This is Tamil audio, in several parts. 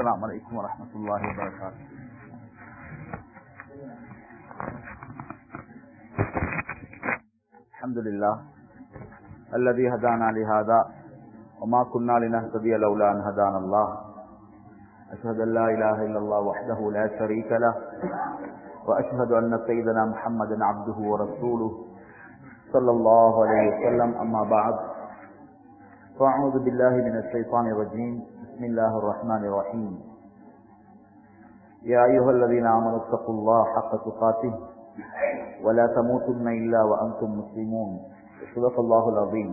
السلام عليكم ورحمة الله وبركاته الحمد لله الذي هدانا لهذا وما كنا لنهتدي لولا أن هدانا الله أشهد أن لا إله إلا الله وحده لا شريك له وأشهد أن سيدنا محمدا عبده ورسوله صلى الله عليه وسلم أما بعد فأعوذ بالله من الشيطان الرجيم بسم الله الرحمن الرحيم يا أيها الذين آمنوا اتقوا الله حق تقاته ولا تموتن إلا وأنتم مسلمون صدق الله العظيم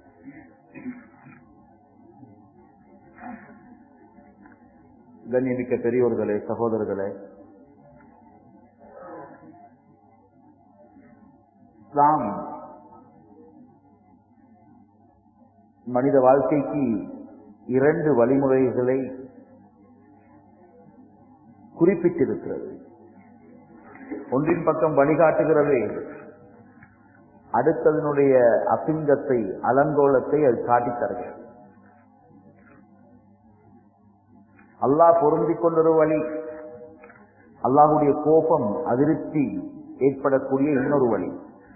கண்ணியமிக்க பெரியோர்களே சகோதரர்களே இஸ்லாம் மனித வாழ்க்கைக்கு இரண்டு வழிமுறைகளை குறிப்பிட்டிருக்கிறது ஒன்றின் பக்கம் வழிகாட்டுகிறது அடுத்ததனுடைய அசிங்கத்தை அலங்கோலத்தை அது காட்டித் தருகிறது அல்லாஹ் பொருந்திக் கொண்டொரு வழி அல்லாஹுடைய கோபம் அதிருப்தி ஏற்படக்கூடிய இன்னொரு வழி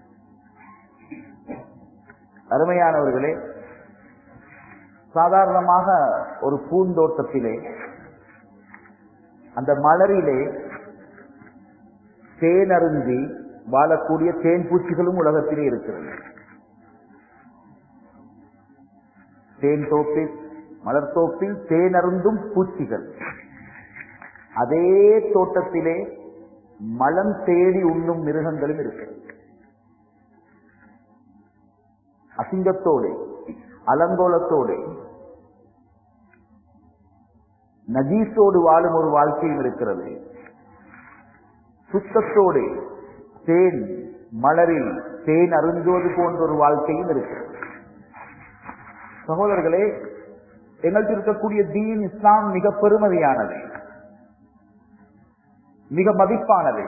அருமையானவர்களே சாதாரணமாக ஒரு பூந்தோட்டத்திலே அந்த மலரிலே தேனருந்தி வாழக்கூடிய தேன் பூச்சிகளும் உலகத்திலே இருக்கிறது தேன் தோப்பில் மலர் தோப்பில் தேனருந்தும் பூச்சிகள் அதே தோட்டத்திலே மலம் தேடி உண்ணும் மிருகங்களும் இருக்கிறது அசிங்கத்தோடு அலங்கோலத்தோடு நஜீஸோடு வாழும் ஒரு வாழ்க்கையும் இருக்கிறது சுத்தத்தோடு தேன் மலரில் தேன் அருந்துவது போன்ற ஒரு வாழ்க்கையும் இருக்கிறது சகோதரர்களே எங்கள்கிட்ட இருக்கக்கூடிய தீன் இஸ்லாம் மிக பெருமதியானது மிக மதிப்பானது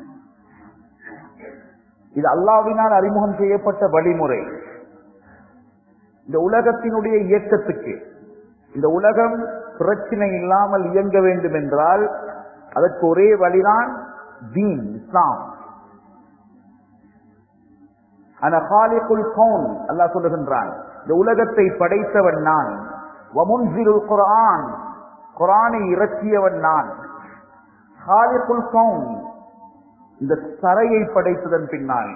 இது அல்லாவினால் அறிமுகம் செய்யப்பட்ட வழிமுறை இந்த உலகத்தினுடைய இயக்கத்துக்கு இந்த உலகம் பிரச்சனை இல்லாமல் இயங்க வேண்டும் என்றால் அதற்கு ஒரே வழிதான் தீன் இஸ்லாம் அல்லாஹ் சொல்லுகின்றான் இந்த உலகத்தை படைத்தவன் நான் குரான் குரானை இறக்கியவன் நான் இந்த சரையை படைத்ததன் பின்னால்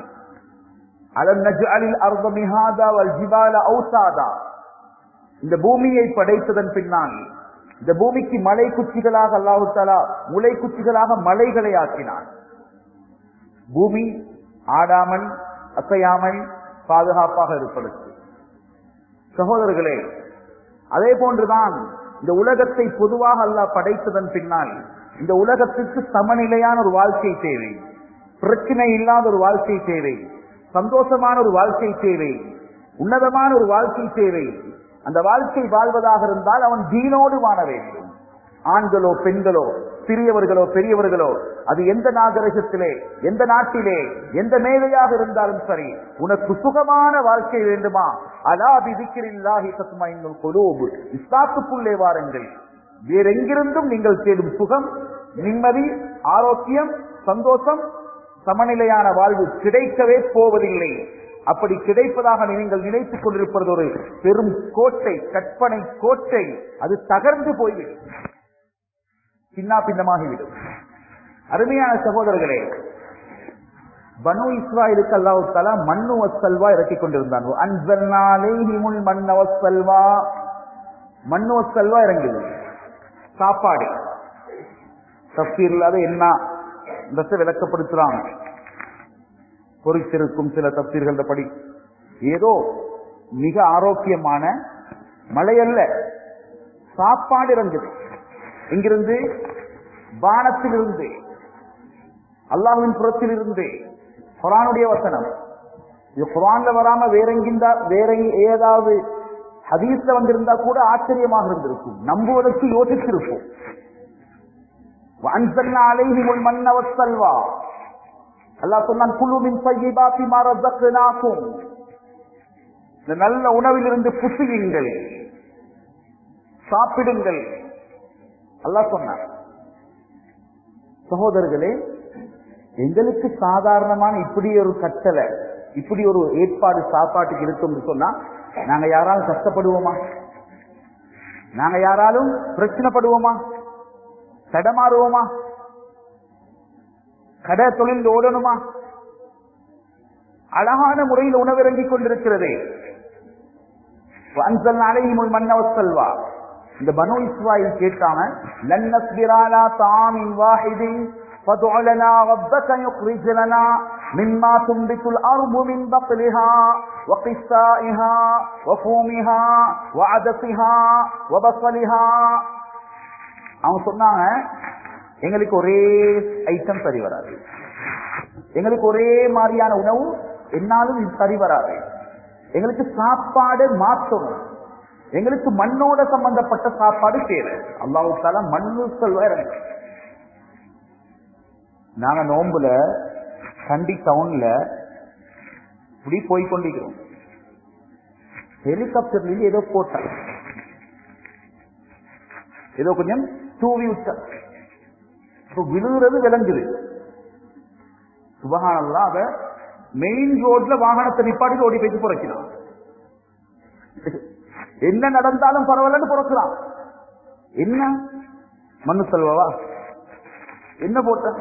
இந்த பூமியை படைத்ததன் பின்னால் இந்த பூமிக்கு மலை குச்சிகளாக அல்லாஹு தாலா முளை குச்சிகளாக மலைகளை ஆக்கினான் பூமி ஆடாமல் அசையாமல் பாதுகாப்பாக இருப்பதற்கு சகோதரர்களே அதே போன்றுதான் இந்த உலகத்தை பொதுவாக அல்லாஹ் படைத்ததன் பின்னால் இந்த உலகத்திற்கு சமநிலையான ஒரு வாழ்க்கை தேவை பிரச்சனை இல்லாத ஒரு வாழ்க்கை தேவை சந்தோஷமான ஒரு வாழ்க்கை தேவை உன்னதமான ஒரு வாழ்க்கை தேவை அந்த வாழ்க்கை வாழ்வதாக இருந்தால் அவன் தீனோடு வாழ வேண்டும் ஆண்களோ பெண்களோ சிறியவர்களோ பெரியவர்களோ அது எந்த நாகரிகத்திலே எந்த நாட்டிலே எந்த மேதையாக இருந்தாலும் சரி உனக்கு சுகமான வாழ்க்கை வேண்டுமா அலா விதிக்கிறில்லாஹி தத்மைனுல் குலூப் இஸ்லாத்துக்குள்ளே வாருங்கள் வேறெங்கிருந்தும் நீங்கள் தேடும் சுகம் நிம்மதி ஆரோக்கியம் சந்தோஷம் சமநிலையான வாழ்வு கிடைக்கவே போவதில்லை அப்படி கிடைப்பதாக நீங்கள் நினைத்துக் கொண்டிருப்பது ஒரு பெரும் கோட்டை கற்பனை கோட்டை அது தகர்ந்து போய்விடும் சின்னா பின்னமாகிவிடும் அருமையான சகோதரர்களே பனு இஸ்ராயலுக்கு அல்லாஹு தலா மண்ணு வசல்வா இறக்கி கொண்டிருந்தான் மண்ண வசல்வா மண்ணு வசல்வா இறங்குது சாப்பாடு தப்சீர் இல்லாத என்ன விளக்கப்படுத்துறாங்க பொறித்திருக்கும் சில தப்சீர்கள் படி ஏதோ மிக ஆரோக்கியமான மழையல்ல சாப்பாடு இறங்குது இங்கிருந்து வானத்திலிருந்து அல்லாஹுவின் புறத்தில் இருந்து குரானுடைய வசனம் இது குரான்ல வராம வேற எங்கிருந்தா வேற ஏதாவது ஹதீஸ்ல வந்திருந்தா கூட ஆச்சரியமாக இருந்திருக்கும் நம்புவதற்கு யோசித்திருப்போம் மன்னவசல்வா அல்லாஹ் சொன்னான் குழுவின் பையபாத்தி மாறக்கும் இந்த நல்ல உணவிலிருந்து புசியுங்கள் சாப்பிடுங்கள் அல்லாஹ் சொன்னான் சகோதரர்களே எங்களுக்கு சாதாரணமான இப்படி ஒரு கட்டளை இப்படி ஒரு ஏற்பாடு சாப்பாட்டுக்கு இருக்கும்னு சொன்னா நாங்க யாராலும் கஷ்டப்படுவோமா நாங்க யாராலும் பிரச்சனைப்படுவோமா தடமாறுவோமா கடை தொழில் ஓடணுமா அழகான முறையில் உணவிறங்கிக் கொண்டிருக்கிறது அன்சல் அலைஹிமுல் மன்னவ செல்வா இந்த பனு இஸ்ராயில் கேட்டாங்க லன்னஸ்பிராலா தாமின் வாஹிதின் فادع لنا ربك يخرج لنا مما تنبت الأرض من بقلها وقثائها وفومها وعدسها وبصلها அவங்க சொன்னாங்க எங்களுக்கு ஒரே ஐட்டம் சரி வராது எங்களுக்கு ஒரே மாதிரியான உணவு என்னாலும் இது சரி வராது எங்களுக்கு சாப்பாடு மாற்றணும் எங்களுக்கு மண்ணோட சம்பந்தப்பட்ட சாப்பாடு தேவை அல்லாவுக்கால மண்ணு சொல்வார் நாங்க நோம்புல கண்டி டவுன்ல இப்படி போய் கொண்டிருக்கிறோம் ஹெலிகாப்டர்ல இருந்து ஏதோ போட்டாங்க ஏதோ கொஞ்சம் தூவி விட்ட இப்ப விழுகிறது விளங்குது சுபகானல்லாம் அத மெயின் ரோட்ல வாகனத்தை நிப்பாட்டி ஓடி போயிட்டு புறக்கிறான் என்ன நடந்தாலும் பரவாயில்லன்னு புறக்கிறான் என்ன மண்ணு செல்வவா என்ன போட்ட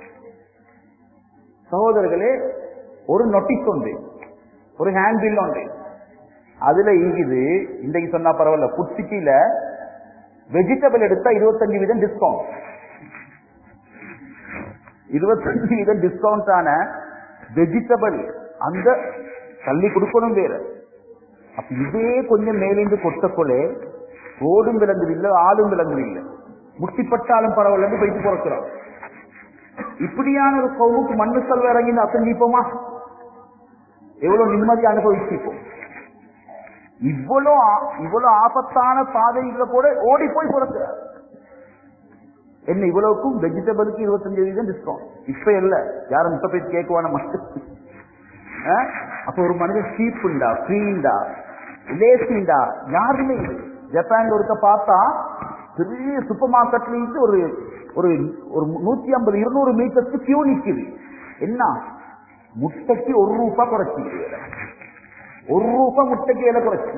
சகோதரர்களே ஒரு நொட்டிஸ் உண்டு ஒரு ஹேண்ட் பில் உண்டு அதுல ஈகுது இன்றைக்கு சொன்னா பரவாயில்ல ஃபுட் சிட்டியில வெஜிடபிள் எடுத்தா இருபத்தஞ்சு வீதம் டிஸ்கவுண்ட் இருபத்தஞ்சு வீதம் டிஸ்கவுண்ட் ஆன வெஜிடபிள் அந்த தள்ளி கொடுக்கணும் வேற அப்ப இதே கொஞ்சம் மேலிருந்து கொட்டக்கொள்ளே ஓடும் விலங்குது இல்ல ஆளும் விலங்குது இல்ல முட்டிப்பட்டாலும் பரவாயில்ல போயிட்டு பிறக்கிறோம் இப்படியான ஒரு கவுமுக்கு மண்ணு செல்வ இறங்கி அசங்கிப்போமா எவ்வளவு நிம்மதி அனுபவிச்சிப்போம் இவ்வளவு ஆ- இவ்வளவு ஆபத்தான பாதைகளை கூட ஓடி போய் பிறக்கிறார் என்ன இவ்வளவுக்கும் வெஜிடபிளுக்கு இருபத்தஞ்சு வீதம் டிஸ்கவுண்ட் இப்ப இல்ல யாரும் இப்ப போய் கேட்குவான மட்டும் அப்ப ஒரு மனிதன் சீப்புண்டா ஃப்ரீண்டா லேசிண்டா யாருமே இல்லை ஜப்பான்ல ஒருக்க பார்த்தா பெரிய சூப்பர் மார்க்கெட்ல ஒரு ஒரு ஒரு நூத்தி ஐம்பது இருநூறு மீட்டருக்கு கியூ நிக்குது என்ன முட்டைக்கு ஒரு ரூபாய் குறைச்சி விலை. ஒரு ரூபாய் முட்டைக்கு விலை குறைச்சி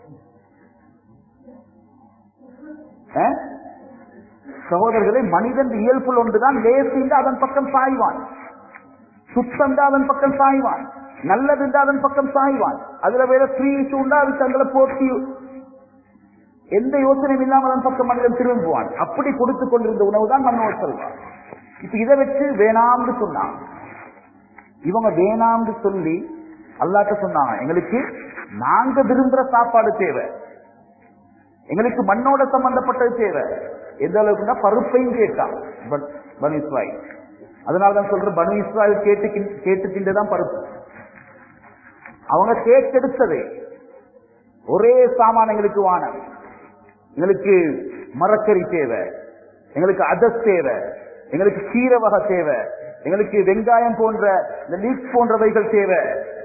ஆ? சகோதரர்களே மனிதன் இயல்புல் ஒன்றுதான் லேசிந்து அதன் பக்கம் சாய்வான் சுத்தம் அதன் பக்கம் சாய்வான் நல்லது அதன் பக்கம் சாய்வான் அதுல வேற ஃப்ரீ உண்டா அது தங்களை போட்டி எந்த யோசனையும் இல்லாம அதன் பக்கம் மனிதன் திரும்புவான் அப்படி கொடுத்து கொண்டிருந்த உணவு தான் மன்னோர் செல்வான் இப்ப இதை வச்சு வேணாம்னு சொன்னாங்க இவங்க வேணாம்னு சொல்லி அல்லாட்ட சொன்னாங்க எங்களுக்கு நாங்க விரும்புற சாப்பாடு தேவை எங்களுக்கு மண்ணோட சம்பந்தப்பட்டது தேவை எந்த அளவுக்குன்னா பருப்பையும் கேட்டான் பன்- பனு இஸ்ராயில் அதனாலதான் சொல்ற பனு இஸ்ராயில் கேட்டு கிண்- கேட்டு தின்றதான் பருப்பு அவங்க கேட்டெடுத்தது ஒரே சாமான் எங்களுக்கு வானம் எங்களுக்கு மரக்கறி தேவை எங்களுக்கு அதஸ் தேவை எங்களுக்கு கீரை வகை தேவை எங்களுக்கு வெங்காயம் போன்ற இந்த லீக் போன்றவைகள் தேவை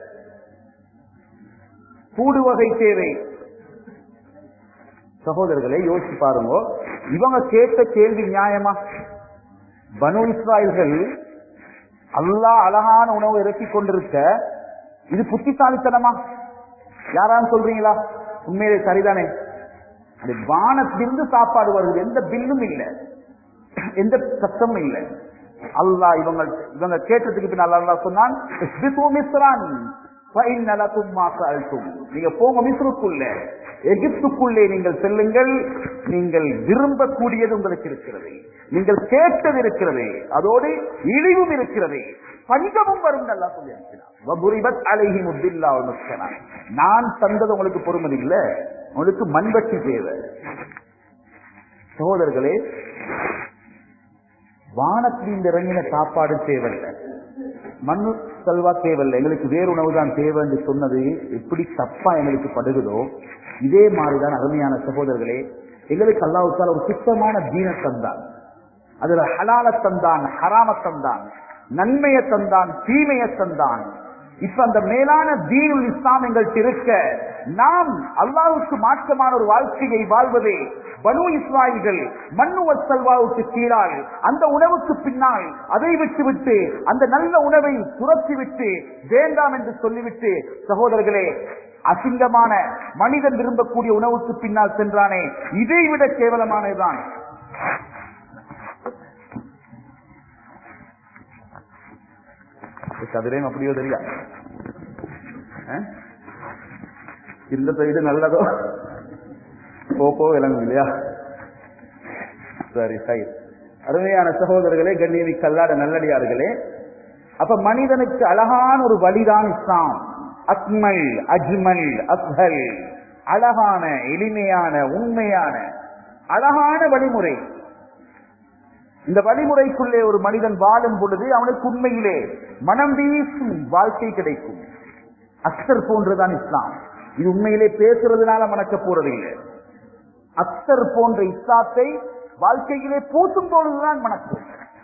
பூடு வகை தேவை சகோதரர்களை யோசிச்சு பாருங்க இவங்க கேட்ட கேள்வி நியாயமா பனு இஸ்ராயல்கள் அல்லாஹ் அழகான உணவு இறக்கி கொண்டிருக்க இது புத்திசாலித்தனமா யாரான்னு சொல்றீங்களா உண்மையிலே சரிதானே அது வானத்திலிருந்து சாப்பாடு வருது எந்த பில்லும் இல்லை எந்த சத்தமும் இல்லை அல்லாஹ் இவங்க இவங்க கேட்டதுக்கு பின்னால் அல்லாஹ் சொன்னான் "இஸ்பித்து மிஸ்ரான், ஃபஇன்ன லக்கும் மா சஅல்தும்." நீங்க போங்க மிஸ்ருக்குள்ள எகிப்துக்குள்ளே நீங்கள் செல்லுங்கள் நீங்கள் விரும்பக்கூடியது உங்களுக்கு இருக்கிறது நீங்கள் கேட்டது இருக்கிறது அதோடு இழிவும் இருக்கிறது பஞ்சமும் வரும் நல்லா சொல்லி அனுப்பினார் வபுரிபத் அலைஹிம் உத்தில்லா வல் மஸ்கனா. நான் தந்தது உங்களுக்கு பொறுமதி இல்ல உங்களுக்கு மண்வட்டி தேவை சகோதரர்களே வானத்தில் இறங்கின சாப்பாடு தேவையில்லை மண்ணு செல்வா தேவையில்லை எங்களுக்கு வேறு உணவு தான் தேவை என்று சொன்னது எப்படி தப்பா எங்களுக்கு படுகுதோ இதே மாதிரிதான் அருமையான சகோதரர்களே எங்களுக்கு அல்லாவுத்தால் ஒரு சுத்தமான தீன தந்தான் அதுல ஹலால தந்தான் ஹராம தந்தான் நன்மையை தந்தான் தீமையை தந்தான் இப்ப அந்த மேலான தீனுல் இஸ்லாம் எங்கள்கிட்ட இருக்க நாம் அல்லாவுக்கு மாற்றமான ஒரு வாழ்க்கையை வாழ்வதே பனு இஸ்ராயல்கள் மண்ணு வசல்வாவுக்கு கீழால் அந்த உணவுக்கு பின்னால் அதை விட்டுவிட்டு அந்த நல்ல உணவை துரத்திவிட்டு வேண்டாம் என்று சொல்லிவிட்டு சகோதரர்களே அசிங்கமான மனிதன் விரும்பக்கூடிய உணவுக்கு பின்னால் சென்றானே இதை விட கேவலமானதுதான் கதிரையும் அப்படியோ தெரியா அஹ்? இந்த சைடு நல்லதோ போப்போ விளங்கும் இல்லையா சரி சரி அருமையான சகோதரர்களே கண்ணியவி கல்லாட நல்லடியார்களே அப்ப மனிதனுக்கு அழகான ஒரு வழிதான் இஸ்லாம் அக்மல் அஜ்மல் அஸ்ஹல் அழகான எளிமையான உண்மையான அழகான வழிமுறை இந்த வழிமுறைக்குள்ளே ஒரு மனிதன் வாழும் பொழுது அவனுக்கு உண்மையிலே மனம் வீசும் வாழ்க்கை கிடைக்கும் அக்சர் போன்றுதான் இஸ்லாம் இது உண்மையிலே பேசுறதுனால மணக்க போறதில்லை அக்சர் போன்ற இஸ்லாத்தை வாழ்க்கையிலே பூசும் பொழுதுதான் மணக்கும்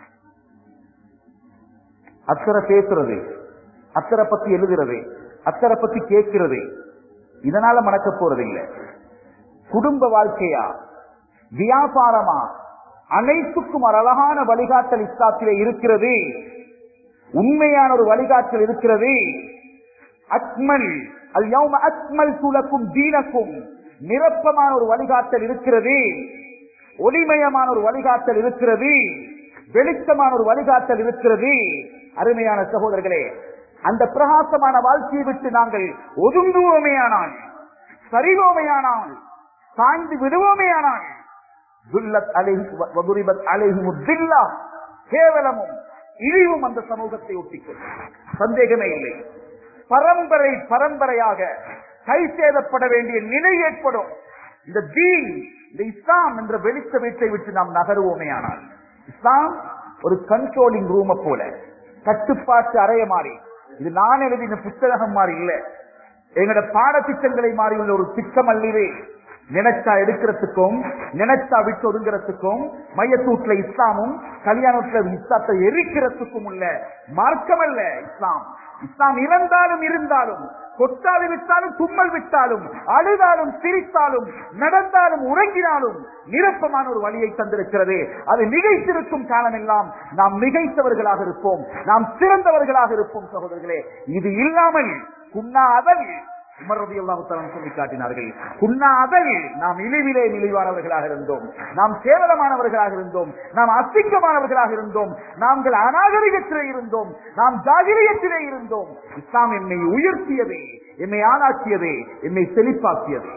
அக்கறை பேசுறது அக்கறை பத்தி எழுதுறது அக்கறை பத்தி கேட்கிறது இதனால மணக்க போறதில்லை குடும்ப வாழ்க்கையா வியாபாரமா அனைத்துக்கும் ஒரு அழகான வழிகாட்டல் இஸ்லாத்திலே இருக்கிறது உண்மையான ஒரு வழிகாட்டல் இருக்கிறது அக்மல் அல் யௌம அக்மல் துலக்கும் தீனக்கும் நிரப்பமான ஒரு வழிகாட்டல் இருக்கிறது ஒளிமயமான ஒரு வழிகாட்டல் இருக்கிறது வெளிச்சமான ஒரு வழிகாட்டல் இருக்கிறது அருமையான சகோதரர்களே அந்த பிரகாசமான வாழ்க்கையை விட்டு நாங்கள் ஒதுங்குவோமேயானால் சரிவோமையானால் சாய்ந்து விடுவோமேயானால் துல்லத் அலைஹி வ- வதுரிபத் அலைஹிமு தில்லா கேவலமும் இழிவும் அந்த சமூகத்தை ஒட்டிக்கொள்ளும் சந்தேகமே இல்லை பரம்பரை பரம்பரையாக கை சேதப்பட வேண்டிய நிலை ஏற்படும் இந்த தீன் இந்த இஸ்லாம் என்ற வெளிச்ச வீட்டை விட்டு நாம் நகருவோமே ஆனால் இஸ்லாம் ஒரு கண்ட்ரோலிங் ரூம போல கட்டுப்பாட்டு அறைய மாறி இது நான் எழுதின புத்தகம் மாறி இல்ல எங்களோட பாடத்திட்டங்களை மாறி உள்ள ஒரு திட்டம் அல்லவே நினைச்சா எடுக்கிறதுக்கும் நினைச்சா விட்டு ஒதுங்கிறதுக்கும் மையத்தூட்ல இஸ்லாமும் கல்யாணத்துல இஸ்லாத்தை எரிக்கிறதுக்கும் உள்ள மார்க்கம் அல்ல இஸ்லாம் இஸ்லாம் இறந்தாலும் இருந்தாலும் கொட்டாது விட்டாலும் தும்மல் விட்டாலும் அழுதாலும் சிரித்தாலும் நடந்தாலும் உறங்கினாலும் நிரப்பமான ஒரு வழியை தந்திருக்கிறது அது மிகைத்திருக்கும் காலமெல்லாம் நாம் மிகைத்தவர்களாக இருப்போம் நாம் சிறந்தவர்களாக இருப்போம் சகோதரர்களே இது இல்லாமல் குன்னா அதல் உமர் ரலியல்லாஹு தஆலா சொல்லி காட்டினார்கள் குன்னா அதல் நாம் இழிவிலே நிலைவானவர்களாக இருந்தோம் நாம் கேவலமானவர்களாக இருந்தோம் நாம் அசிங்கமானவர்களாக இருந்தோம் நாங்கள் அநாகரிகத்திலே இருந்தோம் நாம் ஜாகிரியத்திலே இருந்தோம் இஸ்லாம் என்னை உயர்த்தியது என்னை ஆளாக்கியது என்னை செழிப்பாக்கியது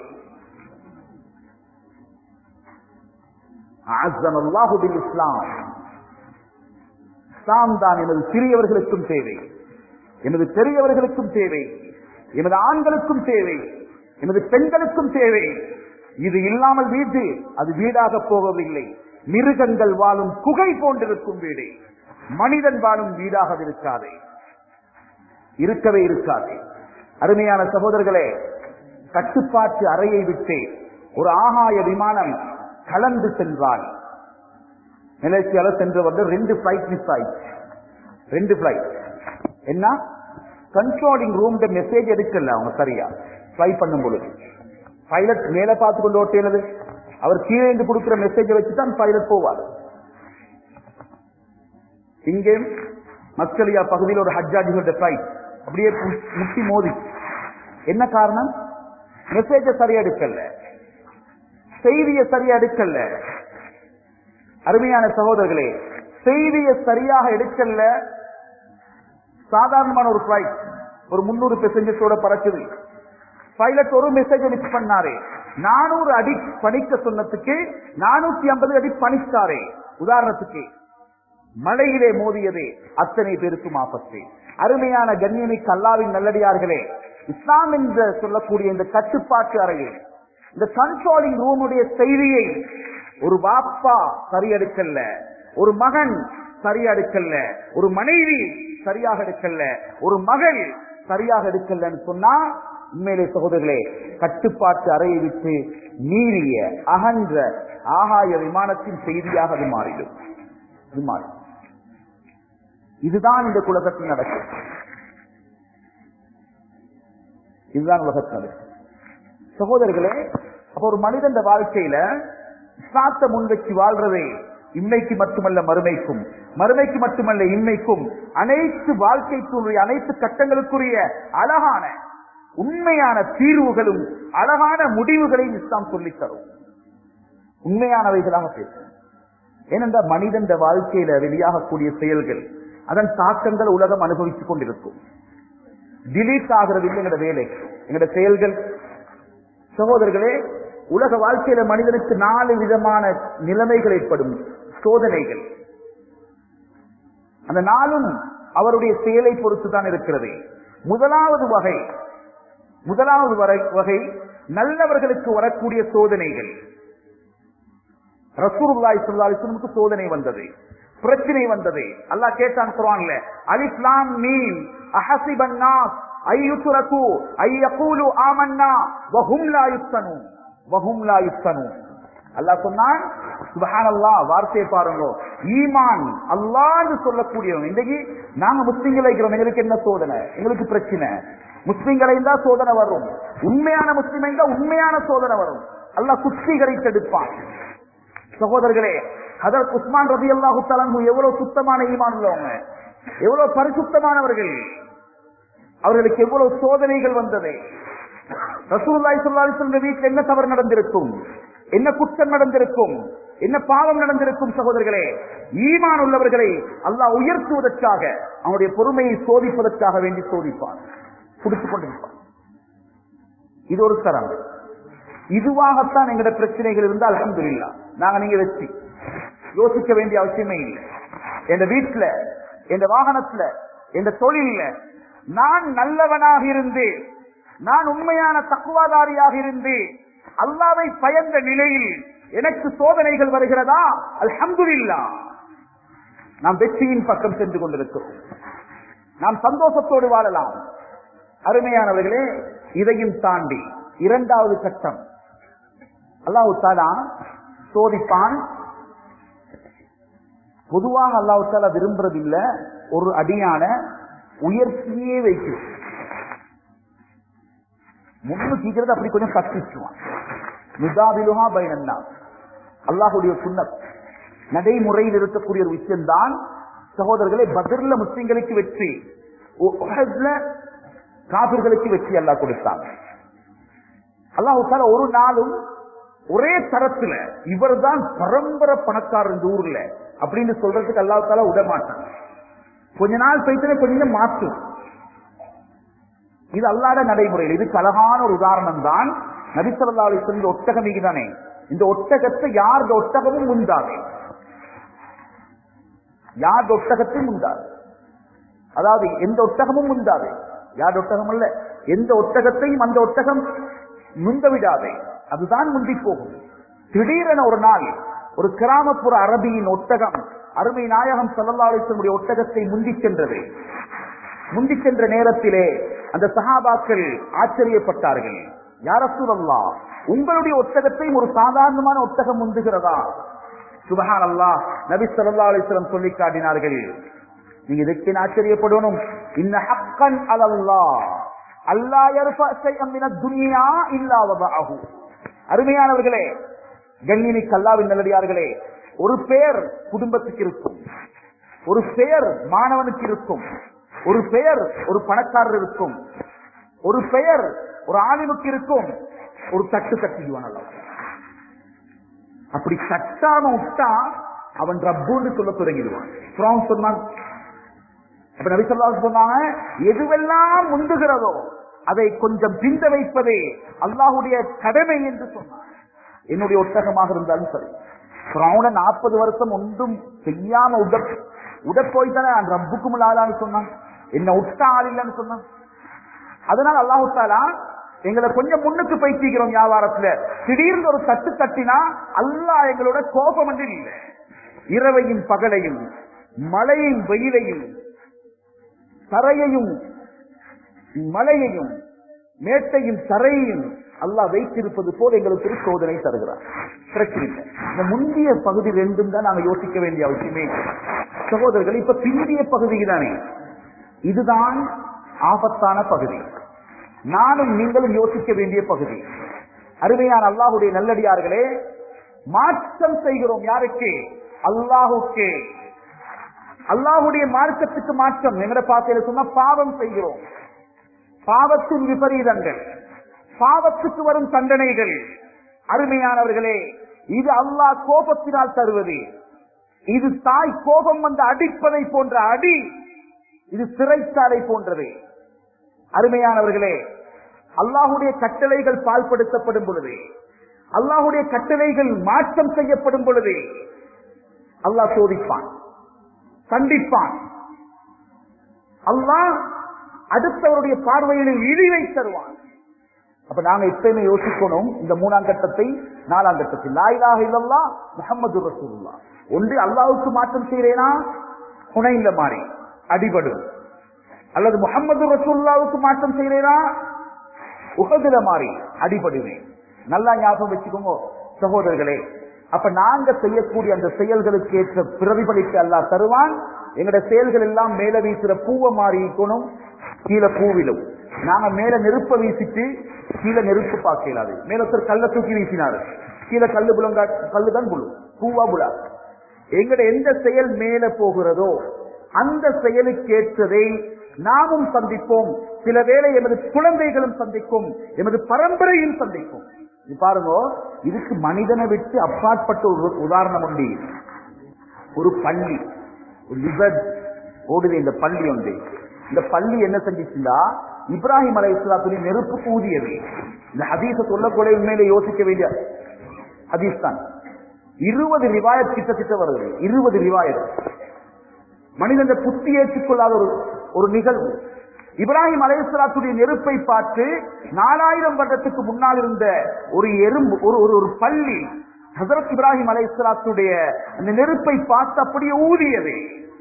அஅஸ்ஸன அல்லாஹு பில் இஸ்லாம் இஸ்லாம் தான் எனது சிறியவர்களுக்கும் தேவை எனது பெரியவர்களுக்கும் தேவை எமது ஆண்களுக்கும் தேவை எமது பெண்களுக்கும் தேவை இது இல்லாமல் வீடு அது வீடாக போவதில்லை மிருகங்கள் வாழும் குகை போன்றிருக்கும் வீடு மனிதன் வாழும் வீடாக இருக்காது இருக்கவே இருக்காது அருமையான சகோதரர்களே கட்டுப்பாட்டு அறையை விட்டு ஒரு ஆகாய விமானம் கலந்து சென்றால் மலேசியால சென்று வந்து ரெண்டு பிளைட் மிஸ் ஆயிடுச்சு ரெண்டு பிளைட் என்ன கண்ட்ரோலிங் ரூம் மெசேஜ் எடுக்கல அவங்க சரியா ட்ரை பண்ணும் பொழுது பைலட் மேல பார்த்து கொண்டு ஓட்டினது அவர் கீழே இருந்து கொடுக்கிற மெசேஜை வச்சு தான் பைலட் போவார் இங்கே மஸ்கலியா பகுதியில் ஒரு ஹஜ்ஜாஜிகளுடைய பிளைட் அப்படியே மு- முட்டி மோதி என்ன காரணம் மெசேஜ சரியா எடுக்கல செய்தியை சரியா எடுக்கல அருமையான சகோதரர்களே செய்தியை சரியாக எடுக்கல சாதாரணமான ஒரு பிளைட் ஒரு முன்னூறு பெசஞ்சர்ஸோட பறக்குது பைலட் ஒரு மெசேஜ் மிஸ் பண்ணாரு நானூறு அடி பணிக்க சொன்னதுக்கு நானூத்தி ஐம்பது அடி பணிச்சாரே உதாரணத்துக்கு மழையிலே மோதியதே அத்தனை பேருக்கும் ஆபத்து அருமையான கண்ணியமிக்க அல்லாவின் நல்லடியார்களே இஸ்லாம் என்று சொல்லக்கூடிய இந்த கட்டுப்பாட்டு அறையில் இந்த கண்ட்ரோலிங் ரூமுடைய செய்தியை ஒரு பாப்பா சரியெடுக்கல்ல ஒரு மகன் சரியா எடுக்கல்ல ஒரு மனைவி சரியாக எடுக்கல்ல ஒரு மகள் சரியாக எடுக்கலன்னு சொன்னா உண்மையிலே சகோதரர்களே கட்டுப்பாட்டு அறையை விட்டு மீறிய அகன்ற ஆகாய விமானத்தின் செய்தியாக அது மாறிடும் அது மாறும் இதுதான் இந்த உலகத்தில் நடக்கும் இதுதான் உலகத்தில் நடக்கும் சகோதரர்களே அப்ப ஒரு மனிதன் வாழ்க்கையில இஸ்லாத்தை முன்வச்சு வாழ்றதே இன்மைக்கு மட்டுமல்ல மறுமைக்கும் மறுமைக்கு மட்டுமல்ல இன்மைக்கும் அனைத்து வாழ்க்கைக்குரிய அனைத்து கட்டங்களுக்குரிய அழகான உண்மையான தீர்வுகளும் அழகான முடிவுகளையும் இஸ்லாம் சொல்லித் தரும் உண்மையானவைகளாக பேசும் ஏனென்றால் மனிதன் வாழ்க்கையில வெளியாகக்கூடிய செயல்கள் அதன் தாக்கங்கள் உலகம் அனுபவித்துக் கொண்டிருக்கும் டிலீட் ஆகிறது இல்லை எங்களோட வேலை எங்களோட செயல்கள் சகோதரர்களே உலக வாழ்க்கையில மனிதனுக்கு நாலு விதமான நிலைமைகள் ஏற்படும் சோதனைகள் அந்த நாளும் அவருடைய செயலை பொறுத்து தான் இருக்கிறது முதலாவது வகை முதலாவது வரை- வகை நல்லவர்களுக்கு வரக்கூடிய சோதனைகள் ரசூலுல்லாஹி ஸல்லல்லாஹு அலைஹி வஸல்லமுக்கு சோதனை வந்தது பிரச்சனை வந்தது அல்லாஹ் கேட்டான் குர்ஆன்ல அலிஃப் லாம் மீம் அஹஸிபன் நாஸ் ஐ யுத்ரகு ஐ யகூலு ஆமன்னா வஹும் லா யுஃப்தனூன் வஹும் லா யுஃப்தனூன் அல்லாஹ் சொன்னான் சுபஹானல்லாஹ் வார்த்தையை பாருங்க ஈமான் அல்லாஹ்னு சொல்லக்கூடியவங்க இன்றைக்கு நாங்க முஸ்லிம்களை இருக்கிறோம் எங்களுக்கு என்ன சோதனை எங்களுக்கு பிரச்சனை முஸ்லிம்களை தான் சோதனை வரும் உண்மையான முஸ்லிமை தான் உண்மையான சோதனை வரும் அல்லாஹ் சுத்திகரித்தெடுப்பான் சகோதரர்களே ஹதரத் உஸ்மான் ரபி அல்லாஹு தலங்கு எவ்வளவு சுத்தமான ஈமான் உள்ளவங்க எவ்வளவு பரிசுத்தமானவர்கள் அவர்களுக்கு எவ்வளவு சோதனைகள் வந்தது ரசூல்லாய் சொல்லாலிசல்ல வீட்டில் என்ன தவறு நடந்திருக்கும் என்ன குற்றம் நடந்திருக்கும் என்ன பாவம் நடந்திருக்கும் சகோதரர்களே ஈமான் உள்ளவர்களை அல்லாஹ் உயர்த்துவதற்காக அவனுடைய பொறுமையை சோதிப்பதற்காக வேண்டி சோதிப்பான் குடித்துக் கொண்டிருப்பான் இது ஒரு தரம் இதுவாகத்தான் எங்கட பிரச்சனைகள் இருந்தால் அலமதுல்லா நாங்க நீங்க வெற்றி யோசிக்க வேண்டிய அவசியமே இல்லை என் வீட்டுல என் வாகனத்துல என் தொழில நான் நல்லவனாக இருந்து நான் உண்மையான தக்குவாதாரியாக இருந்து அல்லாவை பயந்த நிலையில் எனக்கு சோதனைகள் வருகிறதா அல்ஹம்துலில்லா நாம் வெற்றியின் பக்கம் சென்று கொண்டிருக்கிறோம் நாம் சந்தோஷத்தோடு வாழலாம் அருமையானவர்களே இதையும் தாண்டி இரண்டாவது கட்டம் அல்லாஹு தாலா சோதிப்பான் பொதுவாக அல்லாஹு தாலா விரும்புறதில்ல ஒரு அடியான உயர்த்தியே வைக்கும் முன்னுக்கு அப்படி கொஞ்சம் கற்பிச்சுவான் நிதாபிலுகா பைனன்னா அல்லாஹுடைய சுண்ணத் நடைமுறையில் இருக்கக்கூடிய ஒரு விஷயம்தான் சகோதரர்களே பத்ர்ல முஸ்லிம்களுக்கு வெற்றி உஹத்ல காபிர்களுக்கு வெற்றி அல்லாஹ் கொடுத்தாங்க அல்லாஹு தாலா ஒரு நாளும் ஒரே தரத்துல இவர்தான் பரம்பரை பணக்காரர் இந்த ஊர்ல அப்படின்னு சொல்றதுக்கு அல்லாஹு தாலா விட மாட்டான் கொஞ்ச நாள் போயிட்டு கொஞ்சம் மாற்றும் இது அல்லாத நடைமுறையில் இதுக்கு அழகான ஒரு உதாரணம் தான் நபிசல்லா அலிஸ்லம் இந்த ஒட்டகம் தானே இந்த ஒட்டகத்தை யார் இந்த ஒட்டகமும் முந்தாது யார் ஒட்டகத்தையும் முந்தாது அதாவது எந்த ஒட்டகமும் முந்தாது யார் ஒட்டகம் அல்ல எந்த ஒட்டகத்தையும் அந்த ஒட்டகம் முந்த விடாதே அதுதான் முந்தி போகும் திடீரென ஒரு நாள் ஒரு கிராமப்புற அரபியின் ஒட்டகம் அருமை நாயகம் சல்லல்லாவுடைய ஒட்டகத்தை முந்தி சென்றது முந்தி சென்ற நேரத்திலே அந்த சஹாபாக்கள் ஆச்சரியப்பட்டார்கள் யார சூழல்லா உங்களுடைய ஒட்டகத்தையும் ஒரு சாதாரணமான ஒட்டகம் முந்துகிறதா சுபஹான் அல்லா நபி சல்லா அலிஸ்லம் சொல்லி காட்டினார்கள் நீங்க இதற்கு ஆச்சரியப்படணும் இன்ன ஹக்கன் அலல்லா அல்லா துனியா இல்லாவதாகும் அருமையானவர்களே கண்ணினி கல்லாவின் நல்லடியார்களே ஒரு பெயர் குடும்பத்துக்கு இருக்கும் ஒரு பெயர் மாணவனுக்கு இருக்கும் ஒரு பெயர் ஒரு பணக்காரர் இருக்கும் ஒரு பெயர் ஒரு ஆலிமுக்கு இருக்கும் ஒரு தட்டு தட்டிடுவான் அல்லவா அப்படி தட்டாம விட்டா அவன் ரப்புன்னு சொல்ல தொடங்கிடுவான் சொன்னான் அப்ப நபிசல்லா சொன்னாங்க எதுவெல்லாம் முந்துகிறதோ அதை கொஞ்சம் பிந்த வைப்பதே அல்லாஹுடைய கடமை என்று சொன்னார் என்னுடைய ஒட்டகமாக இருந்தாலும் சரி பிராவுன நாற்பது வருஷம் ஒன்றும் செய்யாம உட உட போய் தானே நான் ரப்புக்கும் ஆளான்னு சொன்னான் என்ன உட்ட ஆள் இல்லைன்னு சொன்னான் அதனால அல்லாஹு தாலா எங்களை கொஞ்சம் முன்னுக்கு பயிற்சிக்கிறோம் வியாபாரத்துல திடீர்னு ஒரு தட்டு தட்டினா அல்லாஹ் எங்களோட கோபம் என்று இல்லை இரவையும் பகலையும் மழையும் வெயிலையும் தரையையும் மலையையும் மேட்டையும் தரையையும் அல்லாஹ் வைத்திருப்பது போல் எங்களுக்கு ஒரு சோதனை தருகிறார் பிரச்சனை இல்லை இந்த முந்திய பகுதி ரெண்டும் தான் நாங்க யோசிக்க வேண்டிய அவசியமே சகோதரர்கள் இப்ப பிந்திய பகுதி தானே இதுதான் ஆபத்தான பகுதி நானும் நீங்களும் யோசிக்க வேண்டிய பகுதி அருமையான அல்லாஹுடைய நல்லடியார்களே மாற்றம் செய்கிறோம் யாருக்கு அல்லாஹுக்கு அல்லாஹுடைய மார்க்கத்துக்கு மாற்றம் எங்கட பாத்தையில சொன்னா பாவம் செய்கிறோம் பாவத்தின் விபரீதங்கள் பாவத்துக்கு வரும் தண்டனைகள் அருமையானவர்களே இது அல்லாஹ் கோபத்தினால் தருவது இது தாய் கோபம் வந்து அடிப்பதை போன்ற அடி இது சிறைச்சாலை போன்றது அருமையானவர்களே அல்லாஹுடைய கட்டளைகள் பால்படுத்தப்படும் பொழுது அல்லாஹுடைய கட்டளைகள் மாற்றம் செய்யப்படும் பொழுது அல்லாஹ் சோதிப்பான் கண்டிப்பான் அல்லாஹ் அடுத்தவருடைய பார்வையில் இழிவை தருவான் அப்ப நாங்க எப்பயுமே யோசிக்கணும் இந்த மூணாம் கட்டத்தை நாலாம் கட்டத்தில் லாயிலாக இல்லல்லா முகமது ரசூல்லா ஒன்று அல்லாவுக்கு மாற்றம் செய்யறேனா புனைந்த மாறி அடிபடும் அல்லது முகமது ரசூல்லாவுக்கு மாற்றம் செய்யறேனா உகதுல மாறி அடிபடுவேன் நல்லா ஞாபகம் வச்சுக்கோங்க சகோதரர்களே அப்ப நாங்க செய்யக்கூடிய அந்த செயல்களுக்கு ஏற்ற பிரதிபலிக்க அல்லா தருவான் எங்கட செயல்கள் எல்லாம் மேல வீசுற பூவை மாறி இருக்கணும் கீழே பூவிலும் நாங்க மேல நெருப்ப வீசிட்டு கீழே நெருப்பு பார்க்க இயலாது மேல ஒருத்தர் கல்ல தூக்கி வீசினாரு கீழே கல்லு புலங்கா கல்லு தான் புழு பூவா புலா எங்கட எந்த செயல் மேல போகிறதோ அந்த செயலுக்கு ஏற்றதை நாமும் சந்திப்போம் சில வேளை எமது குழந்தைகளும் சந்திக்கும் எமது பரம்பரையும் சந்திக்கும் இது பாருங்க இதுக்கு மனிதனை விட்டு அப்பாற்பட்ட ஒரு உதாரணம் உண்டு ஒரு பள்ளி ஒரு லிபர்ட் ஓடுது இந்த பள்ளி உண்டு இந்த பள்ளி என்ன செஞ்சிச்சுன்னா இப்ராஹிம் அலை இஸ்லாத்துடைய நெருப்பு ஊதியது இந்த ஹதீஸ சொல்லக்கூடிய உண்மையில யோசிக்க வேண்டிய ஹதீஸ் தான் இருபது ரிவாயத் கிட்டத்தட்ட வருது இருபது ரிவாயத் மனிதன் புத்தி ஏற்றுக்கொள்ளாத ஒரு ஒரு நிகழ்வு இப்ராஹிம் அலையலாத்துடைய நெருப்பை பார்த்து நாலாயிரம் வருடத்துக்கு முன்னால் இருந்த ஒரு எறும்பு ஒரு ஒரு ஒரு பள்ளி ஹசரத் இப்ராஹிம் அலையலாத்துடைய அந்த நெருப்பை பார்த்து அப்படியே ஊதியது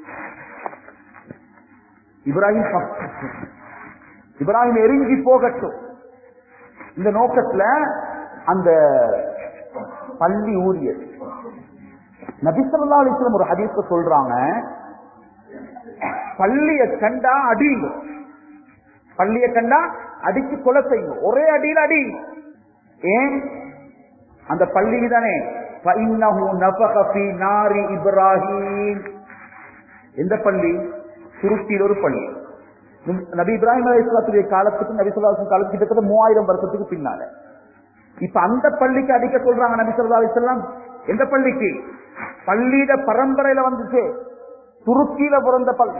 இப்ராஹிம் இப்ராஹிம் எரிஞ்சி போகட்டும் இந்த நோக்கத்துல அந்த பள்ளி ஊதியது நபிசல்லா அலிஸ்லம் ஒரு ஹதீஸ சொல்றாங்க பள்ளிய கண்டா அடியுங்க பள்ளிய கண்டா அடிச்சு கொலை செய்யுங்க ஒரே அடியில் அடி ஏன் அந்த பள்ளி தானே இப்ராஹிம் எந்த பள்ளி துருக்கியில் ஒரு பள்ளி நபி இப்ராஹிம் அலி இஸ்லாத்துடைய காலத்துக்கு நபி சொல்லாசம் காலத்துக்கு கிட்டத்தட்ட மூவாயிரம் வருஷத்துக்கு பின்னால இப்ப அந்த பள்ளிக்கு அடிக்க சொல்றாங்க நபி சொல்லா அலிஸ்லாம் எந்த பள்ளிக்கு பள்ளியிட பரம்பரையில வந்துச்சு துருக்கியில பிறந்த பள்ளி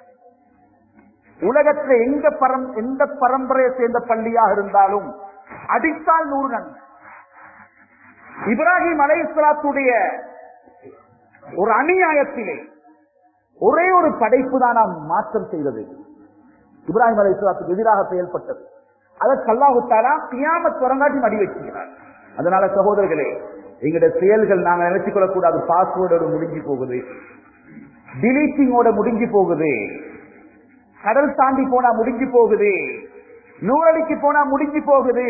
உலகத்துல எங்க பரம் எந்த பரம்பரையை சேர்ந்த பள்ளியாக இருந்தாலும் அடித்தால் நூறு நன்மை இப்ராஹிம் அலை இஸ்லாத்துடைய ஒரு அநியாயத்திலே ஒரே ஒரு படைப்பு தான் நாம் மாற்றம் செய்தது இப்ராஹிம் அலை இஸ்லாத்துக்கு எதிராக செயல்பட்டது அதற்கு அல்லாஹுத்தாலா கியாமத் தொடங்காட்டி மடி வச்சுக்கிறார் அதனால சகோதரர்களே எங்களுடைய செயல்கள் நாங்க நினைச்சுக் கொள்ளக்கூடாது பாஸ்வேர்டோட முடிஞ்சு போகுது டிலீட்டிங்கோட முடிஞ்சு போகுது கடல் தாண்டி போனா முடிஞ்சு போகுது நூறடிக்கு போனா முடிஞ்சு போகுது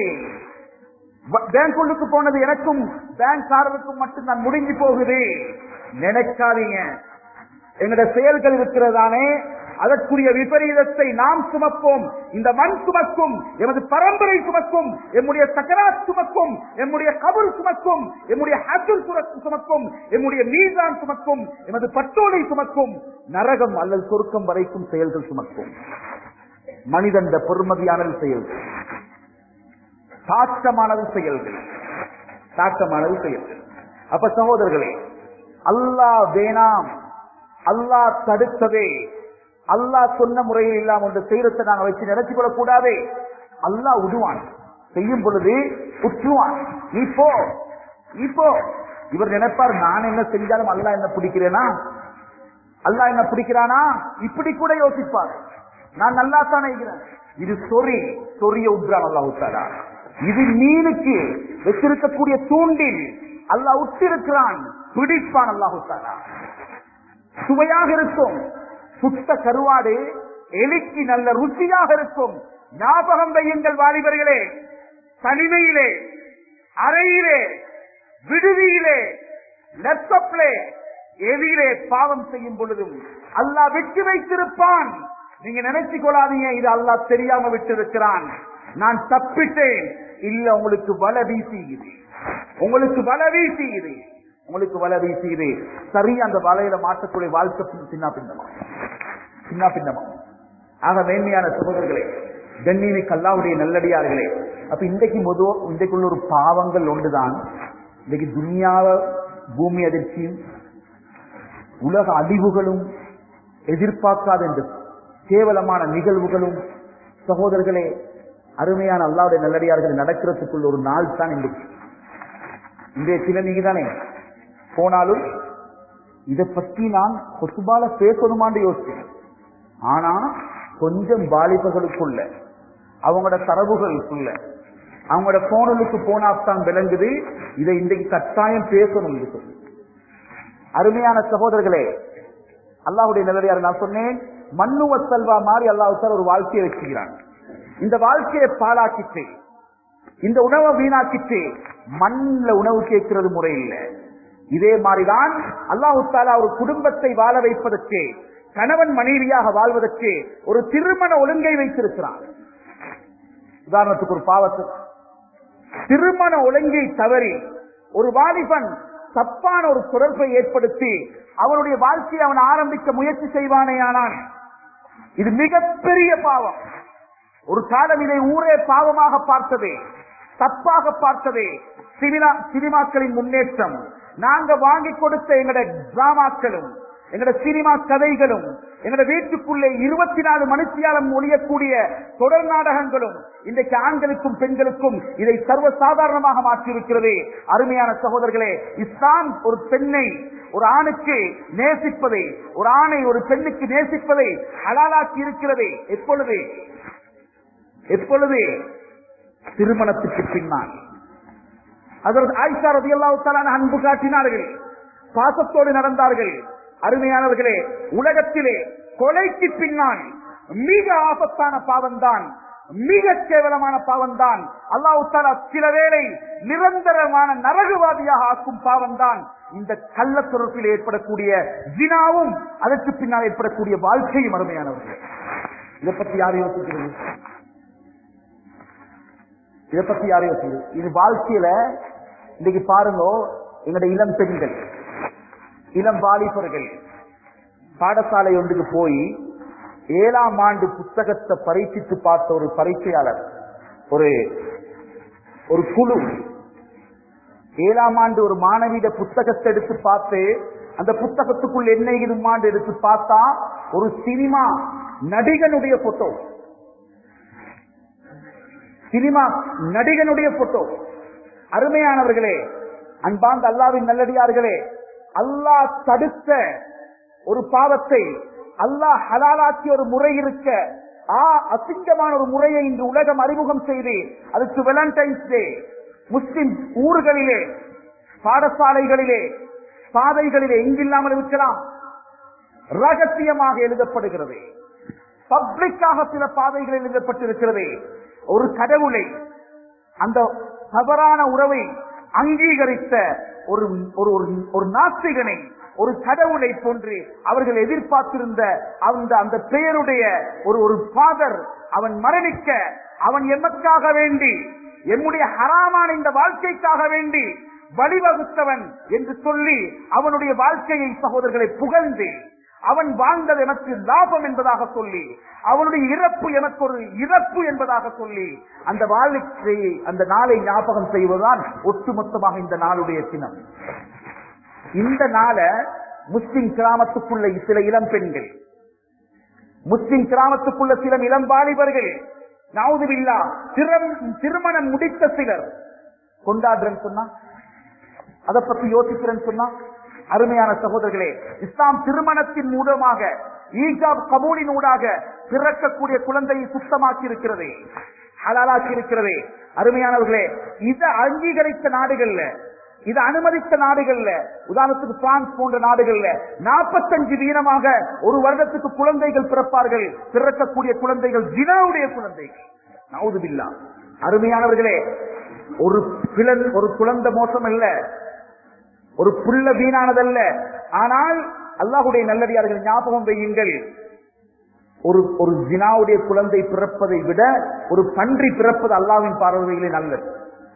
பேங்க் உள்ளுக்கு போனது எனக்கும் பேங்க் காரருக்கும் மட்டும் நான் முடிஞ்சு போகுது நினைக்காதீங்க எங்கட செயல்கள் இருக்கிறதானே அதற்குரிய விபரீதத்தை நாம் சுமப்போம் இந்த மண் சுமக்கும் எமது பரம்பரை சுமக்கும் எம்முடைய சக்கராத் சுமக்கும் எம்முடைய கபர் சுமக்கும் எம்முடைய ஹசுல் சுமக்கும் எம்முடைய மீசான் சுமக்கும் எமது பட்டோலை சுமக்கும் நரகம் அல்லது சொருக்கம் வரைக்கும் செயல்கள் சுமக்கும் மனிதன் பொறுமதியானது செயல்கள் தாக்கமானது செயல்கள் தாக்கமானது செயல்கள் அப்ப சகோதரர்களே அல்லாஹ் வேணாம் அல்லாஹ் தடுத்ததே அல்லாஹ் சொன்ன முறையில் இல்லாம ஒன்று செய்யறதை நாங்க வச்சு நினைச்சு கொள்ளக் கூடாதே அல்லாஹ் விடுவான் செய்யும் பொழுது உற்றுவான் நீ போ நீ போ இவர் நினைப்பார் நான் என்ன செஞ்சாலும் அல்லாஹ் என்ன பிடிக்கிறேனா அல்லாஹ் என்ன பிடிக்கிறானா இப்படி கூட யோசிப்பார் நான் நல்லா தானே இருக்கிறேன் இது சொறி சொரிய உத்ரான் அல்லாஹ் உத்தாரா இது மீனுக்கு வச்சிருக்கக்கூடிய தூண்டில் அல்லாஹ் உத்திருக்கிறான் பிடிப்பான் அல்லாஹு தாரா சுவையாக இருக்கும் சுத்த கருவாடு எலிக்கு நல்ல ருச்சியாக இருக்கும் ஞாபகம் வையுங்கள் வாலிபர்களே தனிமையிலே அறையிலே விடுதியிலே லெப்டப்லே எதிரே பாவம் செய்யும் பொழுதும் அல்லாஹ் விட்டு வைத்திருப்பான் நீங்க நினைச்சு கொள்ளாதீங்க இது அல்லாஹ் தெரியாம விட்டு இருக்கிறான் நான் தப்பிட்டேன் இல்ல உங்களுக்கு வல வீசுகிறது உங்களுக்கு வல வீசுகிறது உங்களுக்கு வல வீசுகிறது சரி அந்த வலையில மாற்றக்கூடிய வாழ்க்கை சின்ன பின்னமா சின்ன பின்னமா ஆக மேன்மையான சகோதரர்களே கண்ணியமிக்கு அல்லாவுடைய நல்லடியார்களே அப்ப இன்றைக்கு பொதுவா இன்றைக்குள்ள ஒரு பாவங்கள் ஒன்றுதான் இன்றைக்கு துனியாவ பூமி அதிர்ச்சியும் உலக அழிவுகளும் எதிர்பார்க்காத இந்த கேவலமான நிகழ்வுகளும் சகோதரர்களே அருமையான அல்லாவுடைய நல்லடியார்கள் நடக்கிறதுக்குள்ள ஒரு நாள் தான் இன்றைக்கு இன்றைய சில நீங்க தானே போனாலும் இதை பற்றி நான் கொசுபால பேசணுமான்னு யோசிச்சேன் ஆனா கொஞ்சம் பாலிபர்களுக்குள்ள அவங்களோட தரவுகளுக்குள்ள அவங்களோட போனலுக்கு போனாத்தான் விளங்குது இதை இன்றைக்கு கட்டாயம் பேசணும் என்று சொல்லி அருமையான சகோதரர்களே அல்லாஹுடைய நிலையார் நான் சொன்னேன் மண்ணுவ செல்வா மாதிரி அல்லாஹ் ஒரு வாழ்க்கையை வச்சுக்கிறான் இந்த வாழ்க்கையை பாலாக்கிட்டு இந்த உணவை வீணாக்கிட்டு மண்ல உணவு கேட்கிறது முறை இல்லை இதே மாதிரிதான் அல்லாஹு தாலா ஒரு குடும்பத்தை வாழ வைப்பதற்கு கணவன் மனைவியாக வாழ்வதற்கு ஒரு திருமண ஒழுங்கை வைத்திருக்கிறான் உதாரணத்துக்கு ஒரு பாவத்து திருமண ஒழுங்கை தவறி ஒரு வாலிபன் தப்பான ஒரு தொடர்பை ஏற்படுத்தி அவனுடைய வாழ்க்கையை அவன் ஆரம்பிக்க முயற்சி செய்வானேயானான் இது மிகப்பெரிய பாவம் ஒரு காலம் இதை ஊரே பாவமாக பார்த்ததே தப்பாக பார்த்ததே சினிமா சினிமாக்களின் முன்னேற்றம் நாங்க வாங்கி கொடுத்த எங்கட டிராமாக்களும் எங்கட சினிமா கதைகளும் எங்கட வீட்டுக்குள்ளே இருபத்தி நாலு மனுஷியாலம் ஒழியக்கூடிய தொடர் நாடகங்களும் இன்றைக்கு ஆண்களுக்கும் பெண்களுக்கும் இதை சர்வசாதாரணமாக மாற்றியிருக்கிறது அருமையான சகோதரர்களே இஸ்லாம் ஒரு பெண்ணை ஒரு ஆணுக்கு நேசிப்பதை ஒரு ஆணை ஒரு பெண்ணுக்கு நேசிப்பதை ஹலாலாக்கி இருக்கிறது எப்பொழுது எப்பொழுது திருமணத்துக்கு பின்னால் அதற்கு ஆயிஷா ரதி அல்லாவுத்தாலான அன்பு காட்டினார்கள் பாசத்தோடு நடந்தார்கள் அருமையானவர்களே உலகத்திலே கொலைக்கு பின்னால் மிக ஆபத்தான பாவம்தான் மிக கேவலமான பாவம்தான் அல்லாஹு தாலா சில வேளை நிரந்தரமான நரகுவாதியாக ஆக்கும் பாவம்தான் இந்த கள்ள தொடர்பில் ஏற்படக்கூடிய ஜினாவும் அதற்கு பின்னால் ஏற்படக்கூடிய வாழ்க்கையும் அருமையானவர்கள் இதை பத்தி யார் யோசிக்கிறது இதை பத்தி யார் யோசிக்கிறது இது வாழ்க்கையில இன்னைக்கு பாருங்க எங்களுடைய இளம் பெண்கள் இளம் வாலிபர்கள் பாடசாலை ஒன்றுக்கு போய் ஏழாம் ஆண்டு புத்தகத்தை பரீட்சித்து பார்த்த ஒரு பரீட்சையாளர் ஒரு ஒரு குழு ஏழாம் ஆண்டு ஒரு மாணவியிட புத்தகத்தை எடுத்து பார்த்து அந்த புத்தகத்துக்குள் என்ன இருமாண்டு எடுத்து பார்த்தா ஒரு சினிமா நடிகனுடைய போட்டோ சினிமா நடிகனுடைய போட்டோ அருமையானவர்களே அன்பாந்த அல்லாவின் நல்லடியார்களே அல்லாஹ் தடுத்த ஒரு பாவத்தை அல்லாஹ் ஹலாலாக்கிய ஒரு முறை இருக்க ஆ அசிங்கமான ஒரு முறையை இன்று உலகம் அறிமுகம் செய்து அதுக்கு வேலண்டைன்ஸ் டே முஸ்லிம் ஊர்களிலே பாடசாலைகளிலே பாதைகளிலே எங்கில்லாமல் இருக்கலாம் ரகசியமாக எழுதப்படுகிறது பப்ளிக்காக சில பாதைகளில் எழுதப்பட்டிருக்கிறது ஒரு கடவுளை அந்த தவறான உறவை அங்கீகரித்த ஒரு ஒரு ஒரு நாஸ்திகனை ஒரு கடவுளை போன்று அவர்கள் எதிர்பார்த்திருந்த அந்த அந்த பெயருடைய ஒரு ஒரு ஃபாதர் அவன் மரணிக்க அவன் எமக்காக வேண்டி எம்முடைய ஹராமான இந்த வாழ்க்கைக்காக வேண்டி வழிவகுத்தவன் என்று சொல்லி அவனுடைய வாழ்க்கையை சகோதரர்களை புகழ்ந்து அவன் வாழ்ந்தது எனக்கு லாபம் என்பதாக சொல்லி அவனுடைய இறப்பு எனக்கு ஒரு இறப்பு என்பதாக சொல்லி அந்த வாழ்க்கையை அந்த நாளை ஞாபகம் செய்வதுதான் ஒட்டுமொத்தமாக இந்த நாளுடைய தினம் இந்த நாள முஸ்லிம் கிராமத்துக்குள்ள சில இளம் பெண்கள் முஸ்லிம் கிராமத்துக்குள்ள சில இளம் வாலிபர்கள் நாவுதுவில்லா திருமணம் முடித்த சிலர் கொண்டாடுறேன்னு சொன்னா அதை பத்தி யோசிக்கிறேன்னு சொன்னா அருமையான சகோதரர்களே இஸ்லாம் திருமணத்தின் மூலமாக ஈஜாப் கபூலின் ஊடாக பிறக்கக்கூடிய குழந்தையை சுத்தமாக்கி இருக்கிறது ஹலாலாக்கி இருக்கிறது அருமையானவர்களே இதை அங்கீகரித்த நாடுகள்ல இது அனுமதித்த நாடுகள்ல உதாரணத்துக்கு பிரான்ஸ் போன்ற நாடுகள்ல நாற்பத்தஞ்சு வீதமாக ஒரு வருடத்துக்கு குழந்தைகள் பிறப்பார்கள் பிறக்கக்கூடிய குழந்தைகள் ஜினாவுடைய குழந்தைகள் நவுதுபில்லா அருமையானவர்களே ஒரு பிளன் ஒரு குழந்தை மோசம் அல்ல ஒரு புள்ள வீணானதல்ல ஆனால் அல்லாஹுடைய நல்லடியார்கள் ஞாபகம் வையுங்கள் ஒரு ஒரு ஜினாவுடைய குழந்தை பிறப்பதை விட ஒரு பன்றி பிறப்பது அல்லாவின் பார்வைகளே நல்லது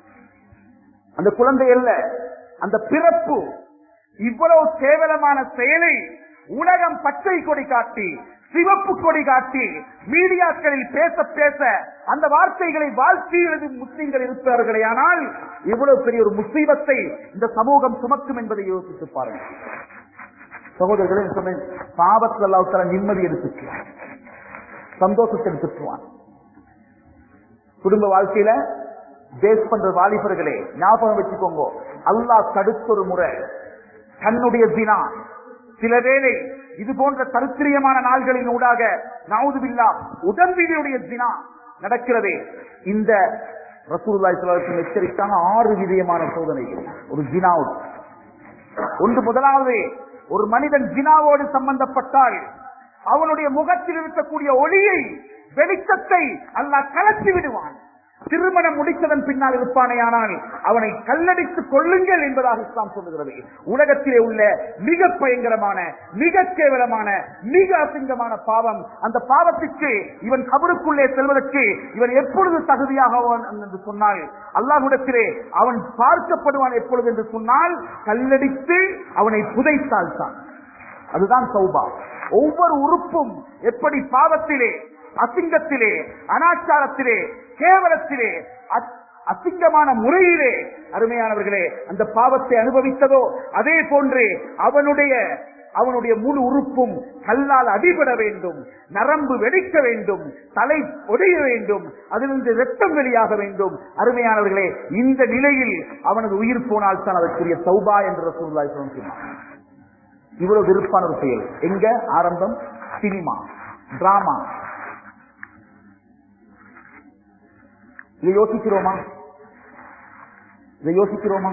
அந்த குழந்தை அல்ல அந்த பிறப்பு இவ்வளவு கேவலமான செயலை உலகம் பச்சை கொடி காட்டி சிவப்பு கொடி காட்டி மீடியாக்களில் பேச பேச அந்த வார்த்தைகளை வாழ்த்தி எழுதும் முஸ்லிம்கள் இருப்பார்களே ஆனால் இவ்வளவு பெரிய ஒரு முஸ்லீமத்தை இந்த சமூகம் சுமக்கும் என்பதை யோசித்து பாருங்கள் சகோதரர்களே சொன்னேன் பாவத்தில் அல்லாவுத்தால நிம்மதி எடுத்துக்குவான் சந்தோஷத்தை எடுத்துக்குவான் குடும்ப வாழ்க்கையில பேஸ் பண்ற வாலிபர்களே ஞாபகம் வச்சுக்கோங்க அல்லாஹ் தடுத்தொரு முறை தன்னுடைய தினா சில வேளை இது போன்ற தருத்திரியமான நாள்களின் ஊடாக நவுதுபில்லா உடம்பினுடைய தினா நடக்கிறதே இந்த ரசூல்லாய் சிலருக்கு எச்சரித்தான ஆறு விதமான சோதனைகள் ஒரு ஜினாவுட் ஒன்று முதலாவது ஒரு மனிதன் ஜினாவோடு சம்பந்தப்பட்டால் அவனுடைய முகத்தில் இருக்கக்கூடிய ஒளியை வெளிச்சத்தை அல்லாஹ் கலத்தி விடுவான் திருமணம் முடித்ததன் பின்னால் இருப்பானேயானால் அவனை கல்லடித்துக் கொள்ளுங்கள் என்பதாக இஸ்லாம் சொல்லுகிறது உலகத்திலே உள்ள மிக பயங்கரமான மிக கேவலமான மிக அசிங்கமான பாவம் அந்த பாவத்திற்கு இவன் கபருக்குள்ளே செல்வதற்கு இவன் எப்பொழுது தகுதியாக என்று சொன்னால் அல்லாஹுடத்திலே அவன் பார்க்கப்படுவான் எப்பொழுது என்று சொன்னால் கல்லடித்து அவனை புதைத்தால் தான் அதுதான் சௌபா ஒவ்வொரு உறுப்பும் எப்படி பாவத்திலே அசிங்கத்திலே அனாச்சாரத்திலே கேவலத்திலே அசிங்கமான முறையிலே அருமையானவர்களே அந்த பாவத்தை அனுபவித்ததோ அதே போன்று அவனுடைய அவனுடைய முழு உறுப்பும் கல்லால் அடிபட வேண்டும் நரம்பு வெடிக்க வேண்டும் தலை ஒடைய வேண்டும் அதிலிருந்து ரத்தம் வெளியாக வேண்டும் அருமையானவர்களே இந்த நிலையில் அவனது உயிர் போனால் தான் அதற்குரிய சௌபா என்று சூழ்நிலை சொன்னார் இவ்வளவு விருப்பான ஒரு செயல் எங்க ஆரம்பம் சினிமா டிராமா இதை யோசிக்கிறோமா இதை யோசிக்கிறோமா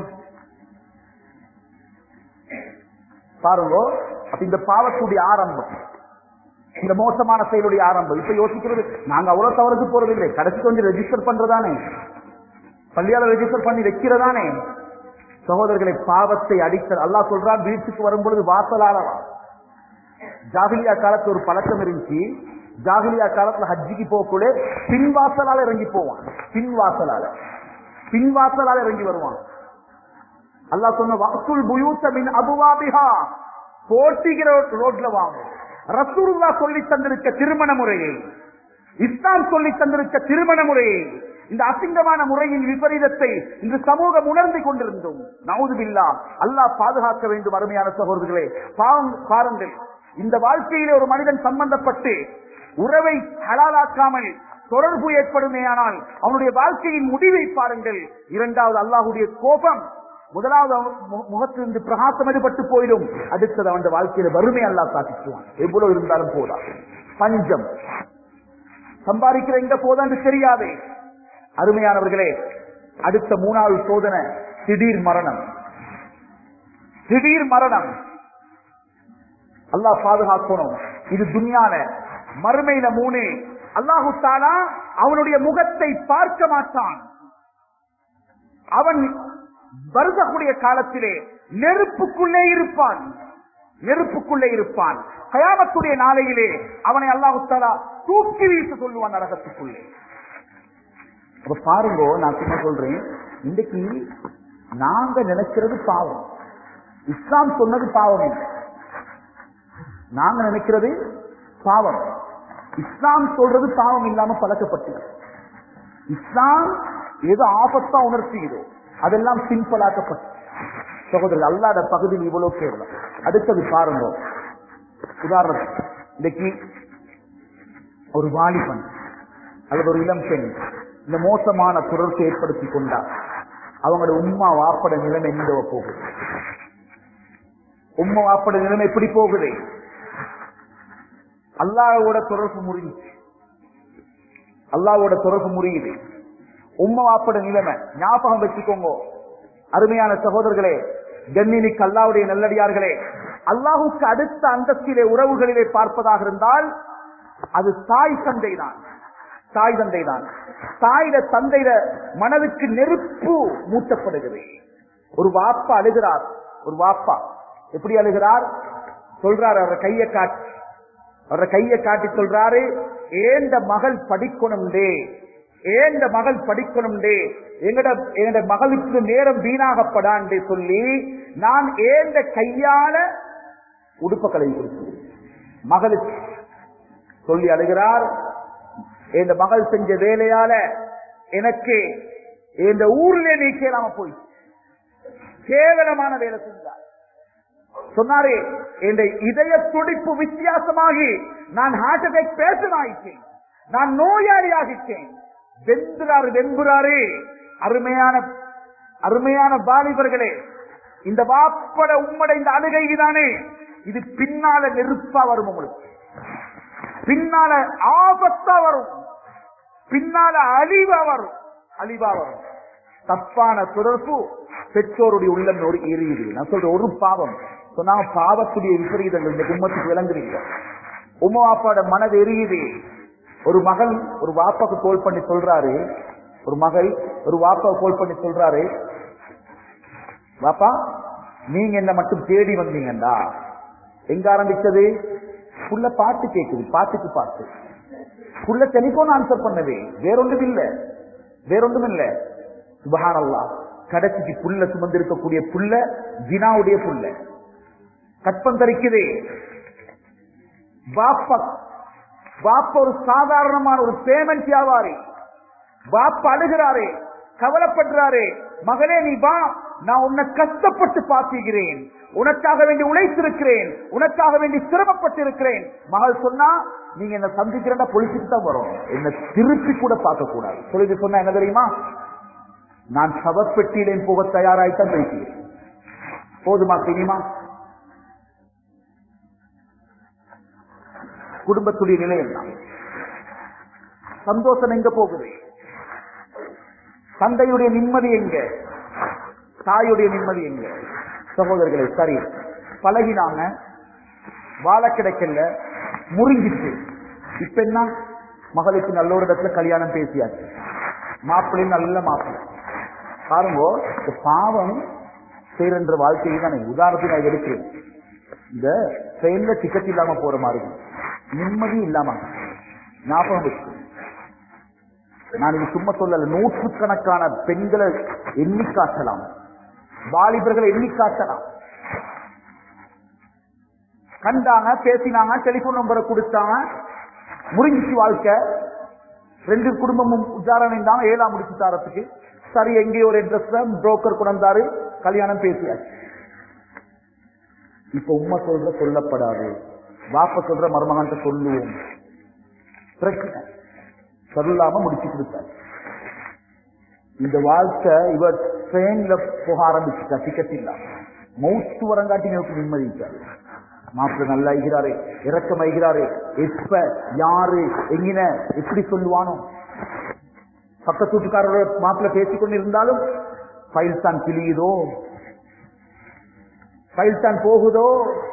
பாருங்க அப்ப இந்த பாவத்துடைய ஆரம்பம் இந்த மோசமான செயலுடைய ஆரம்பம் இப்ப யோசிக்கிறது நாங்க அவ்வளவு தவறுக்கு போறதில்லை கடைசி கொஞ்சம் ரெஜிஸ்டர் பண்றதானே பள்ளியால ரெஜிஸ்டர் பண்ணி வைக்கிறதானே சகோதரர்களை பாவத்தை அடித்த அல்லா சொல்றான் வீட்டுக்கு வரும்பொழுது வாசலாளவா ஜாகிலியா காலத்துல ஒரு பழக்கம் இருந்துச்சு ஜாகிலியா காலத்துல ஹஜ்ஜிக்கு போகக்கூட பின் வாசலால இறங்கி போவான் பின் வாசலால பின் வாசலால இறங்கி வருவான் அல்லா சொன்ன வாசுல் புயூத்த மின் அபுவாபிஹா போட்டிகிற ரோட்ல வாங்க ரசூல்லா சொல்லி தந்திருக்க திருமண முறையை இஸ்லாம் சொல்லி தந்திருக்க திருமண முறையை இந்த அசிங்கமான முறையின் விபரீதத்தை இன்று சமூகம் உணர்ந்து கொண்டிருந்தோம் நவுதுபில்லா அல்லாஹ் பாதுகாக்க வேண்டும் அருமையான சகோதரர்களே பாருங்கள் இந்த வாழ்க்கையிலே ஒரு மனிதன் சம்பந்தப்பட்டு உறவை ஹலாலாக்காமல் தொடர்பு ஏற்படுமேயானால் அவனுடைய வாழ்க்கையின் முடிவை பாருங்கள் இரண்டாவது அல்லாஹுடைய கோபம் முதலாவது முகத்திலிருந்து பிரகாசம் எடுபட்டு போயிடும் அடுத்தது அவன் வாழ்க்கையில வறுமை அல்லா காட்டிக்குவான் எவ்வளவு இருந்தாலும் போதா பஞ்சம் சம்பாதிக்கிற எங்க போதான்னு தெரியாது அருமையானவர்களே அடுத்த மூணாவது சோதனை திடீர் மரணம் திடீர் மரணம் அல்லாஹ் பாதுகாக்கணும் இது துணியால மறுமையில மூணு அல்லாஹு தாலா அவனுடைய முகத்தை பார்க்க மாட்டான் அவன் வருகக்கூடிய காலத்திலே நெருப்புக்குள்ளே இருப்பான் நெருப்புக்குள்ளே இருப்பான் கயாமத்துடைய நாளையிலே அவனை அல்லாஹு தாலா தூக்கி வீச சொல்லுவான் நரகத்துக்குள்ளே அப்ப பாருங்க நான் சும்மா சொல்றேன் இன்னைக்கு நாங்க நினைக்கிறது பாவம் இஸ்லாம் சொன்னது பாவம் இல்லை நாங்க நினைக்கிறது பாவம் இஸ்லாம் சொல்றது பாவம் இல்லாம பழக்கப்பட்டு இஸ்லாம் எது ஆபத்தா உணர்த்துகிறோ அதெல்லாம் சிம்பிளாக்கப்பட்டு சகோதரர் அல்லாத பகுதியில் இவ்வளவு கேரளம் அடுத்தது பாருங்க உதாரணத்துக்கு இன்னைக்கு ஒரு வாலிபன் அல்லது ஒரு இளம் பெண் இந்த மோசமான தொடர்பு ஏற்படுத்தி கொண்டார் அவங்களோட உம்மா வாப்பட நிலைமை எங்க போகுது உம்மா வாப்பட நிலைமை எப்படி போகுது அல்லாவோட தொடர்பு முறிஞ்சிச்சு அல்லாவோட தொடர்பு முறியுது உம்மா வாப்பட நிலைமை ஞாபகம் வச்சுக்கோங்க அருமையான சகோதரர்களே கண்ணினிக்கு அல்லாவுடைய நல்லடியார்களே அல்லாஹுக்கு அடுத்த அந்தஸ்திலே உறவுகளிலே பார்ப்பதாக இருந்தால் அது தாய் தந்தை தான் தாய் தந்தை தான் தாயிட தந்தையிட மனதுக்கு நெருப்பு மூட்டப்படுகிறது ஒரு வாப்பா அழுகிறார் ஒரு வாப்பா எப்படி அழுகிறார் சொல்றார் அவர் கையை காட்டி அவர கையை காட்டி சொல்றாரு ஏந்த மகள் படிக்கணும்டே ஏந்த மகள் படிக்கணும்டே எங்கட எங்கட மகளுக்கு நேரம் வீணாகப்படான்னு சொல்லி நான் ஏந்த கையால உடுப்ப கலை கொடுத்தேன் மகளுக்கு சொல்லி அழுகிறார் இந்த மகள் செஞ்ச வேலையால எனக்கு இந்த ஊர்ல நீக்கலாம போய் கேவலமான வேலை செஞ்சார் சொன்னாரு இந்த இதய துடிப்பு வித்தியாசமாகி நான் ஹார்ட் அட்டாக் பேசனாயிட்டேன் நான் நோயாளி ஆகிட்டேன் வெந்துறாரு வெம்புறாரு அருமையான அருமையான வாலிபர்களே இந்த வாப்பட உம்மட இந்த அழுகை தானே இது பின்னால நெருப்பா வரும் உங்களுக்கு பின்னால ஆபத்தா வரும் பின்னால அழிவா வரும் அழிவா வரும் தப்பான தொடர்பு பெற்றோருடைய உள்ளம் ஒரு எரியுது நான் சொல்றேன் ஒரு பாவம் சொன்னாங்க பாவத்துடைய விபரீதங்கள் இந்த கும்மத்துக்கு விளங்குறீங்க உமா வாப்பாட மனது எரியுது ஒரு மகள் ஒரு வாப்பாக்கு கோல் பண்ணி சொல்றாரு ஒரு மகள் ஒரு வாப்பாவை கோல் பண்ணி சொல்றாரு வாப்பா நீங்க என்ன மட்டும் தேடி வந்தீங்கடா எங்க ஆரம்பிச்சது புள்ள பாட்டு கேக்குது பாட்டுக்கு பாட்டு புள்ள டெலிபோன் ஆன்சர் பண்ணது வேறொன்றும் இல்ல வேறொன்றும் இல்ல சுபஹானல்லா கடைசிக்கு புல்ல சுமந்து இருக்கக்கூடிய புல்ல ஜினாவுடைய புல்ல கற்பம் தரிக்குது பாப்பா பாப்பா ஒரு சாதாரணமான ஒரு பேமெண்ட் வியாபாரி பாப்பா அழுகிறாரே கவலைப்படுறாரே மகனே நீ வா நான் உன்னை கஷ்டப்பட்டு பார்த்துகிறேன் உனக்காக வேண்டி உழைத்திருக்கிறேன் உனக்காக வேண்டி சிரமப்பட்டு இருக்கிறேன் மகள் சொன்னா நீங்க என்ன சந்திக்கிறதா பொலிச்சுட்டு தான் வரும் என்ன திருப்பி கூட பார்க்க கூடாது சொல்லிட்டு சொன்னா என்ன தெரியுமா நான் சவப்பெட்டியிலே போக தயாராய்த்தான் பேசுகிறேன் போதுமா தெரியுமா குடும்பத்துடைய நிலை என்ன சந்தோஷம் எங்க போகுது தந்தையுடைய நிம்மதி எங்க தாயுடைய நிம்மதி எங்க சகோதரர்களே சரி பழகினாங்க வாழ கிடைக்கல முறிஞ்சிச்சு இப்ப என்ன மகளுக்கு நல்ல ஒரு இடத்துல கல்யாணம் பேசியாச்சு மாப்பிள்ளை நல்ல மாப்பிள்ளை பாருங்க இந்த பாவம் செய்யற வாழ்க்கையை தானே உதாரணத்துக்கு நான் எடுக்கிறேன் இந்த ட்ரெயின்ல டிக்கெட் இல்லாம போற மாதிரி இருக்கும். நிம்மதி இல்லாம ஞாபகம் வச்சு நான் இது சும்மா சொல்லல நூற்றுக்கணக்கான பெண்களை எண்ணி காட்டலாம் வாலிபர்களை எண்ணி காட்டலாம் கண்டாங்க பேசினாங்க டெலிபோன் நம்பரை கொடுத்தாங்க முறிஞ்சிச்சு வாழ்க்கை ரெண்டு குடும்பமும் உச்சாரணம் தான் ஏழாம் முடிச்சு தாரத்துக்கு சரி எங்கேயோ ஒரு அட்ரஸ்ல புரோக்கர் கொண்டாரு கல்யாணம் பேசியாச்சு இப்ப உண்மை சொல்ற சொல்லப்படாது வாப்ப சொல்ற மருமகன்ட்ட சொல்லுவோம் பிரச்சனை சொல்லாம முடிச்சு கொடுத்தாரு இந்த வாழ்க்கை இவர் ட்ரெயின்ல போக ஆரம்பிச்சுட்டா டிக்கெட் இல்லாம மௌத்து வரங்காட்டி நோக்கி நிம்மதிச்சாரு மாப்பிள்ள நல்லா ஐகிறாரு இறக்கம் ஐகிறாரு எப்ப யாரு எங்கின எப்படி சொல்லுவானோ பக்கத்து வீட்டுக்காரோட மாப்பிள்ள பேசிக் கொண்டிருந்தாலும் ஃபைல் தான் கிளியுதோ ஃபைல் தான் போகுதோ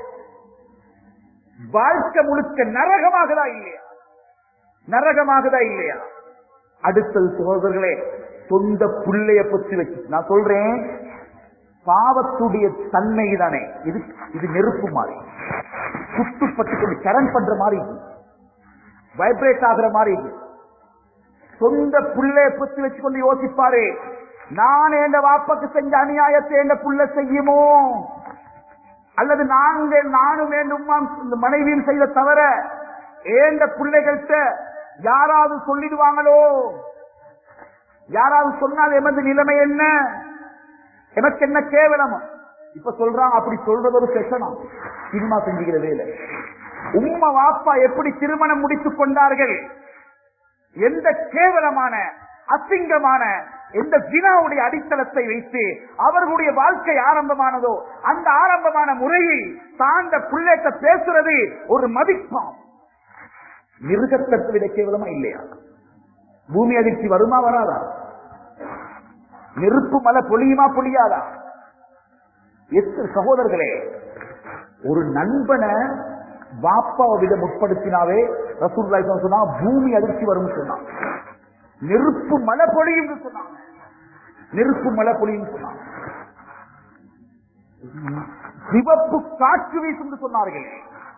வாழ்க்கை முழுக்க நரகமாகுதா இல்லையா நரகமாகுதா இல்லையா அடுத்தது சகோதரர்களே சொந்த புள்ளைய பத்தி வச்சு நான் சொல்றேன் பாவத்துடைய தன்மை தானே இது இது நெருப்பு மாதிரி சுட்டுப்பட்டு கொண்டு கரண்ட் பண்ற மாதிரி வைப்ரேட் ஆகுற மாதிரி சொந்த புள்ளைய பத்தி வச்சுக்கொண்டு யோசிப்பாரு நான் என் வாப்பக்கு செஞ்ச அநியாயத்தை என் புள்ள செய்யுமோ அல்லது நாங்கள் நானும் வேண்டும் இந்த மனைவியும் செய்த தவிர ஏண்ட பிள்ளைகள்கிட்ட யாராவது சொல்லிடுவாங்களோ யாராவது சொன்னால் எமது நிலைமை என்ன எனக்கு என்ன கேவலம் இப்ப சொல்றான் அப்படி சொல்றது ஒரு செஷனா சினிமா செஞ்சுக்கிற வேலை உம்மா வாப்பா எப்படி திருமணம் முடித்துக் கொண்டார்கள் எந்த கேவலமான அசிங்கமான எந்த வினாவுடைய அடித்தளத்தை வைத்து அவர்களுடைய வாழ்க்கை ஆரம்பமானதோ அந்த ஆரம்பமான முறையில் தாண்ட பிள்ளைட்ட பேசுறது ஒரு மதிப்பாம் மிருகத்தை விட கேவலமா இல்லையா பூமி அதிர்ச்சி வருமா வராதா நெருப்பு மலை பொழியுமா பொழியாதா எத்தனை சகோதரர்களே ஒரு நண்பனை பாப்பாவை விட முற்படுத்தினாவே ரசூல்லாய் சொன்னா பூமி அதிர்ச்சி வரும் சொன்னான் நெருப்பு மழை பொழியும் சொன்னாங்க நெருப்பு மழை பொழியும் சொன்னாங்க சிவப்பு காற்று வீசும் சொன்னார்கள்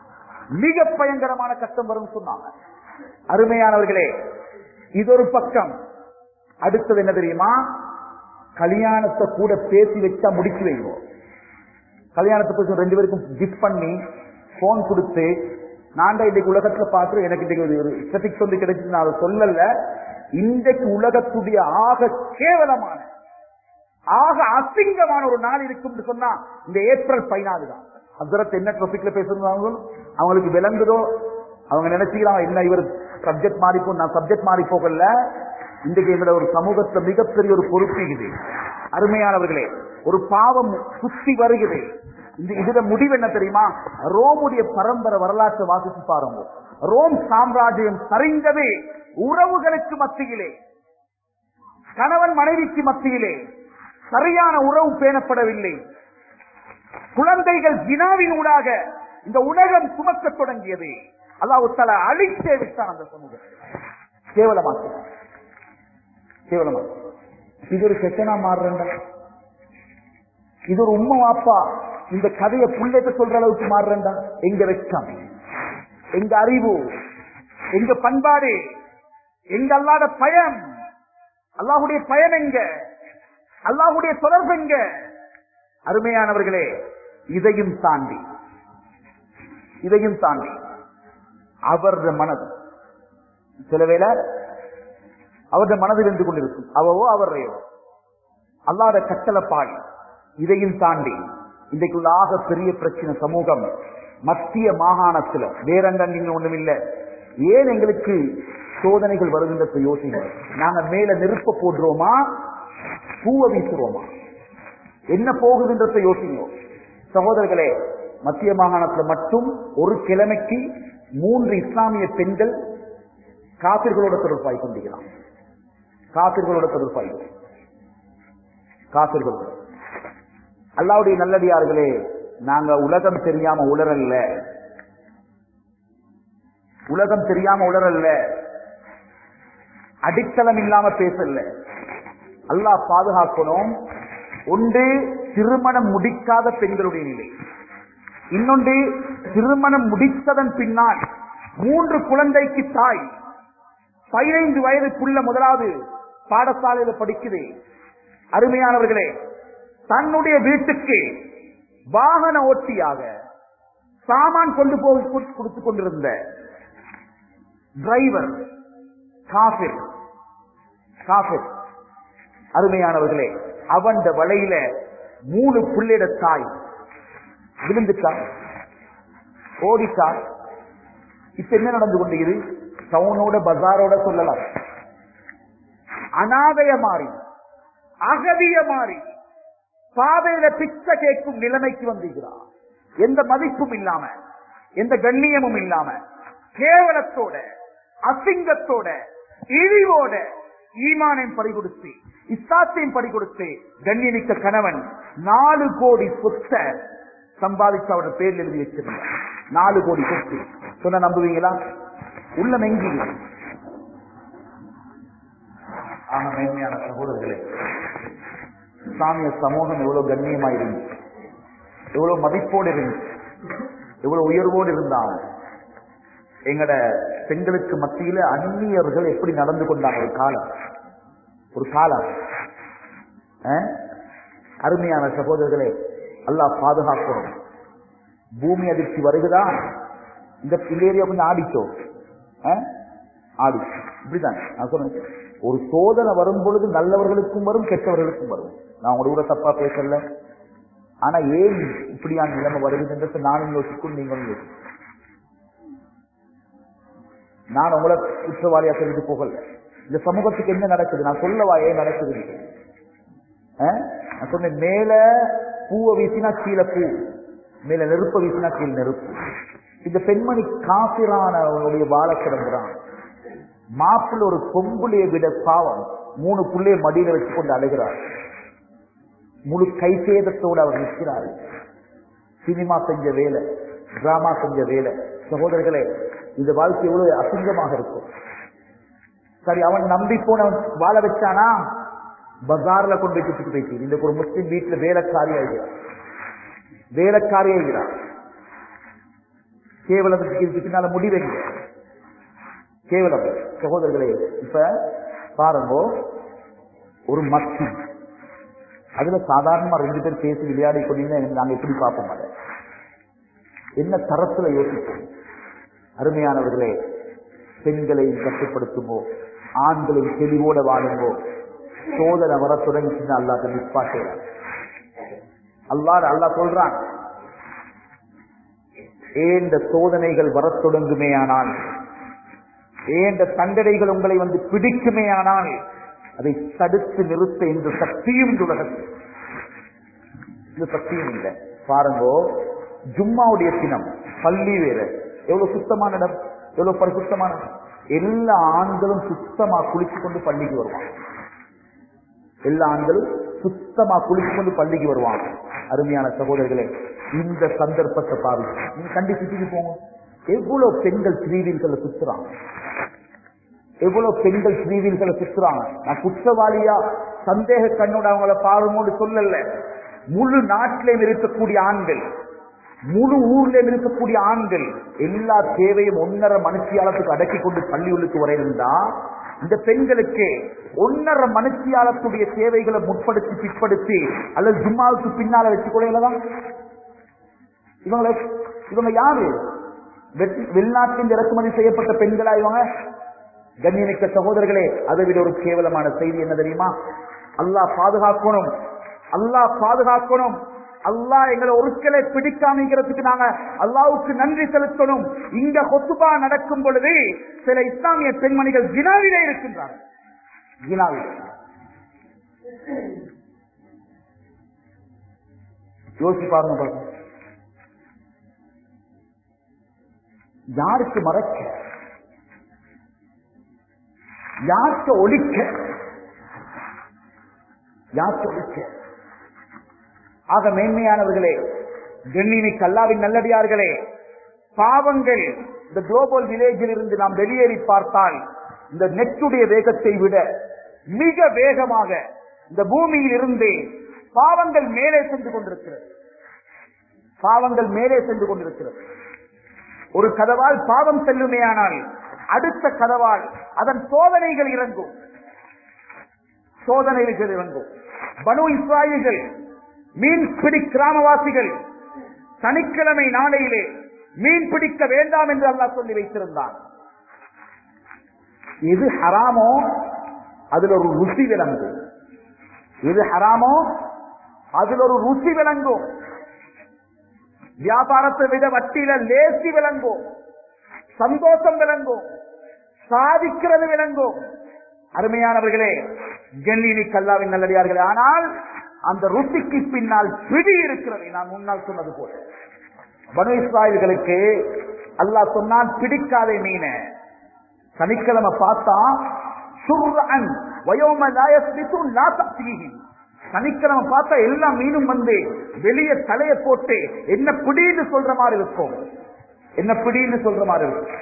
மிக பயங்கரமான கஷ்டம் வரும் சொன்னாங்க அருமையானவர்களே இது ஒரு பக்கம் அடுத்தது என்ன தெரியுமா கல்யாணத்தை கூட பேசி வச்சா முடிச்சு வைவோம் கல்யாணத்தை பேசி ரெண்டு பேருக்கும் கிஃப்ட் பண்ணி போன் கொடுத்து நான் தான் இன்னைக்கு உலகத்துல பார்த்து எனக்கு இன்னைக்கு ஒரு ஸ்டெட்டிக்ஸ் வந்து கிடைச்சு நான் அதை சொல்லல இன்றைக்கு உலகத்துடைய ஆக கேவலமான ஆக அசிங்கமான ஒரு நாள் இருக்கும் சொன்னா இந்த ஏப்ரல் பதினாலு தான் ஹசரத் என்ன டாபிக்ல பேசுறாங்க அவங்களுக்கு விளங்குதோ அவங்க நினைச்சுக்கலாம் என்ன இவர் சப்ஜெக்ட் மாறி போ நான் சப்ஜெக்ட் மாறி போகல இன்றைக்கு எங்களோட ஒரு சமூகத்துல மிகப்பெரிய ஒரு பொறுப்பு இது அருமையானவர்களே ஒரு பாவம் சுத்தி வருகிறது இந்த இதுல முடிவு என்ன தெரியுமா ரோமுடைய பரம்பரை வரலாற்றை வாசித்து பாருங்க ரோம் சாம்ராஜ்யம் சரிந்தது உறவுகளுக்கு மத்தியிலே கணவன் மனைவிக்கு மத்தியிலே சரியான உறவு பேணப்படவில்லை குழந்தைகள் ஜினாவின் ஊடாக இந்த உலகம் சுமக்க தொடங்கியது அல்லாஹ் தல அழித்தே விட்டான் அந்த சமூகத்தை கேவலமாக்க கேவலமாக்க இது ஒரு செட்டனா மாறுறா இது ஒரு உண்மை வாப்பா இந்த கதையை புள்ளைட்ட சொல்ற அளவுக்கு மாறுறா எங்க வெட்கம் எங்க அறிவு எங்க பண்பாடு எங்க அல்லாத பயம் அல்லாஹுடைய பயம் எங்க அல்லாஹுடைய தொடர்பு எங்க அருமையானவர்களே இதையும் தாண்டி இதையும் தாண்டி அவரது மனது சில வேளை அவரது மனதில் இருந்து கொண்டிருக்கும் அவவோ அவரையோ அல்லாத கட்டளை பாடி இதையும் தாண்டி இன்றைக்குள்ள ஆக பெரிய பிரச்சனை சமூகம் மத்திய மாகாணத்துல வேறெங்க நீங்க ஒண்ணும் இல்ல ஏன் எங்களுக்கு சோதனைகள் வருகின்ற யோசிங்க நாங்க மேல நெருப்ப போடுறோமா பூவை வீசுறோமா என்ன போகுதுன்றத யோசிங்க சகோதரர்களே மத்திய மாகாணத்துல மட்டும் ஒரு கிழமைக்கு மூன்று இஸ்லாமிய பெண்கள் காபிர்களோட தொடர்பாய் கொண்டிருக்கிறான் காபிர்களோட தொடர்பாய் காபிர்களோட அல்லாவுடைய நல்லடியார்களே நாங்க உலகம் தெரியாம உளரல்ல உலகம் தெரியாம உளரல்ல அடித்தளம் இல்லாம பேசல அல்லாஹ் பாதுகாக்கணும் ஒன்று திருமணம் முடிக்காத பெண்களுடைய நிலை இன்னொன்று திருமணம் முடித்ததன் பின்னால் மூன்று குழந்தைக்கு தாய் பதினைந்து வயதுக்குள்ள முதலாவது பாடசாலையில படிக்குது அருமையானவர்களே தன்னுடைய வீட்டுக்கு வாகன ஓட்டியாக சாமான் கொண்டு போய் கொடுத்துக் கொண்டிருந்த டிரைவர் காஃபிர் காஃபிர் அருமையானவர்களே அவன் வலையில மூணு புள்ளிட தாய் விழுந்துட்டான் ஓடிட்டான் இப்ப என்ன நடந்து கொண்டிருக்குது டவுனோட பஜாரோட சொல்லலாம் அனாதைய மாறி அகதிய மாறி பாதையில பிச்சை கேட்கும் நிலைமைக்கு வந்திருக்கிறார் எந்த மதிப்பும் இல்லாம எந்த கண்ணியமும் இல்லாம கேவலத்தோட அசிங்கத்தோட இழிவோட ஈமானையும் பறி கொடுத்து இஸ்லாத்தையும் பறி கொடுத்து கண்ணியமிக்க கணவன் நாலு கோடி சொத்தை சம்பாதிச்சு அவரோட பேர்ல எழுதி வச்சிருந்தார் நாலு கோடி சொத்து சொன்ன நம்புவீங்களா உள்ள மெங்கி ஆக மேன்மையான சகோதரர்களே இஸ்லாமிய சமூகம் எவ்வளவு கண்ணியமா இருந்துச்சு எவ்வளவு மதிப்போடு இருந்துச்சு எவ்வளவு உயர்வோடு இருந்தாங்க எங்கட பெண்களுக்கு மத்தியில அந்நியர்கள் எப்படி நடந்து கொண்டாங்க ஒரு காலம் ஒரு காலம் அஹ்? அருமையான சகோதரர்களே அல்லாஹ் பாதுகாக்கணும் பூமி அதிர்ச்சி வருகுதா இந்த ஏரியா கொஞ்சம் ஆடிச்சோ அஹ்? ஆடிச்சு இப்படிதான் நான் சொன்னேன் ஒரு சோதனை வரும் பொழுது நல்லவர்களுக்கும் வரும் கெட்டவர்களுக்கும் வரும் நான் உங்களோட கூட தப்பா பேசல ஆனா ஏன் இப்படியான நிலைமை வருதுன்றத நானும் யோசிக்கும் நீங்களும் யோசிக்கும் நான் உங்களை குற்றவாளியா தெரிந்து போகல இந்த சமூகத்துக்கு என்ன நடக்குது நான் சொல்லவா ஏன் நடக்குது அஹ்? நான் சொன்னேன் மேல பூவை வீசினா கீழே பூ மேல நெருப்ப வீசினா கீழே நெருப்பு இந்த பெண்மணி காசிரானவனுடைய வாழ கிடங்குறான் மாப்பிள்ள ஒரு பொம்புளைய விட பாவம் மூணு புள்ளைய மடியில வச்சு கொண்டு அழுகிறார் முழு கைசேதத்தோடு அவர் நிற்கிறார் சினிமா செஞ்ச வேலை டிராமா செஞ்ச வேலை சகோதரர்களே இந்த வாழ்க்கை எவ்வளவு அசிங்கமாக இருக்கும் சரி அவன் நம்பி போனவன் வாழ வச்சானா பஜார்ல கொண்டு போய் சுட்டு போயிட்டு இந்த ஒரு முஸ்லிம் வீட்டுல வேலைக்காரி ஆகிறார் வேலைக்காரி ஆகிறார் கேவலத்துக்கு இதுக்கு பின்னால முடிவெங்க கேவலம் சகோதரர்களே இப்ப பாருங்க ஒரு மக்கள் அதுல சாதாரணமா ரெண்டு பேர் பேசி விளையாடி கொண்டீங்கன்னா நாங்க எப்படி பார்ப்போம் அதை என்ன தரத்துல யோசிப்போம் அருமையானவர்களே பெண்களை கட்டுப்படுத்துமோ ஆண்களை தெளிவோட வாழுங்கோ சோதனை வர தொடங்கிச்சுன்னா அல்லாத நிப்பாட்டே அல்லாத அல்லா சொல்றான் ஏந்த சோதனைகள் வரத் தொடங்குமேயானால் ஏந்த தண்டனைகள் உங்களை வந்து பிடிக்குமேயானால் அதை தடுத்து நிறுத்த இந்த சக்தியும் இந்த உலகத்தில் இந்த சக்தியும் இல்லை பாருங்கோ ஜும்மாவுடைய தினம் பள்ளி வேற எவ்வளவு சுத்தமான இடம் எவ்வளவு பரிசுத்தமான இடம். எல்லா ஆண்களும் சுத்தமா குளிச்சு கொண்டு பள்ளிக்கு வருவாங்க எல்லா ஆண்களும் சுத்தமா குளிச்சு கொண்டு பள்ளிக்கு வருவாங்க அருமையான சகோதரர்களே இந்த சந்தர்ப்பத்தை பாருங்க நீங்க கண்டி சுத்திக்கு போங்க எவ்வளவு பெண்கள் ஸ்ரீவீல்களை சுத்துறாங்க எவ்வளவு பெண்கள் ஸ்ரீவீல்களை சுத்துறாங்க நான் குற்றவாளியா சந்தேக கண்ணோட அவங்கள பாருமோடு சொல்லல முழு நாட்டிலையும் இருக்கக்கூடிய ஆண்கள் முழு ஊர்லயும் இருக்கக்கூடிய ஆண்கள் எல்லா தேவையும் ஒன்னரை மனுஷியாலத்துக்கு அடக்கி கொண்டு பள்ளி உள்ளுக்கு வர இருந்தா இந்த பெண்களுக்கு ஒன்னரை மனுஷியாலத்துடைய தேவைகளை முற்படுத்தி பிற்படுத்தி அல்லது ஜும்மாவுக்கு பின்னால வச்சுக்கொள்ளதான் இவங்களை இவங்க யாரு வெட்- வெளிநாட்டில் இறக்குமதி செய்யப்பட்ட பெண்களா இவங்க கண்ணியமிக்க சகோதரர்களே அதை விட ஒரு கேவலமான செய்தி என்ன தெரியுமா அல்லாஹ் பாதுகாக்கணும் அல்லாஹ் பாதுகாக்கணும் அல்லாஹ் எங்களை ஒருக்களை பிடிக்காமிக்கிறதுக்கு நாங்க அல்லாவுக்கு நன்றி செலுத்தணும் இங்க கொத்துபா நடக்கும் பொழுது சில இஸ்லாமிய பெண்மணிகள் ஜினாவிலே இருக்கின்றார்கள் ஜினாவிலே யோசிச்சு பாருங்க பாருங்க யாருக்கு மறைக்க யாருக்கு ஒழிக்க யாருக்கு ஒழிக்க ஆக மேன்மையானவர்களே கண்ணிமிக்கு அல்லாவின் நல்லடியார்களே பாவங்கள் இந்த குளோபல் வில்லேஜில் இருந்து நாம் வெளியேறி பார்த்தால் இந்த நெட்டுடைய வேகத்தை விட மிக வேகமாக இந்த பூமியில் இருந்து பாவங்கள் மேலே சென்று கொண்டிருக்கிறது பாவங்கள் மேலே சென்று கொண்டிருக்கிறது ஒரு கதவால் பாவம் செல்லுமேயானால் அடுத்த கதவால் அதன் சோதனைகள் இறங்கும் சோதனைகள் இறங்கும் பனு இஸ்ராயில்கள் மீன் பிடி கிராமவாசிகள் சனிக்கிழமை நாளையிலே மீன் பிடிக்க வேண்டாம் என்று அல்லாஹ் சொல்லி வைத்திருந்தான் எது ஹராமோ அதுல ஒரு ருசி விளங்கும் எது ஹராமோ அதுல ஒரு ருசி விளங்கும் வியாபாரத்தை விட வட்டியில லேசி விளங்கும் சந்தோஷம் விளங்கும் சாதிக்கிறது விளங்கும் அருமையானவர்களே கண்ணினி கல்லாவின் நல்லடியார்களே ஆனால் அந்த ருசிக்கு பின்னால் பிடி இருக்கிறது நான் முன்னால் சொன்னது போல பனு இஸ்ராயல்களுக்கு அல்லாஹ் சொன்னான் பிடிக்காதே மீன சனிக்கிழமை பார்த்தா சுர்ரன் வயோம லாயஸ்மிது லா தக்தீஹி. சனிக்கிழமை பார்த்தா எல்லா மீனும் வந்து வெளியே தலைய போட்டு என்ன பிடின்னு சொல்ற மாதிரி இருக்கும் என்ன பிடின்னு சொல்ற மாதிரி இருக்கும்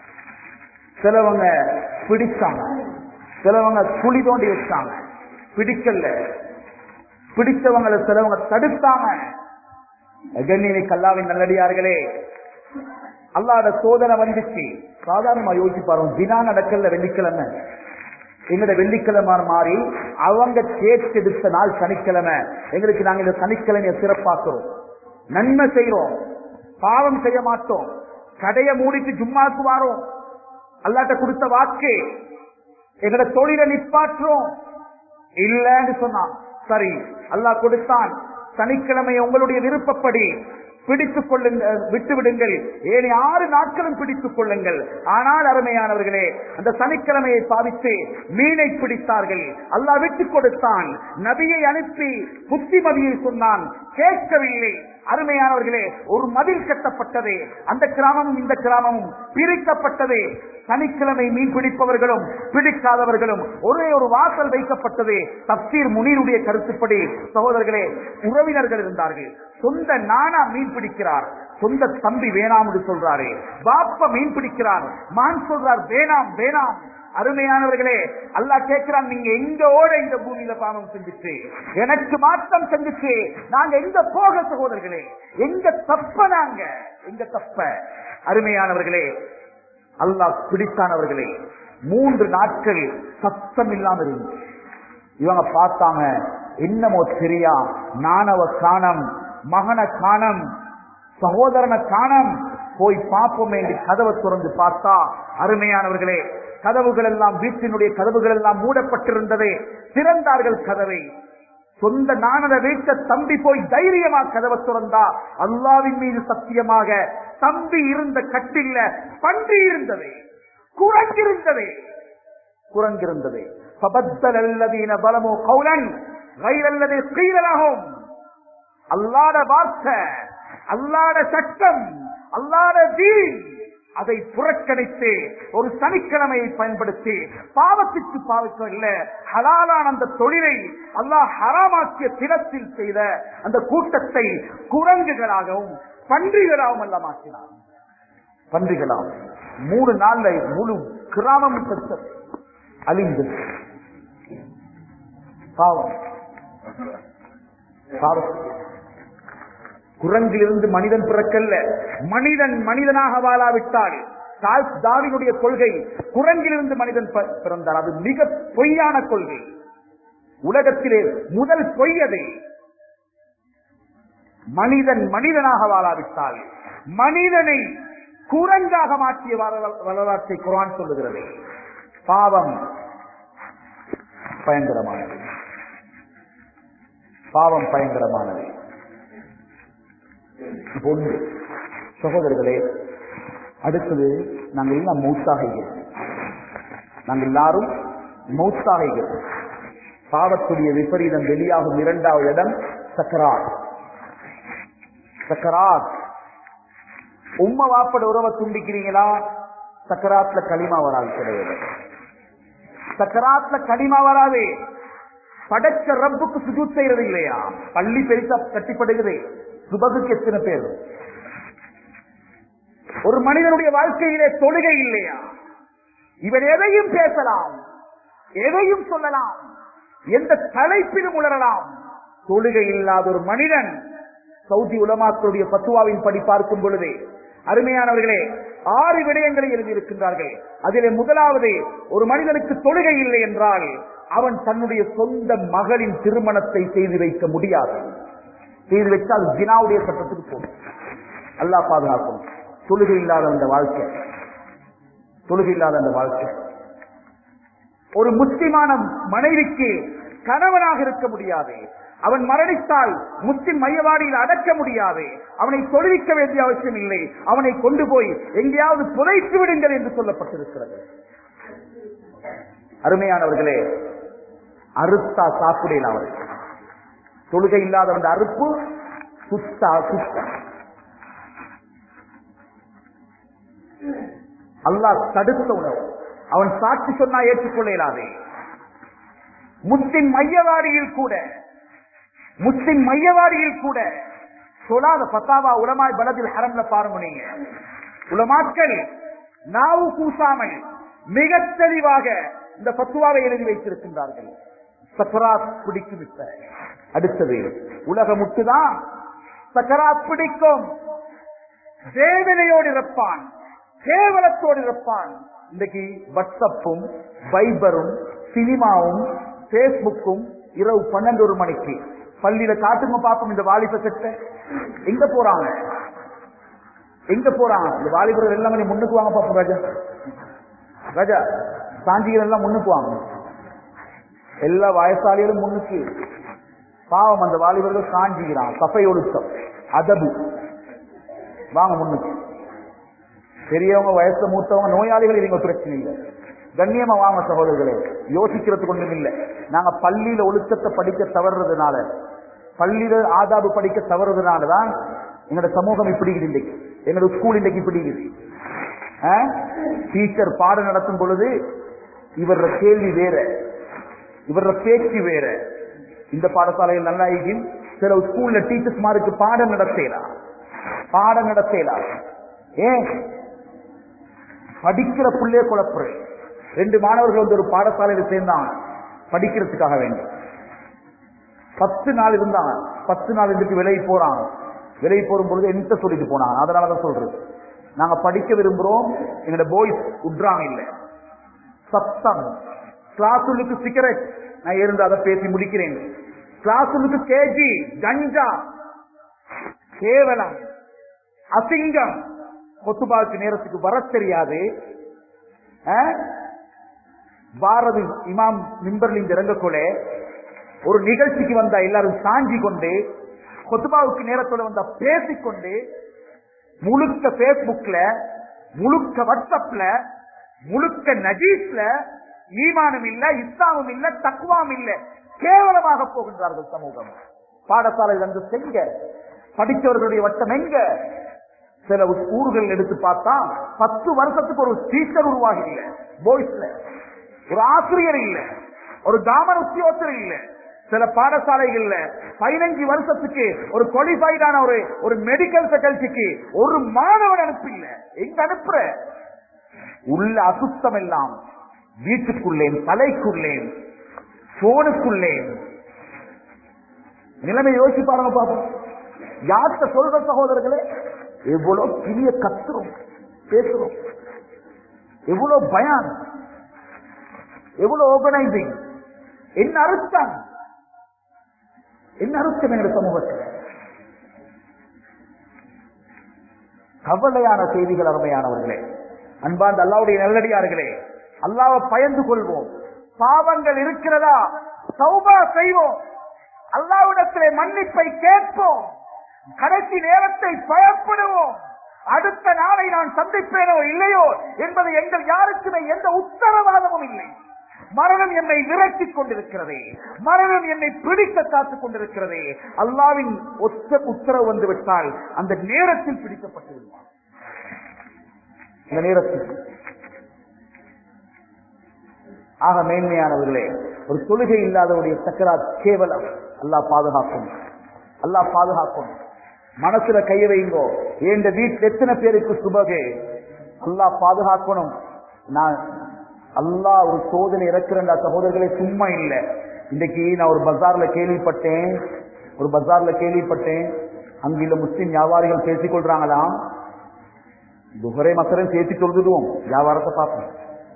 சிலவங்க பிடிச்சாங்க சிலவங்க குழி தோண்டி வச்சாங்க பிடிக்கல பிடிச்சவங்களை சிலவங்க தடுத்தாங்க கண்ணினை கல்லாவின் நல்லடியார்களே அல்லாத சோதனை வந்துச்சு சாதாரணமா யோசிச்சு பாருங்க தினா நடக்கல வெள்ளிக்கிழமை எங்கட வெள்ளிக்கிழமை மாறி அவங்க கேட்டெடுத்த நாள் சனிக்கிழமை எங்களுக்கு நாங்க இந்த சனிக்கிழமையை சிறப்பாக்குறோம் நன்மை செய்யறோம் பாவம் செய்ய மாட்டோம் கடையை மூடிட்டு ஜும்மாக்கு வாரோம் அல்லாட்ட கொடுத்த வாக்கு எங்கட தொழிலை நிப்பாற்றுறோம் இல்லன்னு சொன்னான் சரி அல்லாஹ் கொடுத்தான் சனிக்கிழமை உங்களுடைய விருப்பப்படி பிடித்துக் கொள்ளுங்கள் விட்டு விடுங்கள் ஏழு ஆறு நாட்களும் பிடித்துக் கொள்ளுங்கள் ஆனால் அருமையானவர்களே அந்த சனிக்கிழமையை பாவித்து மீனை பிடித்தார்கள் அல்லாஹ் விட்டுக் கொடுத்தான் நபியை அனுப்பி புத்திமதியை சொன்னான் கேட்கவில்லை அருமையானவர்களே ஒரு மதில் கட்டப்பட்டது அந்த கிராமமும் இந்த கிராமமும் பிரிக்கப்பட்டது சனிக்கிழமை மீன் பிடிப்பவர்களும் பிடிக்காதவர்களும் ஒரே ஒரு வாசல் வைக்கப்பட்டது தப்சீர் முனீருடைய கருத்துப்படி சகோதரர்களே உறவினர்கள் இருந்தார்கள் சொந்த நானா மீன் பிடிக்கிறார் சொந்த தம்பி வேணாம் என்று சொல்றாரு பாப்ப மீன் பிடிக்கிறார் மான் சொல்றார் வேணாம் வேணாம் அருமையானவர்களே அல்லாஹ் கேட்கிறான் நீங்க எங்க ஓட இந்த பூமியில பாவம் செஞ்சுட்டு எனக்கு மாற்றம் செஞ்சுட்டு நாங்க எங்க போக சகோதரர்களே எங்க தப்ப நாங்க எங்க தப்ப அருமையானவர்களே அல்லாஹ் பிடித்தானவர்களே மூன்று நாட்கள் சத்தம் இல்லாம இருந்துச்சு இவங்க பார்த்தாங்க என்னமோ தெரியா நானவ காணம் மகன காணம் சகோதரன காணம் போய் பார்ப்போம் என்று கதவை திறந்து பார்த்தா அருமையானவர்களே கதவுகள் எல்லாம் வீட்டினுடைய கதவுகள் எல்லாம் மூடப்பட்டிருந்ததே திறந்தார்கள் கதவை சொந்த நானத வீட்ட தம்பி போய் தைரியமா கதவை திறந்தா அல்லாவின் மீது சத்தியமாக தம்பி இருந்த கட்டில்ல பன்றி இருந்தது குரங்கிருந்தது குரங்கிருந்தது فبدل الذين ظلموا قولا غير الذي قيل لهم அல்லாட வார்த்தை அல்லாட சட்டம் அல்லாட தீன் அதை புறக்கணித்து ஒரு சனிக்கிழமையை பயன்படுத்தி பாவத்திற்கு பாவிக்கவில்லை ஹலாலான அந்த தொழிலை அல்லாஹ் ஹராமாக்கிய தினத்தில் செய்த அந்த கூட்டத்தை குரங்குகளாகவும் பன்றிகளாகவும் அல்ல மாற்றினார் பன்றிகளாகவும் மூணு நாள்ல முழு கிராமம் பெற்றது அழிந்தது பாவம் பாவம் குரங்கிலிருந்து மனிதன் பிறக்கல்ல மனிதன் மனிதனாக வாழாவிட்டால் சார்ஸ் டார்வினுடைய கொள்கை குரங்கிலிருந்து மனிதன் ப- பிறந்தார் அது மிக பொய்யான கொள்கை உலகத்திலே முதல் பொய் அது மனிதன் மனிதனாக வாழாவிட்டால் மனிதனை குரங்காக மாற்றிய வரலா- வரலாற்றை குரான் சொல்லுகிறது பாவம் பயங்கரமானது பாவம் பயங்கரமானது இப்ப ஒன்று சகோதரர்களே அடுத்தது நாங்கள் எல்லாம் மௌத்தாக இருக்கிறோம் நாங்கள் எல்லாரும் மௌத்தாக இருக்கிறோம் பாவத்துடைய விபரீதம் வெளியாகும் இரண்டாவது இடம் சக்கராத் சக்கராத் உம்ம வாப்பட உறவை துண்டிக்கிறீங்களா சக்கராத்ல களிமா வராது கிடையாது சக்கராத்ல களிமா வராது படைச்ச ரப்புக்கு சுஜூத் செய்யறது இல்லையா பள்ளி பெருசா கட்டிப்படுகிறது சுபகுக்கு எத்தனை பேர் ஒரு மனிதனுடைய வாழ்க்கையிலே தொழுகை இல்லையா இவன் எதையும் பேசலாம் எதையும் சொல்லலாம் எந்த தலைப்பிலும் உணரலாம் தொழுகை இல்லாத ஒரு மனிதன் சவுதி உலமாக்களுடைய பத்துவாவின் படி பார்க்கும் பொழுது அருமையானவர்களே ஆறு விடயங்களை எழுதியிருக்கின்றார்கள் அதிலே முதலாவது ஒரு மனிதனுக்கு தொழுகை இல்லை என்றால் அவன் தன்னுடைய சொந்த மகளின் திருமணத்தை செய்து வைக்க முடியாது செய்து வைத்தால் ஜினாவுடைய சட்டத்துக்கு போகும் அல்லாஹ் பாதுகாக்கும் தொழுகை இல்லாத அந்த வாழ்க்கை தொழுகை இல்லாத அந்த வாழ்க்கை ஒரு முஸ்லிமான மனைவிக்கு கணவனாக இருக்க முடியாது அவன் மரணித்தால் முஸ்லிம் மையவாடியில் அடக்க முடியாது அவனை தொழுவிக்க வேண்டிய அவசியம் இல்லை அவனை கொண்டு போய் எங்கேயாவது புதைத்து விடுங்கள் என்று சொல்லப்பட்டிருக்கிறது அருமையானவர்களே அறுத்தா சாப்பிடல அவர் தொழுகை இல்லாத அந்த அறுப்பு சுத்தா சுத்தா அல்லாஹ் தடுத்த உணவு அவன் சாட்சி சொன்னா ஏற்றுக்கொள்ள இயலாது முஸ்லிம் மையவாடியில் கூட முஸ்லிம் மையவாடியில் கூட சொல்லாத பத்தாவா உலமாய் பலத்தில் ஹரம்ல பாருங்க நீங்க உலமாக்கள் நாவு கூசாமல் மிக தெளிவாக இந்த பத்துவாவை எழுதி வைத்திருக்கின்றார்கள் சக்கராத் பிடிக்கு விட்ட அடுத்தது உலக முட்டுதான் சக்கராத் பிடிக்கும் வேதனையோடு இருப்பான் கேவலத்தோடு இருப்பான் இன்னைக்கு வாட்ஸ்அப்பும் வைபரும் சினிமாவும் பேஸ்புக்கும் இரவு பன்னெண்டு ஒரு மணிக்கு பள்ளியில காட்டுங்க பார்ப்போம் இந்த வாலிப செட்ட எங்க போறாங்க எங்க போறாங்க இந்த வாலிபர்கள் எல்லாம் கொஞ்சம் முன்னுக்கு வாங்க பார்ப்போம் ராஜா ராஜா சாஞ்சிகள் எல்லாம் முன்னுக்கு வாங்க எல்லா வயசாளிகளும் முன்னுக்கு பாவம் அந்த வாலிபர்கள் காஞ்சிக்கிறான் சபை ஒழுக்கம் அதபு வாங்க முன்னுக்கு பெரியவங்க வயசு மூத்தவங்க நோயாளிகள் இவங்க பிரச்சனை இல்லை கண்ணியமா வாங்க சகோதரர்களே யோசிக்கிறதுக்கு ஒண்ணும் இல்லை நாங்க பள்ளியில ஒழுக்கத்தை படிக்க தவறுறதுனால பள்ளியில ஆதாபு படிக்க தவறுறதுனால தான் எங்களோட சமூகம் இப்படி இருக்குது இன்றைக்கு எங்களோட ஸ்கூல் இன்றைக்கு இப்படி இருக்குது டீச்சர் பாடம் நடத்தும் பொழுது இவர கேள்வி வேற இவர பேச்சு வேற இந்த பாடசாலையில் நல்லா இருக்கும் சில ஸ்கூல்ல டீச்சர்ஸ் மாருக்கு பாடம் நடத்தலாம் பாடம் நடத்தலாம் ஏன் படிக்கிற புள்ளே குழப்புறேன் ரெண்டு மாணவர்கள் வந்து ஒரு பாடசாலையில் சேர்ந்தான் படிக்கிறதுக்காக வேண்டி பத்து நாள் இருந்தான் பத்து நாள் இருந்துட்டு விலகி போறான் விலகி போகும் பொழுது என்கிட்ட சொல்லிட்டு போனான் அதனாலதான் சொல்றது நாங்க படிக்க விரும்புறோம் எங்களோட பாய்ஸ் உட்றாங்க இல்ல சத்தம் கிளாஸ் உள்ளுக்கு சிகரெட் நான் இருந்து அதை பேசி முடிக்கிறேன் கிளாஸ் உள்ளுக்கு கேஜி கஞ்சா கேவலம் அசிங்கம் கொத்துபாவுக்கு நேரத்துக்கு வர தெரியாது அஹ்? பாரதி இமாம் மிம்பர்லிருந்து இறங்கக்கூட ஒரு நிகழ்ச்சிக்கு வந்தா எல்லாரும் சாஞ்சி கொண்டு கொத்துபாவுக்கு நேரத்தோட வந்தா பேசிக்கொண்டு முழுக்க பேஸ்புக்ல முழுக்க வாட்ஸ்அப்ல முழுக்க நஜீஸ்ல ஈமானும் இல்ல இஸ்லாமும் இல்ல தக்குவாம் இல்ல கேவலமாக போகின்றார்கள் சமூகம் பாடசாலையில் வந்து செங்க படித்தவர்களுடைய வட்டம் எங்க சில ஊர்கள் எடுத்து பார்த்தா பத்து வருஷத்துக்கு ஒரு டீச்சர் உருவாகி இல்ல பாய்ஸ்ல ஒரு ஆசிரியர் இல்ல ஒரு தாமர உத்தியோகத்தர் இல்ல சில பாடசாலைகள்ல பதினஞ்சு வருஷத்துக்கு ஒரு குவாலிஃபைடான ஒரு ஒரு மெடிக்கல் ஃபேக்கல்டிக்கு ஒரு மாணவன் அனுப்பி இல்ல எங்க அனுப்புற உள்ள அசுத்தம் எல்லாம் வீட்டுக்குள்ளேன் தலைக்குள்ளேன் போனுக்குள்ளேன் நிலைமை யோசிச்சு பாருங்க பாப்போம் யார்கிட்ட சொல்ற சகோதரர்களே எவ்வளவு கிளிய கத்துறோம் பேசுறோம் எவ்வளவு பயான் எவ்வளவு ஆர்கனைசிங் என்ன அர்த்தம் என்ன அர்த்தம் எங்க சமூகத்தில் கவலையான செய்திகள் அருமையானவர்களே அன்பார்ந்த அல்லாவுடைய நல்லடியார்களே அல்லாவை பயந்து கொள்வோம் பாவங்கள் இருக்கிறதா சௌபா செய்வோம் அல்லாவிடத்திலே மன்னிப்பை கேட்போம் கடைசி நேரத்தை பயப்படுவோம் அடுத்த நாளை நான் சந்திப்பேனோ இல்லையோ என்பது எங்கள் யாருக்குமே எந்த உத்தரவாதமும் இல்லை மரணம் என்னை விரட்டிக் கொண்டிருக்கிறதே மரணம் என்னை பிடிக்க காத்துக் கொண்டிருக்கிறதே அல்லாவின் ஒத்த உத்தரவு வந்து விட்டால் அந்த நேரத்தில் பிடிக்கப்பட்டு விடுவான் இந்த நேரத்தில் ஆக மேன்மையானவர்களே ஒரு தொழுகை இல்லாதவருடைய சக்கராத் கேவலம் அல்லாஹ் பாதுகாக்கும் அல்லாஹ் பாதுகாக்கும் மனசுல கைய வைங்கோ என் வீட்டில் எத்தனை பேருக்கு சுபகே அல்லாஹ் பாதுகாக்கணும் நான் அல்லாஹ் ஒரு சோதனை இறக்குறா சகோதரர்களே சும்மா இல்ல இன்னைக்கு நான் ஒரு பஜார்ல கேள்விப்பட்டேன் ஒரு பஜார்ல கேள்விப்பட்டேன் அங்குள்ள முஸ்லிம் வியாபாரிகள் பேசிக் கொள்றாங்களாம் துகரை மசரம் சேர்த்து சொல்லிடுவோம் வியாபாரத்தை பார்ப்போம்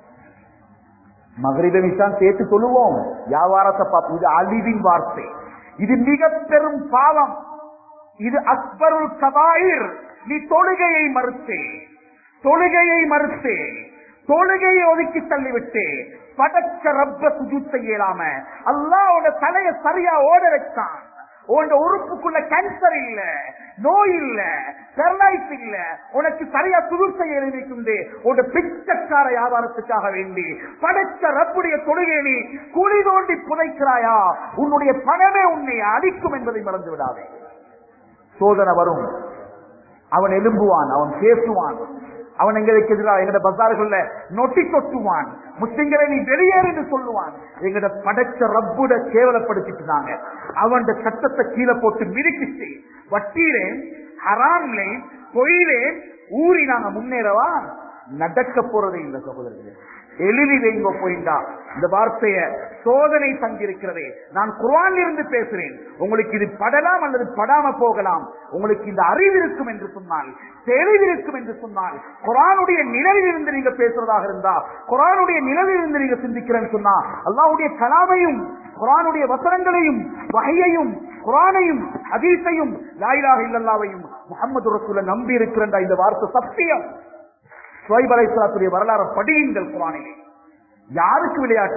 மகரித விஷயம் சேர்த்து சொல்லுவோம் வியாபாரத்தை பார்ப்போம் இது அழிவின் வார்த்தை இது மிக பெரும் பாவம் இது அக்பருல் கபாயிர் நீ தொழுகையை மறுத்தே தொழுகையை மறுத்தே தொழுகையை ஒதுக்கி தள்ளிவிட்டு படச்ச ரப்ப சுஜூத் செய்யலாம அல்லாவோட தலைய சரியா ஓட வச்சான் உன் உறுப்புக்குள்ள கேன்சர் இல்ல நோய் இல்ல பெரலைஸ் இல்ல உனக்கு சரியா சுருள் செய்ய எழுதிக்குண்டு உன் பிச்சைக்கார வியாபாரத்துக்காக வேண்டி படைச்ச ரப்புடைய தொழுகை நீ குழி தோண்டி புதைக்கிறாயா உன்னுடைய பணமே உன்னை அழிக்கும் என்பதை மறந்து விடாதே சோதனை வரும் அவன் எலும்புவான் அவன் பேசுவான் அவன் எங்களுக்கு எதிராக எங்கட பசார்கள்ல நொட்டி கொட்டுவான் முஸ்லிம்களை நீ வெளியேறு என்று சொல்லுவான் எங்கட படைச்ச ரப்புட கேவலப்படுத்திட்டு அவன் சட்டத்தை கீழே போட்டு மிதிக்கிட்டு வட்டியிலே ஹராம்லே பொயிலே ஊறி நாங்க முன்னேறவா நடக்க போறதே இல்லை சகோதரர்களே எழுதி வைங்க போயிண்டா இந்த வார்த்தைய சோதனை தங்கியிருக்கிறதே நான் குர்ஆன்ல இருந்து பேசுறேன் உங்களுக்கு இது படலாம் அல்லது படாம போகலாம் உங்களுக்கு இந்த அறிவு இருக்கும் என்று சொன்னால் தெளிவு இருக்கும் என்று சொன்னால் குரானுடைய நிழலில் இருந்து நீங்க பேசுறதாக இருந்தா குரானுடைய நிழலில் இருந்து நீங்க சிந்திக்கிறேன்னு சொன்னா அல்லாவுடைய கலாமையும் குரானுடைய வசனங்களையும் வகையையும் குரானையும் ஹதீஸையும் லாயிலாக இல்லல்லாவையும் முகமது ரசூல நம்பி இருக்கிற இந்த வார்த்தை சத்தியம் சுவைப் அலைஹிஸ்ஸலாத்துடைய வரலாறு படியுங்கள் குரானிலே யாருக்கு விளையாட்ட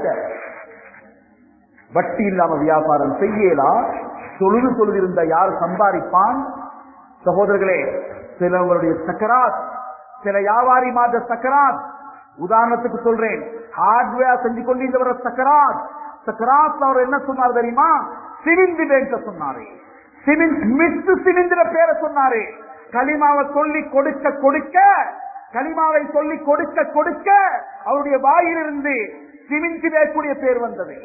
வட்டி இல்லாம வியாபாரம் செய்யலா தொழுது தொழுதிருந்த யார் சம்பாதிப்பான் சகோதரர்களே சிலவங்களுடைய சக்கராத் சில வியாபாரி மாத சக்கராத் உதாரணத்துக்கு சொல்றேன் ஹார்ட்வேர் செஞ்சு கொண்டு வர சக்கராத் சக்கராத் அவர் என்ன சொன்னார் தெரியுமா சிவிந்து பேங்க சொன்னாரு சிவிந்த் மிஸ் சிவிந்திர பேரை சொன்னாரு களிமாவை சொல்லி கொடுக்க கொடுக்க களிமாவை சொல்லி கொடுக்க கொடுக்க அவருடைய வாயிலிருந்து சிமிஞ்சி பேசக்கூடிய பேர் வந்தது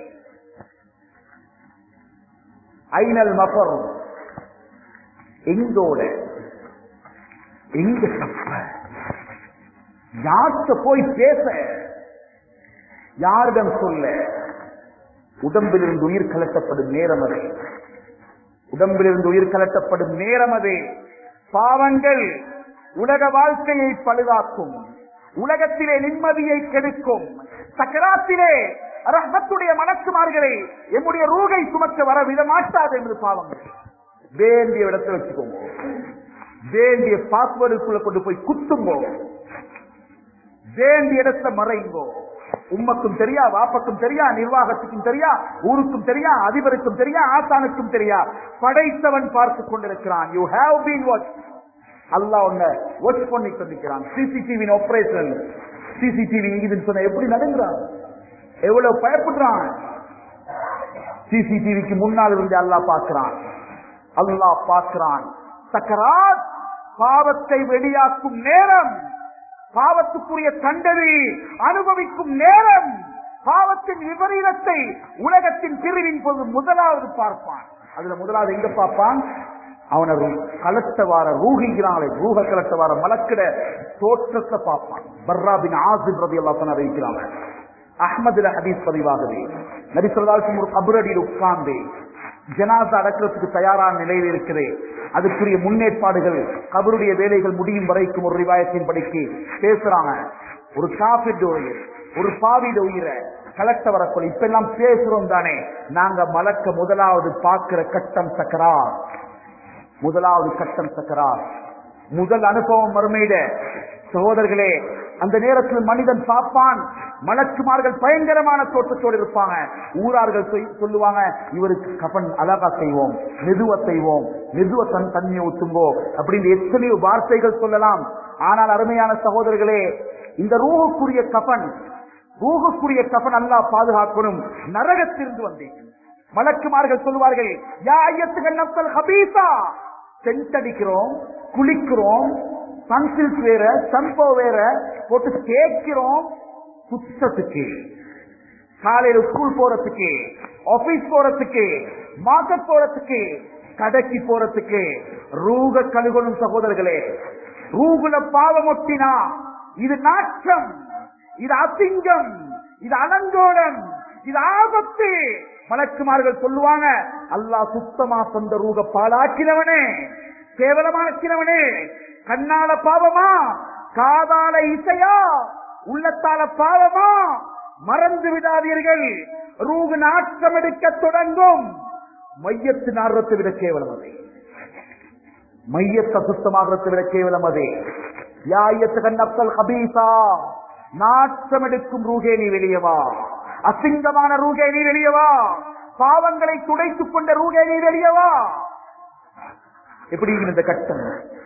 ஐநல் மஃபர் எங்கோட எங்க தப்ப யார்கிட்ட போய் பேச யாரிடம் சொல்ல உடம்பிலிருந்து உயிர் கலட்டப்படும் நேரம் அது உடம்பிலிருந்து உயிர் கலட்டப்படும் நேரம் அது பாவங்கள் உலக வாழ்க்கையை பழுதாக்கும் உலகத்திலே நிம்மதியை கெடுக்கும் சக்கராத்திலே ரஹத்துடைய மனக்குமார்களை எம்முடைய ரூகை சுமக்க வர விட மாட்டாது என்று பாவங்கள் வேண்டிய இடத்துல வச்சுக்கோங்க வேண்டிய பாஸ்வேர்டுக்குள்ள கொண்டு போய் குத்துங்கோ வேண்டிய இடத்தை மறைங்கோ உம்மக்கும் தெரியா வாப்பக்கும் தெரியா நிர்வாகத்துக்கும் தெரியா ஊருக்கும் தெரியா அதிபருக்கும் தெரியா ஆசானுக்கும் தெரியா படைத்தவன் பார்த்து கொண்டிருக்கிறான் you have been watch Allah உன்னை வாட்ச் பண்ணி கொண்டிருக்கிறான் சிசிடிவி ஆபரேஷன் சிசிடிவி இதுன்னு சொன்ன எப்படி நடுங்கிறான் எவ்வளவு பயப்படுறான் சிசிடிவிக்கு முன்னால் இருந்து அல்லாஹ் பார்க்கிறான் அல்லாஹ் பார்க்கிறான் சக்கராத் பாவத்தை வெளியாக்கும் நேரம் பாவத்துக்குரிய தண்டனை அனுபவிக்கும் நேரம் பாவத்தின் விபரீதத்தை உலகத்தின் பிரிவின் போது முதலாவது பார்ப்பான் அதுல முதலாவது எங்க பார்ப்பான் அவனை கலட்ட வார ரூகிக்கிறாங்களே ரூக கலட்ட வார மலக்கிட தோற்றத்தை பார்ப்பான் பர்ராபின் ஆசிப் ரதி எல்லாம் அறிவிக்கிறாங்க அஹ்மதுல ஹதீஸ் பதிவாகுது நரிசல்லாசும் ஒரு கபரடியில் உட்கார்ந்து ஜனாசா அடக்கிறதுக்கு தயாரான நிலையில் இருக்குது அதுக்குரிய முன்னேற்பாடுகள் கபருடைய வேலைகள் முடியும் வரைக்கும் ஒரு ரிவாயத்தின் படிக்கு பேசுறாங்க ஒரு காஃபிட் உயிர் ஒரு பாவிட உயிரை கலெக்ட வரக்குள்ள இப்ப எல்லாம் பேசுறோம் தானே நாங்க மலக்க முதலாவது பார்க்கிற கட்டம் சக்கரா முதலாவது கட்டம் சக்கரா முதல் அனுபவம் மறுமையிட சகோதரர்களே அந்த நேரத்தில் மனிதன் பார்ப்பான் மலக்குமார்கள் பயங்கரமான தோட்டத்தோடு இருப்பாங்க ஊரார்கள் சொல்- சொல்லுவாங்க இவருக்கு கபன் அழகா செய்வோம் மெதுவ செய்வோம் மெதுவ தன் தண்ணியை ஊத்துங்கோ அப்படின்னு எத்தனையோ வார்த்தைகள் சொல்லலாம் ஆனால் அருமையான சகோதரர்களே இந்த ரூகுக்குரிய கபன் ரூகுக்குரிய கபன் அல்லாஹ் பாதுகாக்கணும் நரகத்திலிருந்து வந்தேன் மலக்குமார்கள் சொல்லுவார்கள் யா ஐயத்துகள் நப்சல் ஹபீசா சென்டடிக்கிறோம் குளிக்கிறோம் சன்சில்க் வேற சம்போ வேற போட்டு தேய்க்கிறோம் சுத்தத்துக்கு காலையில ஸ்கூல் போறதுக்கு ஆபீஸ் போறதுக்கு மார்க்கெட் போறதுக்கு கடைக்கு போறதுக்கு ரூக கழுகணும் சகோதரர்களே ரூகுல பாவம் ஒட்டினா இது நாற்றம் இது அசிங்கம் இது அலங்கோலம் இது ஆபத்து மலக்குமார்கள் சொல்லுவாங்க அல்லாஹ் சுத்தமா சொந்த ரூக பாலாக்கினவனே கேவலமாக்கினவனே கண்ணால பாவமா காதால இசையா உள்ளத்தால பாவமா மறந்து விடாதீர்கள் ரூகு நாட்டம் எடுக்க தொடங்கும் மையத்து நாடுறதை விட கேவலம் அது மையத்தை சுத்தமாகிறதை விட கேவலம் அது யாயத்து நப்சல் ஹபீசா நாட்டம் எடுக்கும் ரூகே நீ வெளியவா அசிங்கமான ரூகே நீ வெளியவா பாவங்களை துடைத்துக் கொண்ட ரூகே நீ வெளியவா எப்படி இந்த கட்டம்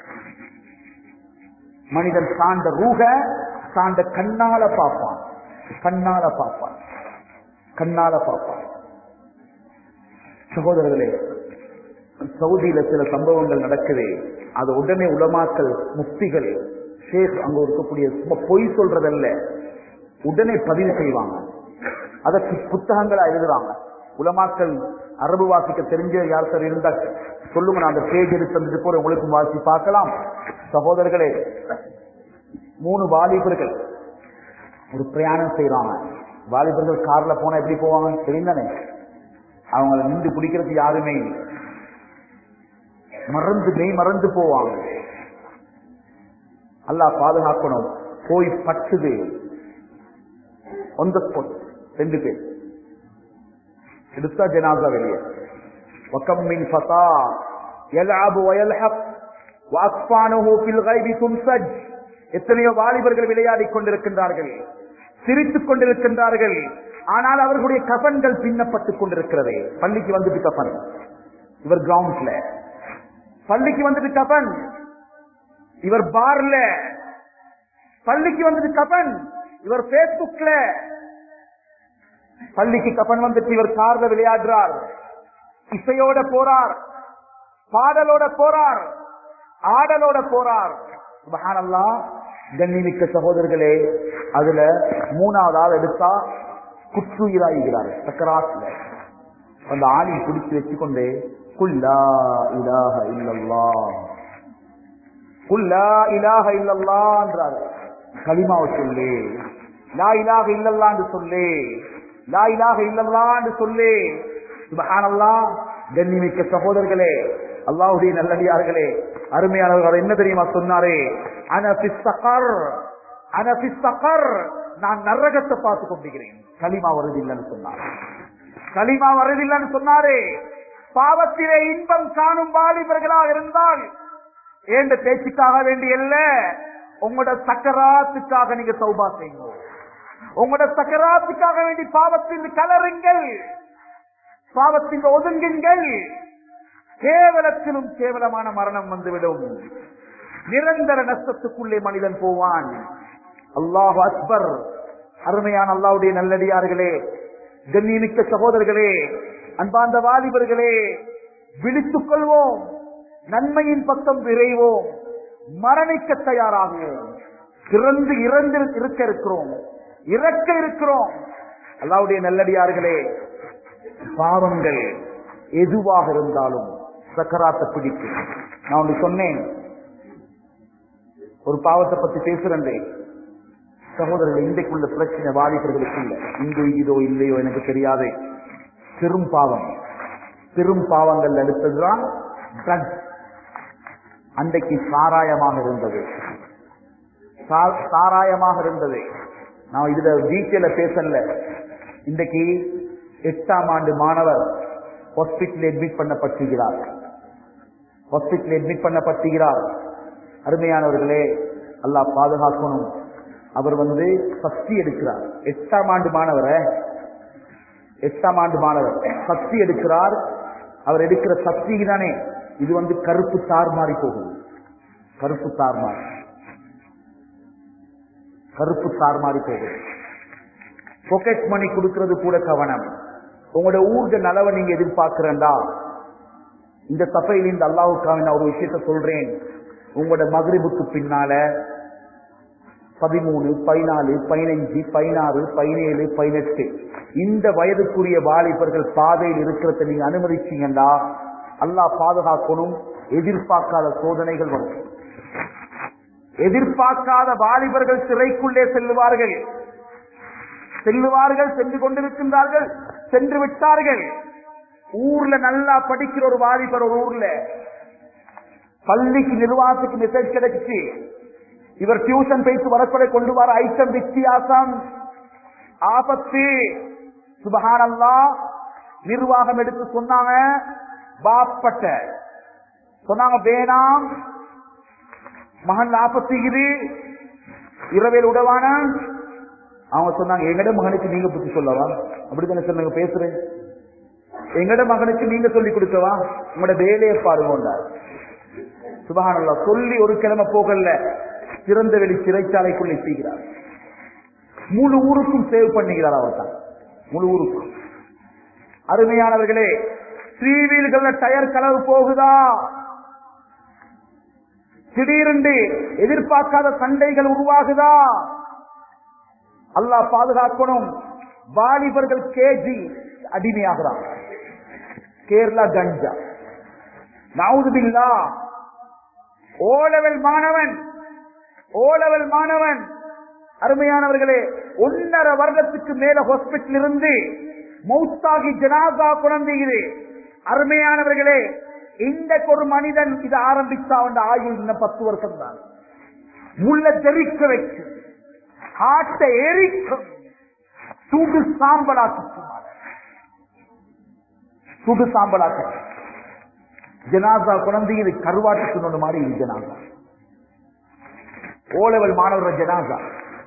மனிதன் சார்ந்த ரூக சார்ந்த கண்ணால பார்ப்பான் கண்ணால பார்ப்பான் கண்ணால பார்ப்பான் சகோதரர்களே சவுதியில சில சம்பவங்கள் நடக்குது அது உடனே உலமாக்கல் முஃப்திகள் ஷேக் அங்க இருக்கக்கூடிய சும்மா பொய் சொல்றதல்ல உடனே பதிவு செய்வாங்க அதற்கு புத்தகங்களா எழுதுறாங்க உலமாக்கள் அரபு வாசிக்க தெரிஞ்ச யார் சார் இருந்தா சொல்லுங்க நான் அந்த பேஜ் எடுத்து தந்துட்டு போற உங்களுக்கு வாசி பார்க்கலாம் சகோதரர்களே மூணு வாலிபர்கள் ஒரு பிரயாணம் செய்யறாங்க வாலிபர்கள் கார்ல போனா எப்படி போவாங்க தெரியுந்தானே அவங்கள நின்று பிடிக்கிறதுக்கு யாருமே இல்லை. மறந்து மெய் மறந்து போவாங்க அல்லாஹ் பாதுகாக்கணும் போய் பட்டுது ஒந்த ஸ்பாட் ரெண்டு பேர் எடுத்தா ஜனாசா வெளியே وكم من فتى يلعب ويلحق واكفانه في الغيب تنسج எத்தனையோ வாலிபர்கள் விளையாடிக் கொண்டிருக்கின்றார்கள் சிரித்துக் கொண்டிருக்கின்றார்கள் ஆனால் அவர்களுடைய கஃன்கள் பின்னப்பட்டுக் கொண்டிருக்கிறது பள்ளிக்கு வந்துட்டு கஃன் இவர் கிரவுண்ட்ல பள்ளிக்கு வந்துட்டு கஃன் இவர் பார்ல பள்ளிக்கு வந்துட்டு கஃன் இவர் பேஸ்புக்ல பள்ளிக்கு கஃன் வந்துட்டு இவர் கார்ல விளையாடுறார் இசையோட போறார் பாடலோட போறார் ஆடலோட போறார் சுபஹானல்லா கண்ணிமிக்க சகோதரர்களே அதுல மூணாவது ஆள் எடுத்தா குற்றுயிராகிறார் சக்கராத்துல அந்த ஆணி பிடிச்சு வச்சுக்கொண்டே குல்லா இலாஹ இல்லல்லா குல்லா இலாஹ இல்லல்லான்றார் களிமாவை சொல்லு லா இலாக இல்லல்லான்னு சொல்லு லா இலாக இல்லல்லான்னு சொல்லு சுபஹானல்லாஹ் கண்ணிமிக்க சகோதரர்களே அல்லாஹ்வுடைய நல்லடியார்களே அருமையானவர்கள் என்ன தெரியுமா சொன்னாரே அனபிஸ்தகர் அனபிஸ்தகர் நான் நரகத்தை பார்த்து கொண்டிருக்கிறேன் களிமா வருதில்லைன்னு சொன்னார் களிமா வருதில்லைன்னு சொன்னாரே பாவத்திலே இன்பம் காணும் வாலிபர்களாக இருந்தால் ஏண்ட பேச்சுக்காக வேண்டிய அல்ல உங்களோட சக்கராத்துக்காக நீங்க சௌபா செய்யுங்க உங்களோட சக்கராத்துக்காக வேண்டி பாவத்தில் கலருங்கள் பாவத்தில் ஒதுங்குங்கள் கேவலத்திலும் கேவலமான மரணம் வந்துவிடும் நிரந்தர நஷ்டத்துக்குள்ளே மனிதன் போவான் அல்லாஹ் அக்பர் அருமையான அல்லாவுடைய நல்லடியார்களே கண்ணியமிக்க சகோதரர்களே அன்பார்ந்த வாலிபர்களே விழித்துக் கொள்வோம் நன்மையின் பக்கம் விரைவோம் மரணிக்க தயாராகுவோம் பிறந்து இறந்து இருக்க இருக்கிறோம் இறக்க இருக்கிறோம் அல்லாவுடைய நல்லடியார்களே பாவங்கள் எதுவாக இருந்தாலும் சக்கராத்தை பிடிக்கும் நான் ஒன்று சொன்னேன் ஒரு பாவத்தை பத்தி பேசுறேன் சகோதரர்கள் இன்றைக்குள்ள பிரச்சனை வாலிபர்களுக்குள்ள இங்கு இதோ இல்லையோ எனக்கு தெரியாது பெரும் பாவம் பெரும் பாவங்கள் அடுத்ததுதான் ட்ரக்ஸ் அன்றைக்கு சாராயமாக இருந்தது சா- சாராயமாக இருந்தது நான் இதுல டீட்டெயில பேசல இன்றைக்கு எட்டாம் ஆண்டு மாணவர் ஹாஸ்பிட்டல் அட்மிட் பண்ணப்பட்டிருக்கிறார் ஹாஸ்பிட்டல் அட்மிட் பண்ணப்பட்டிருக்கிறார் அருமையானவர்களே அல்லாஹ் பாதுகாக்கணும் அவர் வந்து சக்தி எடுக்கிறார் எட்டாம் ஆண்டு மாணவரை எட்டாம் ஆண்டு மாணவர் சக்தி எடுக்கிறார் அவர் எடுக்கிற சக்தி தானே இது வந்து கருப்பு தார் மாறி போகுது கருப்பு தார் மாறி கருப்பு தார் மாறி போகுது பாக்கெட் மணி கொடுக்கிறது கூட கவனம் உங்களோட ஊர்த நலவை நீங்க எதிர்பார்க்கிறண்டா இந்த சபையில் இந்த அல்லாவுக்காக நான் ஒரு விஷயத்த சொல்றேன் உங்களோட மகரிபுக்கு பின்னால பதிமூணு பதினாலு பதினஞ்சு பதினாறு பதினேழு பதினெட்டு இந்த வயதுக்குரிய வாலிபர்கள் பாதையில் இருக்கிறத நீங்க அனுமதிச்சீங்கன்னா அல்லாஹ் பாதுகாக்கணும் எதிர்பார்க்காத சோதனைகள் வரும் எதிர்பார்க்காத வாலிபர்கள் சிறைக்குள்ளே செல்லுவார்கள் செல்லுவார்கள் சென்று கொண்டிருக்கின்றார்கள் சென்று விட்டார்கள் ஊர்ல நல்லா படிக்கிற ஒரு வாலிபர் ஒரு ஊர்ல பள்ளிக்கு நிர்வாகத்துக்கு மெசேஜ் கிடைச்சிச்சு இவர் டியூஷன் போயிட்டு வரப்பட கொண்டு வர ஐட்டம் வித்தியாசம் ஆபத்து சுபஹானல்லா நிர்வாகம் எடுத்து சொன்னாங்க பாப்பட்ட சொன்னாங்க வேணாம் மகன் ஆபத்துகிறது இரவேல் உடவான அவங்க சொன்னாங்க எங்கட மகனுக்கு நீங்க புத்தி சொல்லவா அப்படித்தானே சொன்னாங்க பேசுறேன் எங்கட மகனுக்கு நீங்க சொல்லி கொடுக்கவா உங்களோட வேலையை பாருங்க சுபஹானல்லா சொல்லி ஒரு கிழமை போகல திறந்த வெளி சிறைச்சாலைக்குள்ளே செய்கிறார் முழு ஊருக்கும் சேவ் பண்ணுகிறார் அவர் தான் முழு ஊருக்கும் அருமையானவர்களே ஸ்ரீவீல்கள டயர் கலவு போகுதா திடீரென்று எதிர்பார்க்காத சண்டைகள் உருவாகுதா அல்லாஹ் பாதுகாக்கணும் வாலிபர்கள் கேஜி அடிமையாகிறார் கேரளா கஞ்சா நவுதுபில்லா ஓலவல் மாணவன் ஓலவல் மாணவன் அருமையானவர்களே ஒன்னரை வருடத்துக்கு மேல ஹாஸ்பிட்டல் இருந்து மௌத்தாகி ஜனாதா குழந்தைகிறது அருமையானவர்களே இந்த ஒரு மனிதன் இது ஆரம்பித்தா அவன் ஆயுள் இன்னும் பத்து வருஷம் தான் முள்ள தெரிக்க வைக்கும் ஆட்டை எரிக்கும் சுடு சாம்பலாக்கி சுடு சாம்பலாக்க ஜனாசா குழந்தை இது கருவாட்டு சொன்ன மாதிரி இது ஜனாசா ஓலவல் மாணவர் ஜனாசா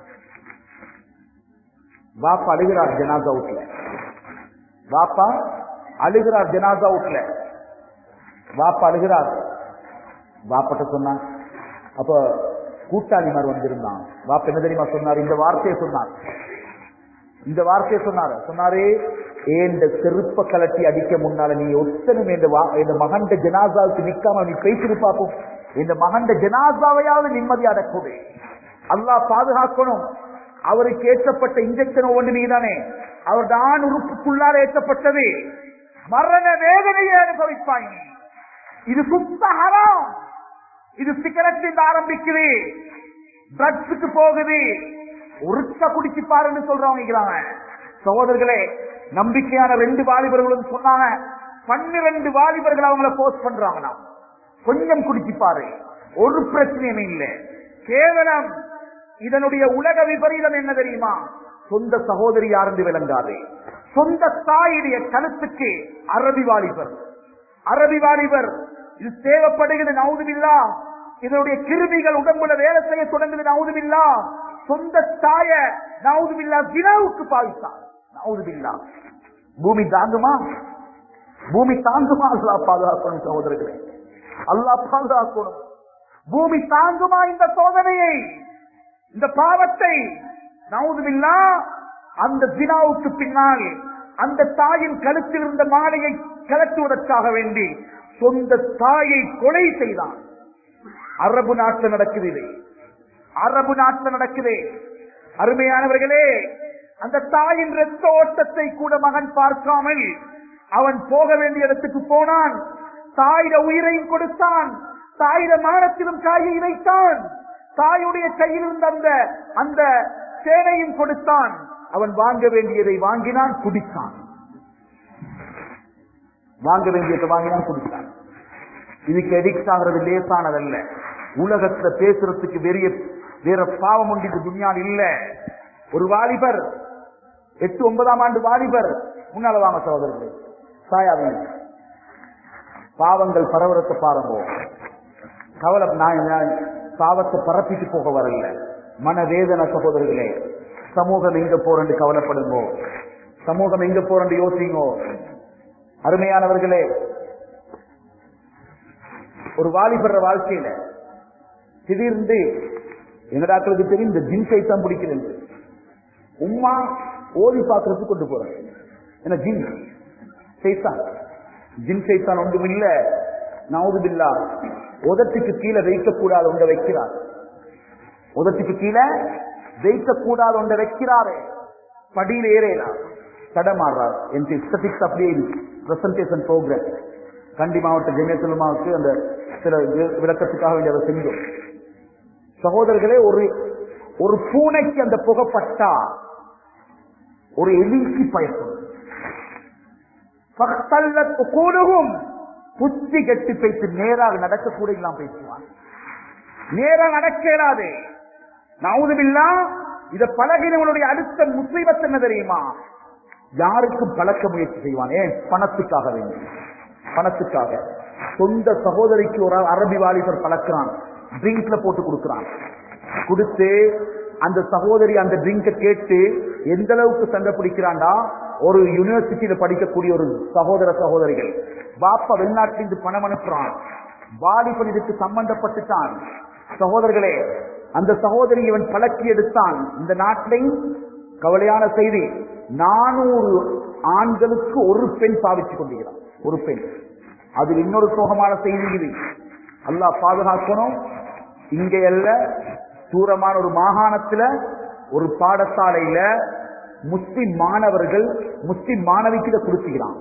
வாப்பா அழுகிறார் ஜனாசா வீட்டுல வாப்பா அழுகிறார் ஜனாசா வீட்டுல வாப்பா அழுகிறார் வாப்பட்ட சொன்னான் அப்ப கூட்டாளி மாதிரி வந்திருந்தான் வாப்ப என்ன தெரியுமா சொன்னார் இந்த வார்த்தையை சொன்னார் இந்த வார்த்தையை சொன்னார் சொன்னாரே இந்த செருப்ப கலட்டி அடிக்க முன்னால நீ ஒத்தனும் இந்த மகண்ட ஜனாசாவுக்கு நிக்காம நீ பேசிட்டு பார்ப்போம் இந்த மகண்ட ஜனாசாவையாவது நிம்மதி அடக்கூடு அல்லாஹ் பாதுகாக்கணும் அவருக்கு ஏற்றப்பட்ட இன்ஜெக்ஷன் ஒன்று நீதானே அவர் தான் உறுப்புக்குள்ளார ஏற்றப்பட்டது மரண வேதனையை அனுபவிப்பாய் நீ. இது சுத்த ஹராம் இது சிகரெட் ஆரம்பிக்குது ட்ரக்ஸுக்கு போகுது ஒருக்க குடிச்சு பாருன்னு சொல்றவங்க இருக்கிறாங்க சகோதரர்களே நம்பிக்கையான ரெண்டு வாலிபர்களும் சொன்னாங்க பன்னிரண்டு வாலிபர்கள் அவங்கள போஸ்ட் பண்றாங்களாம் கொஞ்சம் குடிச்சு பாரு ஒரு பிரச்சனையுமே இல்லை கேவலம் இதனுடைய உலக விபரீதம் என்ன தெரியுமா சொந்த சகோதரி யாருந்து விளங்காது சொந்த தாயுடைய கழுத்துக்கு அரபி வாலிபர் அரபி வாலிபர் இது தேவைப்படுகிறது நவுதுமில்லா இதனுடைய கிருமிகள் உடம்புல வேலை செய்ய தொடங்குது நவுதுமில்லா சொந்த தாய நவுதுமில்லா வினாவுக்கு பாவித்தார் நவுதுமில்லா பூமி தாங்குமா பூமி தாங்குமா அல்லா பாதுகாக்கணும் சகோதரர்களே அல்லா பாதுகாக்கணும் பூமி தாங்குமா இந்த சோதனையை இந்த பாவத்தை நவுதுமில்லா அந்த வினாவுக்கு பின்னால் அந்த தாயின் கழுத்தில் இருந்த மாலையை கலட்டுவதற்காக வேண்டி சொந்த தாயை கொலை செய்தான் அரபு நாட்டில் நடக்குது இது அரபு நாட்டில் நடக்குது அருமையானவர்களே அந்த தாயின் ரத்த ஓட்டத்தை கூட மகன் பார்க்காமல் அவன் போக வேண்டிய இடத்துக்கு போனான் தாயிட உயிரையும் கொடுத்தான் தாயிட மானத்திலும் காயை வைத்தான் தாயுடைய கையில் இருந்த அந்த அந்த சேனையும் கொடுத்தான் அவன் வாங்க வேண்டியதை வாங்கினான் குடித்தான் வாங்க வேண்டியதை வாங்கினான் குடித்தான் இதுக்கு எடிக்ட் ஆகிறது லேசானதல்ல உலகத்துல பேசுறதுக்கு வெறிய வேற பாவம் ஒன்று இந்த துணியால் இல்ல ஒரு வாலிபர் எட்டு ஒன்பதாம் ஆண்டு வாலிபர் முன்னால வாங்க சகோதரர்களே சாயாதீங்க பாவங்கள் பரவரத்தை பாருங்க கவலை நான் நான் பாவத்தை பரப்பிட்டு போக வரல மனவேதனை சகோதரர்களே சமூகம் எங்க போறேன்னு கவலைப்படுங்கோ சமூகம் எங்க போறேன்னு யோசிங்கோ அருமையானவர்களே ஒரு வாலிபர் வாழ்க்கையில திடீர்ந்து எங்கடாக்களுக்கு தெரியும் இந்த ஜின் சைத்தான் பிடிக்கிறேன் உம்மா ஓதி பார்க்கறதுக்கு கொண்டு போறேன் என்ன ஜின் சைத்தான் ஜின் சைத்தான் ஒன்றும் இல்ல நவுதுபில்லா உதட்டுக்கு கீழே வைக்கக்கூடாது ஒன்றை வைக்கிறார் உதட்டுக்கு கீழே வைக்கக்கூடாது ஒன்றை வைக்கிறாரே படியில் ஏறலாம் தடமாறுறார் என் ஸ்டபிக்ஸ் அப்படியே பிரசன்டேஷன் ப்ரோக்ராம் கண்டி மாவட்ட ஜெமியத்துலமாவுக்கு அந்த சில வி- விளக்கத்துக்காக வேண்டிய அதை செஞ்சோம் சகோதரர்களே ஒரு ஒரு பூனைக்கு அந்த புகைப்பட்டா ஒரு எலிக்கு பயப்படும் ஃபக்தல்லத் உகூலுஹும். புத்தி கெட்டு பேச்சு நேராக நடக்கக்கூட இல்லாம பேசுவான் நேரா நடக்க இயலாது நவுதுபில்லா இத பழகினவனுடைய அடுத்த முசீபத் என்ன தெரியுமா யாருக்கும் பழக்க முயற்சி செய்வான் ஏன் பணத்துக்காக வேண்டும் பணத்துக்காக சொந்த சகோதரிக்கு ஒரு அரபி வாலிபர் பழக்கிறான் ட்ரிங்க்ல போட்டு கொடுக்கிறான் கொடுத்து அந்த சகோதரி அந்த ட்ரிங்க கேட்டு எந்த அளவுக்கு சண்டை பிடிக்கிறான்டா ஒரு யூனிவர்சிட்டியில படிக்கக்கூடிய ஒரு சகோதர சகோதரிகள் பாப்பா வெளிநாட்டிலிருந்து பணம் அனுப்புறான் வாலிபன் இதுக்கு சம்பந்தப்பட்டுட்டான் சகோதரர்களே அந்த சகோதரி இவன் பழக்கி எடுத்தான் இந்த நாட்டிலையும் கவலையான செய்தி நானூறு ஆண்களுக்கு ஒரு பெண் பாவித்துக் கொண்டிருக்கிறான் ஒரு பெண் அதில் இன்னொரு சோகமான செய்தி இது அல்லாஹ் பாதுகாக்கணும் இங்கே அல்ல தூரமான ஒரு மாகாணத்துல ஒரு பாடசாலையில முஸ்லிம் மாணவர்கள் முஸ்லிம் மாணவிக்கு இதை கொடுத்துக்கிறான்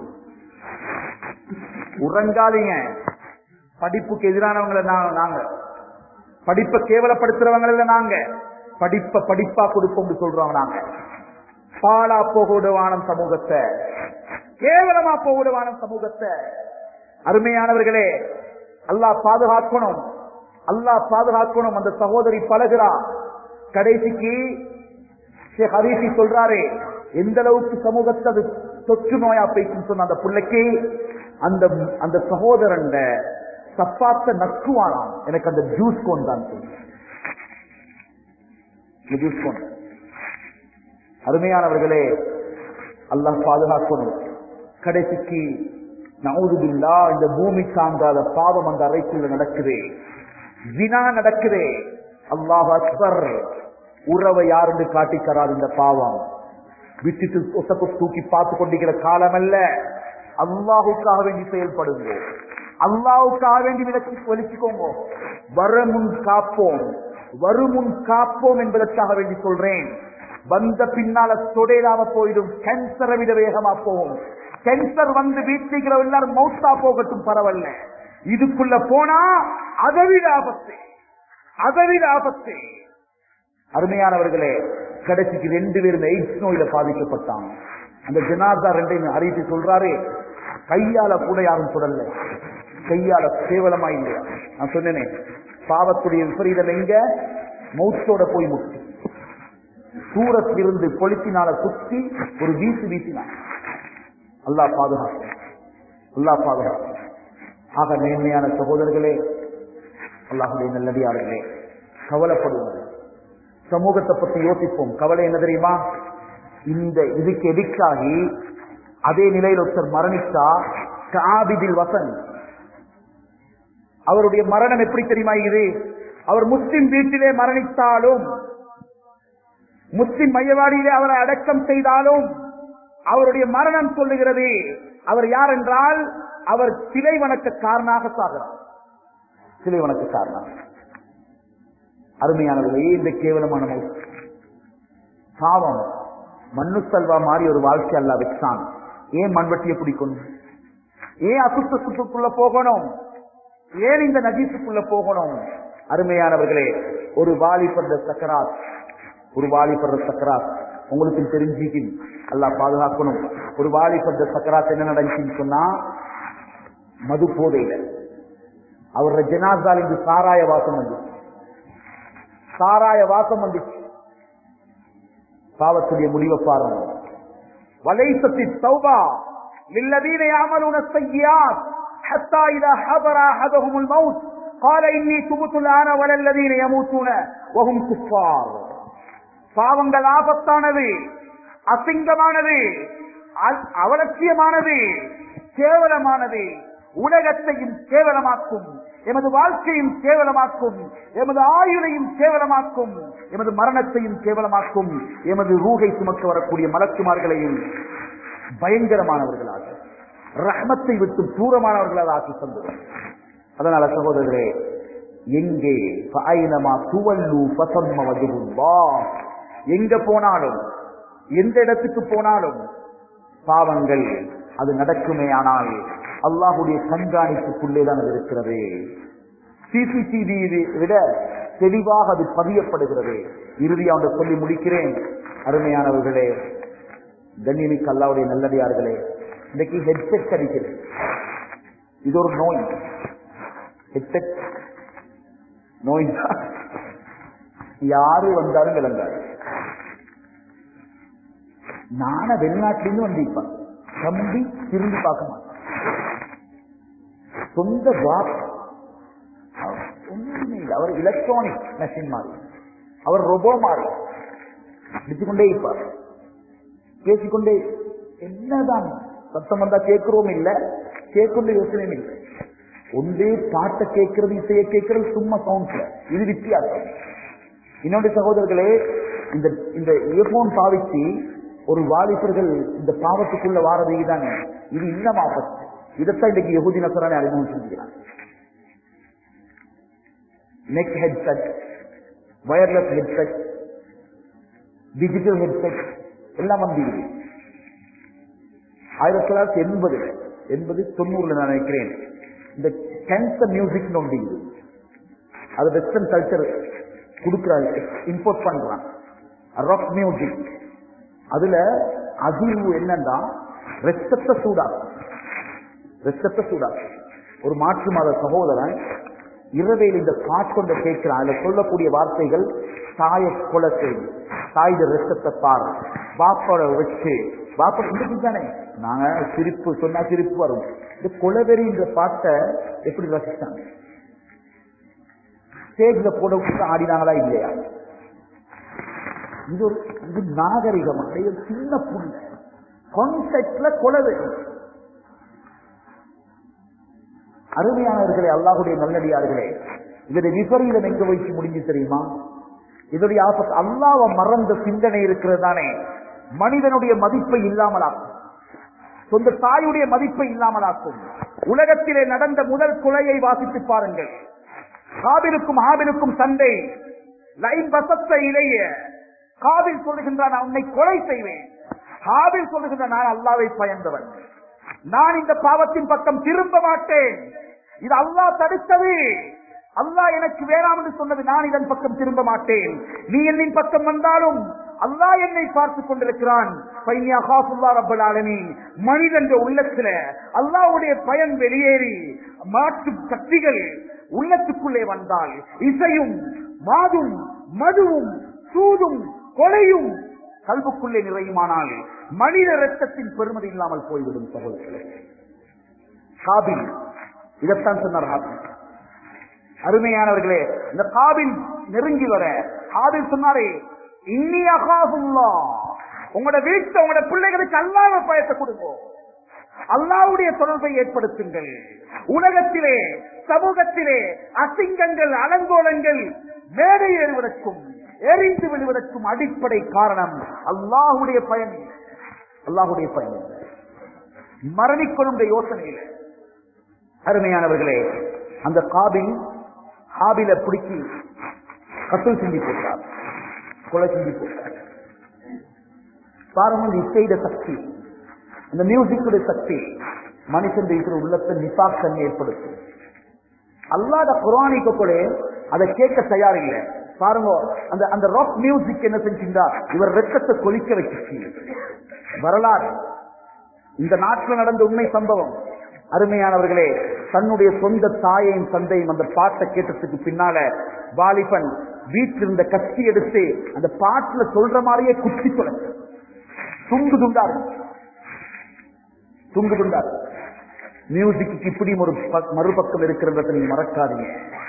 உறங்காதீங்க படிப்புக்கு எதிரானவங்களை நா- நாங்க படிப்பை கேவலப்படுத்துறவங்க இல்ல நாங்க படிப்ப படிப்பா கொடுப்போம்னு சொல்றோம் நாங்க பாலா போகுடுவான சமூகத்தை கேவலமா போகுடுவான சமூகத்தை அருமையானவர்களே அல்லாஹ் பாதுகாக்கணும் அல்லாஹ் பாதுகாக்கணும் அந்த சகோதரி பழகிறா கடைசிக்கு ஷேக் ஹரீசி சொல்றாரு எந்த அளவுக்கு சமூகத்தை அது தொற்று நோயா போயிட்டு சொன்ன அந்த பிள்ளைக்கு அந்த அந்த சகோதரன் சப்பாத்த நக்குவானாம் எனக்கு அந்த ஜூஸ் கொண்டான் ஜூஸ் கொண்டு அருமையானவர்களே அல்லாஹ் பாதுகாக்கணும் கடைசிக்கு நவுதுபில்லா இந்த பூமி சார்ந்தாத பாவம் அந்த அறைக்குள்ள நடக்குது வினா நடக்குது அல்லாஹ் அக்பர் உறவை யாருன்னு காட்டி தராது இந்த பாவம் விட்டுட்டு ஒசப்பு தூக்கி பார்த்து கொண்டிருக்கிற காலம் அல்ல அல்லாஹுக்காக வேண்டி செயல்படுங்க அல்லாஹுக்காக வேண்டி விலக்கி ஒலிச்சுக்கோங்க வரமுன் காப்போம் வருமுன் காப்போம் என்பதற்காக வேண்டி சொல்றேன் வந்த பின்னால தொடையிலாம போயிடும் கேன்சரை விட வேகமா போகும் கேன்சர் வந்து வீட்டுக்கிற எல்லாரும் மௌத்தா போகட்டும் பரவாயில்ல இதுக்குள்ள போனா அதை விட ஆபத்து அதை விட ஆபத்து அருமையானவர்களே கடைசிக்கு ரெண்டு பேரும் எய்ட்ஸ் நோயில பாதிக்கப்பட்டாங்க அந்த ஜனாதா ரெண்டையும் அறிவித்து சொல்றாரு கையால கூட யாரும் தொடரல கையால கேவலமா இல்லையா நான் சொன்னேனே பாவத்துடைய விபரீதம் எங்க மௌத்தோட போய் முட்டு தூரத்திலிருந்து பொலித்தினால குத்தி ஒரு வீசு வீசினான் அல்லாஹ் பாதுகாப்பு அல்லாஹ் பாதுகாப்பு ஆக மேன்மையான சகோதரர்களே அல்லாஹுடைய நல்லடியார்களே கவலைப்படுவது சமூகத்தை பத்தி யோசிப்போம் கவலை என்ன தெரியுமா இந்த இதுக்கு எதிர்க்காகி அதே நிலையில் ஒருத்தர் மரணித்தா காபிதில் வசன் அவருடைய மரணம் எப்படி தெரியுமா இது அவர் முஸ்லிம் வீட்டிலே மரணித்தாலும் முஸ்லிம் மையவாடியிலே அவரை அடக்கம் செய்தாலும் அவருடைய மரணம் சொல்லுகிறது அவர் யார் என்றால் அவர் சிலை வணக்கக்காரனாக சாகிறார் சிலை வணக்கக்காரனாக அருமையானவர்களே இந்த கேவலமான மௌத். பாவம் மண்ணு செல்வா மாதிரி ஒரு வாழ்க்கை அல்ல வச்சான் ஏன் மண்வட்டியை பிடிக்கணும் ஏன் அசுத்தத்துக்குள்ள போகணும் ஏன் இந்த நஜீசுக்குள்ள போகணும் அருமையானவர்களே ஒரு வாலிபர் சக்கராத் ஒரு வாலிபர் சக்கராத் உங்களுக்கு தெரிஞ்சுக்கு அல்லாஹ் பாதுகாக்கணும் ஒரு வாலிபர் சக்கராத் என்ன நடந்துச்சுன்னு சொன்னா மது போதையில அவரோட ஜனாசால் இங்கு சாராய வாசம் வந்துச்சு சாராய வாசம் வந்துச்சு பாவத்துடைய முடிவை பாருங்க வலைசத்தி தௌபா للذين يعملون السيئات حتى إذا حضر أحدهم الموت قال إني تبت الآن ولا الذين يموتون وهم كفار பாவங்கள் ஆபத்தானது அசிங்கமானது அ- அவலட்சியமானது கேவலமானது உலகத்தையும் கேவலமாக்கும் எமது வாழ்க்கையும் கேவலமாக்கும் எமது ஆயுளையும் கேவலமாக்கும் எமது மரணத்தையும் கேவலமாக்கும் எமது ரூகை சுமக்க வரக்கூடிய மலக்குமார்களையும் பயங்கரமானவர்களாக ரஹ்மத்தை விட்டு தூரமானவர்களாக ஆக்கி தந்துடும் அதனால சகோதரர்களே எங்கே ஃபஅய்னமா துவல்லு ஃபஸம்ம வஜ்ஹுல்லாஹ். எங்க போனாலும் எந்த இடத்துக்கு போனாலும் பாவங்கள் அது நடக்குமே ஆனால் அல்லாஹுடைய கண்காணிப்புக்குள்ளே தான் அது இருக்கிறது சிசிடிவி விட தெளிவாக அது பதியப்படுகிறது இறுதியாக ஒன்று சொல்லி முடிக்கிறேன் அருமையானவர்களே கண்ணியமிக்க அல்லாவுடைய நல்லடியார்களே இன்றைக்கு ஹெட்செட் அடிக்கிறது இது ஒரு நோய் ஹெட்செட் நோய் தான். யாரு வந்தாலும் விளங்காது நான வெளிநாட்டிலிருந்து வந்திருப்பான் தம்பி திரும்பி பார்க்க மாட்டான் சொந்த ஜாப் ஒண்ணுமே இல்லை அவர் எலக்ட்ரானிக் மெஷின் மாதிரி அவர் ரொபோ மாதிரி விட்டுக்கொண்டே இருப்பார் பேசிக்கொண்டே என்னதான் சத்தம் வந்தா கேட்கிறோம் இல்ல கேட்கொண்டு யோசனையும் இல்லை ஒன்றே பாட்டை கேட்கறது இசையை கேட்கறது சும்மா சவுண்ட்ல இது வித்தியாசம் இன்னொரு சகோதரர்களே இந்த இந்த இயர்போன் பாவிச்சு ஒரு வாலிபர்கள் இந்த பாவத்துக்குள்ள வாரது தானே இது இன்னும் ஆபத்து இதைத்தான் இன்னைக்கு யகுதி நசரானே அறிமுகம் செஞ்சுக்கிறாங்க neck headset wireless headset digital headset எல்லாம் வந்தீங்க ஆயிரத்தி தொள்ளாயிரத்தி எண்பது எண்பது தொண்ணூறுல நான் நினைக்கிறேன் இந்த கேன்சர் மியூசிக் ஒன்று இது அது வெஸ்டர்ன் கல்ச்சர் கொடுக்குறாங்க இம்போர்ட் பண்றான் ராக் மியூசிக் அதுல அதிர்வு என்னன்னா ரத்தத்தை சூடாக்கும் ரத்தத்தை சூடாக்கும் ஒரு மாற்று மத சகோதரன் இரவையில் இந்த பாட்டொண்ட கேட்கிறான் அதுல சொல்லக்கூடிய வார்த்தைகள் தாய கொலை செய்யும் தாயுட ரத்தத்தை பாரு பாப்பாட வச்சு பாப்பா இன்றைக்கு தானே நாங்க சிரிப்பு சொன்னா சிரிப்பு வரும் இந்த கொலவெறின்ற பாட்டை எப்படி ரசிச்சாங்க ஸ்டேஜ்ல போட விட்டு ஆடினாங்களா இல்லையா இது ஒரு இது நாகரிகமா இது ஒரு சின்ன புள்ள கான்செப்ட்ல கொலவெறி அருமையானவர்களே அல்லாஹுடைய நல்லடியார்களே இதனை விபரீதம் எங்க வைத்து முடிஞ்சு தெரியுமா இதனுடைய ஆபத்து அல்லாஹ்வை மறந்த சிந்தனை இருக்கிறது தானே மனிதனுடைய மதிப்பை இல்லாமலாக்கும் சொந்த தாயுடைய மதிப்பை இல்லாமலாக்கும் உலகத்திலே நடந்த முதல் கொலையை வாசித்து பாருங்கள் காபிலுக்கும் ஆபிலுக்கும் சண்டை லைன் வசத்த இளைய காபில் சொல்லுகின்றான் நான் உன்னை கொலை செய்வேன் ஹாபில் சொல்லுகின்ற நான் அல்லாவை பயந்தவன் நான் இந்த பாவத்தின் பக்கம் திரும்ப மாட்டேன் இது அல்லாஹ் தடுத்தது அல்லாஹ் எனக்கு வேணாம் என்று சொன்னது நான் இதன் பக்கம் திரும்ப மாட்டேன் நீ என்னின் பக்கம் வந்தாலும் அல்லாஹ் என்னை பார்த்துக் கொண்டிருக்கிறான் பைனி அகாஃபுல்லா ரப்பல் ஆலமீன் மனிதன் உள்ளத்துல அல்லாஹ்வுடைய பயன் வெளியேறி மாற்று சக்திகள் உள்ளத்துக்குள்ளே வந்தால் இசையும் மாதும் மதுவும் சூதும் கொலையும் கல்வுக்குள்ளே நிறையுமானால் மனித ரத்தத்தின் பெருமதி இல்லாமல் போய்விடும் சகோதரர்களே காபில் இதைத்தான் சொன்னார் ஹாபில் அருமையானவர்களே இந்த காபில் நெருங்கி வர காபில் சொன்னாரே இன்னி அகாபுல்லா உங்களோட வீட்டை உங்களோட பிள்ளைகளுக்கு அல்லாத பயத்தை கொடுங்க அல்லாவுடைய தொடர்பை ஏற்படுத்துங்கள் உலகத்திலே சமூகத்திலே அசிங்கங்கள் அலங்கோலங்கள் மேடை ஏறுவதற்கும் எரிந்து விடுவதற்கும் அடிப்படை காரணம் அல்லாஹுடைய பயன் அல்லாஹுடைய பயன் மரணிக்கொள்ளுடைய யோசனையில் அருமையானவர்களே அந்த காபில் ஹாபில பிடிச்சி கத்தல் சிந்தி போட்டார் கொலை சிந்தி போட்டார் பாருங்க இந்த இசையிட சக்தி இந்த மியூசிக்குடைய சக்தி மனுஷன் இருக்கிற உள்ளத்தை நிசாக்கன் ஏற்படுத்தும் அல்லாத குரானிக்க கூட அதை கேட்க தயாரில்லை பாருங்க அந்த அந்த ராக் மியூசிக் என்ன செஞ்சிருந்தா இவர் ரத்தத்தை கொலிக்க வச்சிச்சு வரலாறு இந்த நாட்டில் நடந்த உண்மை சம்பவம் அருமையானவர்களே தன்னுடைய சொந்த தாயையும் தந்தையும் அந்த பாட்டை கேட்டதுக்கு பின்னால வாலிபன் வீட்டில் இருந்த கத்தி எடுத்து அந்த பாட்டுல சொல்ற மாதிரியே குத்தி தொலைச்சு துண்டு துண்டார் துண்டு துண்டார் மியூசிக்கு இப்படியும் ஒரு ப- மறுபக்கம் இருக்கிறத நீங்க மறக்காதீங்க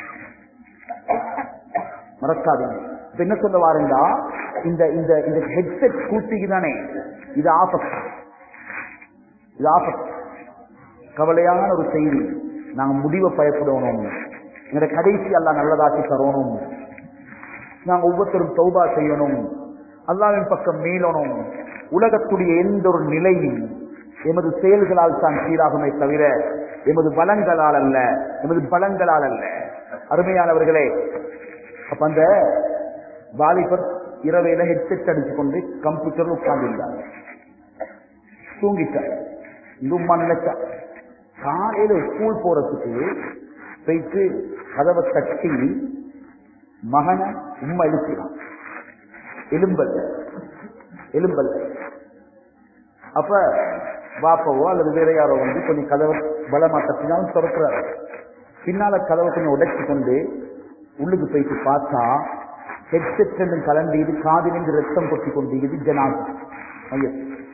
மறக்காதீங்க இப்ப என்ன சொல்ல வாருண்டா இந்த இந்த இந்த ஹெட்செட் கூட்டிக்கு தானே இது ஆபத்து இது ஆபத்து கவலையான ஒரு செய்தி நாங்க முடிவை பயப்படணும் எங்க கடைசி எல்லாம் நல்லதாக்கி தரணும் நாங்க ஒவ்வொருத்தரும் தௌபா செய்யணும் அல்லாவின் பக்கம் மீளணும் உலகத்துடைய எந்த ஒரு நிலையும் எமது செயல்களால் தான் சீராகுமே தவிர எமது பலங்களால் அல்ல எமது பலங்களால் அல்ல அருமையானவர்களே அப்ப அந்த வாலிபர் இரவையில ஹெட்செட் அடிச்சு கொண்டு கம்ப்யூட்டர் உட்கார்ந்திருந்தார் தூங்கிட்டார் இந்த உம்மா நினைச்சா காலையில ஸ்கூல் போறதுக்கு போயிட்டு கதவை தட்டி மகனை உம்மா எழுப்பினான் எலும்பல் எலும்பல் அப்ப வாப்பவோ அல்லது வேற யாரோ வந்து கொஞ்சம் கதவை பலமா தட்டினாலும் திறக்கிறாரு பின்னால கதவை கொஞ்சம் உடைச்சு கொண்டு உள்ளுக்கு போயிட்டு பார்த்தா ஹெட்செட் ரெண்டும் கலண்டியது காதிலிருந்து ரத்தம் கொட்டி கொண்டிருக்குது ஜனாதம் ஐயோ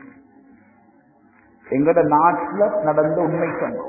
எங்கட நாட்டுல நடந்த உண்மை சம்பவம்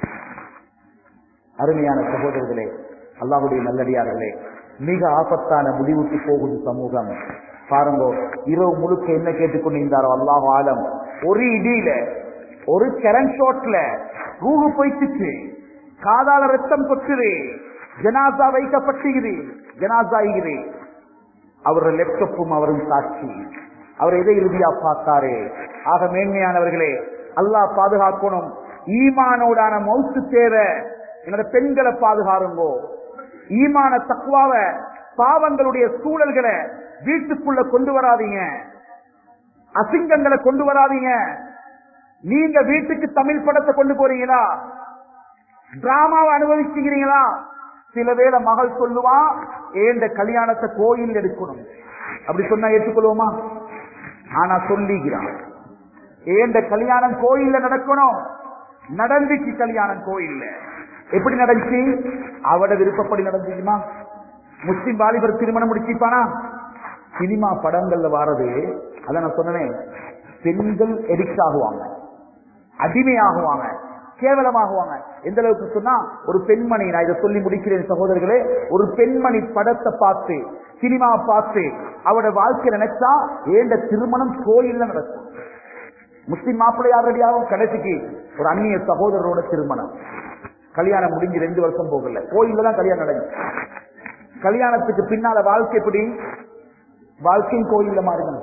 அருமையான சகோதரர்களே அல்லாஹுடைய நல்லடியார்களே மிக ஆபத்தான முடிவுக்கு போகுது சமூகம் பாருங்க இரவு முழுக்க என்ன கேட்டுக்கொண்டிருந்தாரோ அல்லாஹ் ஆலம் ஒரு இடியில ஒரு கரண்ட் ஷாட்ல ரூஹு போயிடுச்சு காதால ரத்தம் கொட்டுது ஜனாசா வைக்கப்பட்டுகிறது ஜனாசா ஆகிறது அவர் லேப்டாப்பும் அவரும் சாட்சி அவர் எதை இறுதியா பார்த்தாரு ஆக மேன்மையானவர்களே அல்லாஹ் பாதுகாக்கணும் ஈமானோடான மௌத்து தேவை என்னோட பெண்களை பாதுகாருங்கோ ஈமான தக்குவாவ பாவங்களுடைய சூழல்களை வீட்டுக்குள்ள கொண்டு வராதீங்க அசிங்கங்களை கொண்டு வராதீங்க நீங்க வீட்டுக்கு தமிழ் படத்தை கொண்டு போறீங்களா டிராமாவை அனுபவிச்சுக்கிறீங்களா சில வேளை மகள் சொல்லுவா ஏண்ட கல்யாணத்தை கோயில் எடுக்கணும் அப்படி சொன்னா ஏற்றுக்கொள்வோமா ஆனா சொல்லிக்கிறான் ஏண்ட கல்யாணம் கோயில்ல நடக்கணும் நடந்துச்சு கல்யாணம் கோயில்ல எப்படி நடந்துச்சு அவட விருப்பப்படி நடந்துச்சுமா முஸ்லிம் வாலிபர் திருமணம் முடிச்சிப்பானா சினிமா படங்கள்ல வாரது அத நான் சொன்னேன் பெண்கள் எடிக்ட் ஆகுவாங்க அடிமையாகுவாங்க கேவலமாகுவாங்க எந்த அளவுக்கு சொன்னா ஒரு பெண்மணி நான் இதை சொல்லி முடிக்கிறேன் சகோதரர்களே ஒரு பெண்மணி படத்தை பார்த்து சினிமா பார்த்து அவட வாழ்க்கை நினைச்சா ஏண்ட திருமணம் கோயில்ல நடக்கும் முஸ்லிம் மாப்பிள்ளையார் ரெடியாகும் கடைசிக்கு ஒரு அந்நிய சகோதரரோட திருமணம் கல்யாணம் முடிஞ்சு ரெண்டு வருஷம் போகல கோயில்ல தான் கல்யாணம் நடந்துச்சு கல்யாணத்துக்கு பின்னால வாழ்க்கை எப்படி வாழ்க்கையும் கோயில்ல மாறினாங்க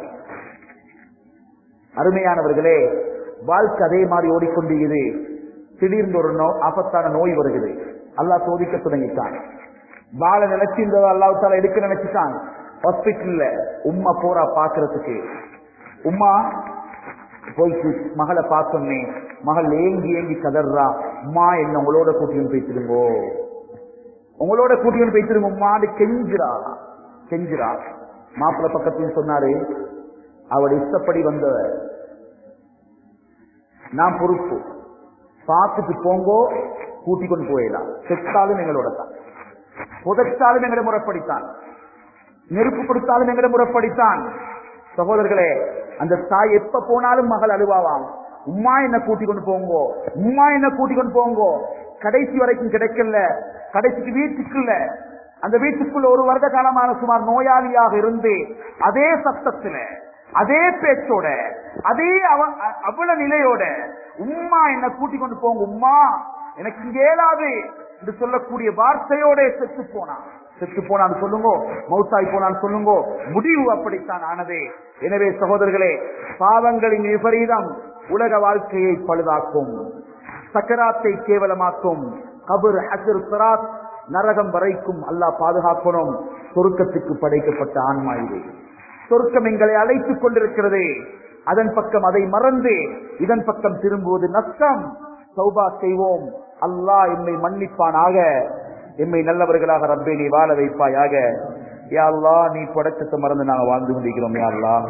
அருமையானவர்களே வாழ்க்கை அதே மாதிரி ஓடிக்கொண்டிருக்குது திடீர்னு ஒரு நோ ஆபத்தான நோய் வருகிறது அல்லாஹ் சோதிக்க தொடங்கிட்டான் வாழ நினைச்சிருந்தத அல்லாஹால எடுக்க நினைச்சுட்டான் ஹாஸ்பிட்டல்ல உம்மா போறா பாக்குறதுக்கு உம்மா போயிட்டு மகளை பார்த்தோன்னே மகள் ஏங்கி ஏங்கி கதறா உம்மா என்ன உங்களோட கூட்டியும் போய்த்திருங்கோ உங்களோட கூட்டியும் போய்த்திருங்க உம்மாடு கெஞ்சிரா கெஞ்சிரா மாப்பிள்ளை பக்கத்துல சொன்னாரு அவள் இஷ்டப்படி வந்தவர் நான் பொறுப்பு பார்த்துட்டு போங்கோ கூட்டிக் கொண்டு போயிடலாம் செத்தாலும் எங்களோட தான் புதைச்சாலும் எங்களை முறைப்படித்தான் நெருப்பு கொடுத்தாலும் எங்களை முறைப்படித்தான் சகோதரர்களே அந்த தாய் எப்ப போனாலும் மகள் அழுவாவாம் உம்மா என்ன கூட்டிக் கொண்டு போங்கோ உம்மா என்ன கூட்டிக் கொண்டு போங்கோ கடைசி வரைக்கும் கிடைக்கல கடைசிக்கு வீட்டுக்குள்ள அந்த வீட்டுக்குள்ள ஒரு வருட காலமான சுமார் நோயாளியாக இருந்து அதே சத்தத்துல அதே பேச்சோட அதே அவ- அ- அவள நிலையோட உம்மா என்ன கூட்டிக் கொண்டு போங்க உம்மா எனக்கு இங்க இயலாது என்று சொல்லக்கூடிய வார்த்தையோட செத்து போனான் செத்து போனான்னு சொல்லுங்க மௌத்தாய் போனான்னு சொல்லுங்க முடிவு அப்படித்தான் ஆனதே எனவே சகோதரர்களே பாவங்களின் விபரீதம் உலக வாழ்க்கையை பழுதாக்கும் சக்கராத்தை கேவலமாக்கும் கபர் ஹசர் சிராத் நரகம் வரைக்கும் அல்லாஹ் பாதுகாக்கணும் சொருக்கத்துக்கு படைக்கப்பட்ட ஆன்மா இது சொர்க்கம் எங்களை அழைத்துக் கொண்டிருக்கிறது அதன் பக்கம் அதை மறந்து இதன் பக்கம் திரும்புவது நஷ்டம் சௌபா செய்வோம் அல்லாஹ் எம்மை மன்னிப்பானாக எம்மை நல்லவர்களாக ரப்பே நீ வாழ வைப்பாயாக யா அல்லாஹ் நீ படைச்சத்தை மறந்து நாங்க வாழ்ந்து கொண்டிருக்கிறோம் யா அல்லாஹ்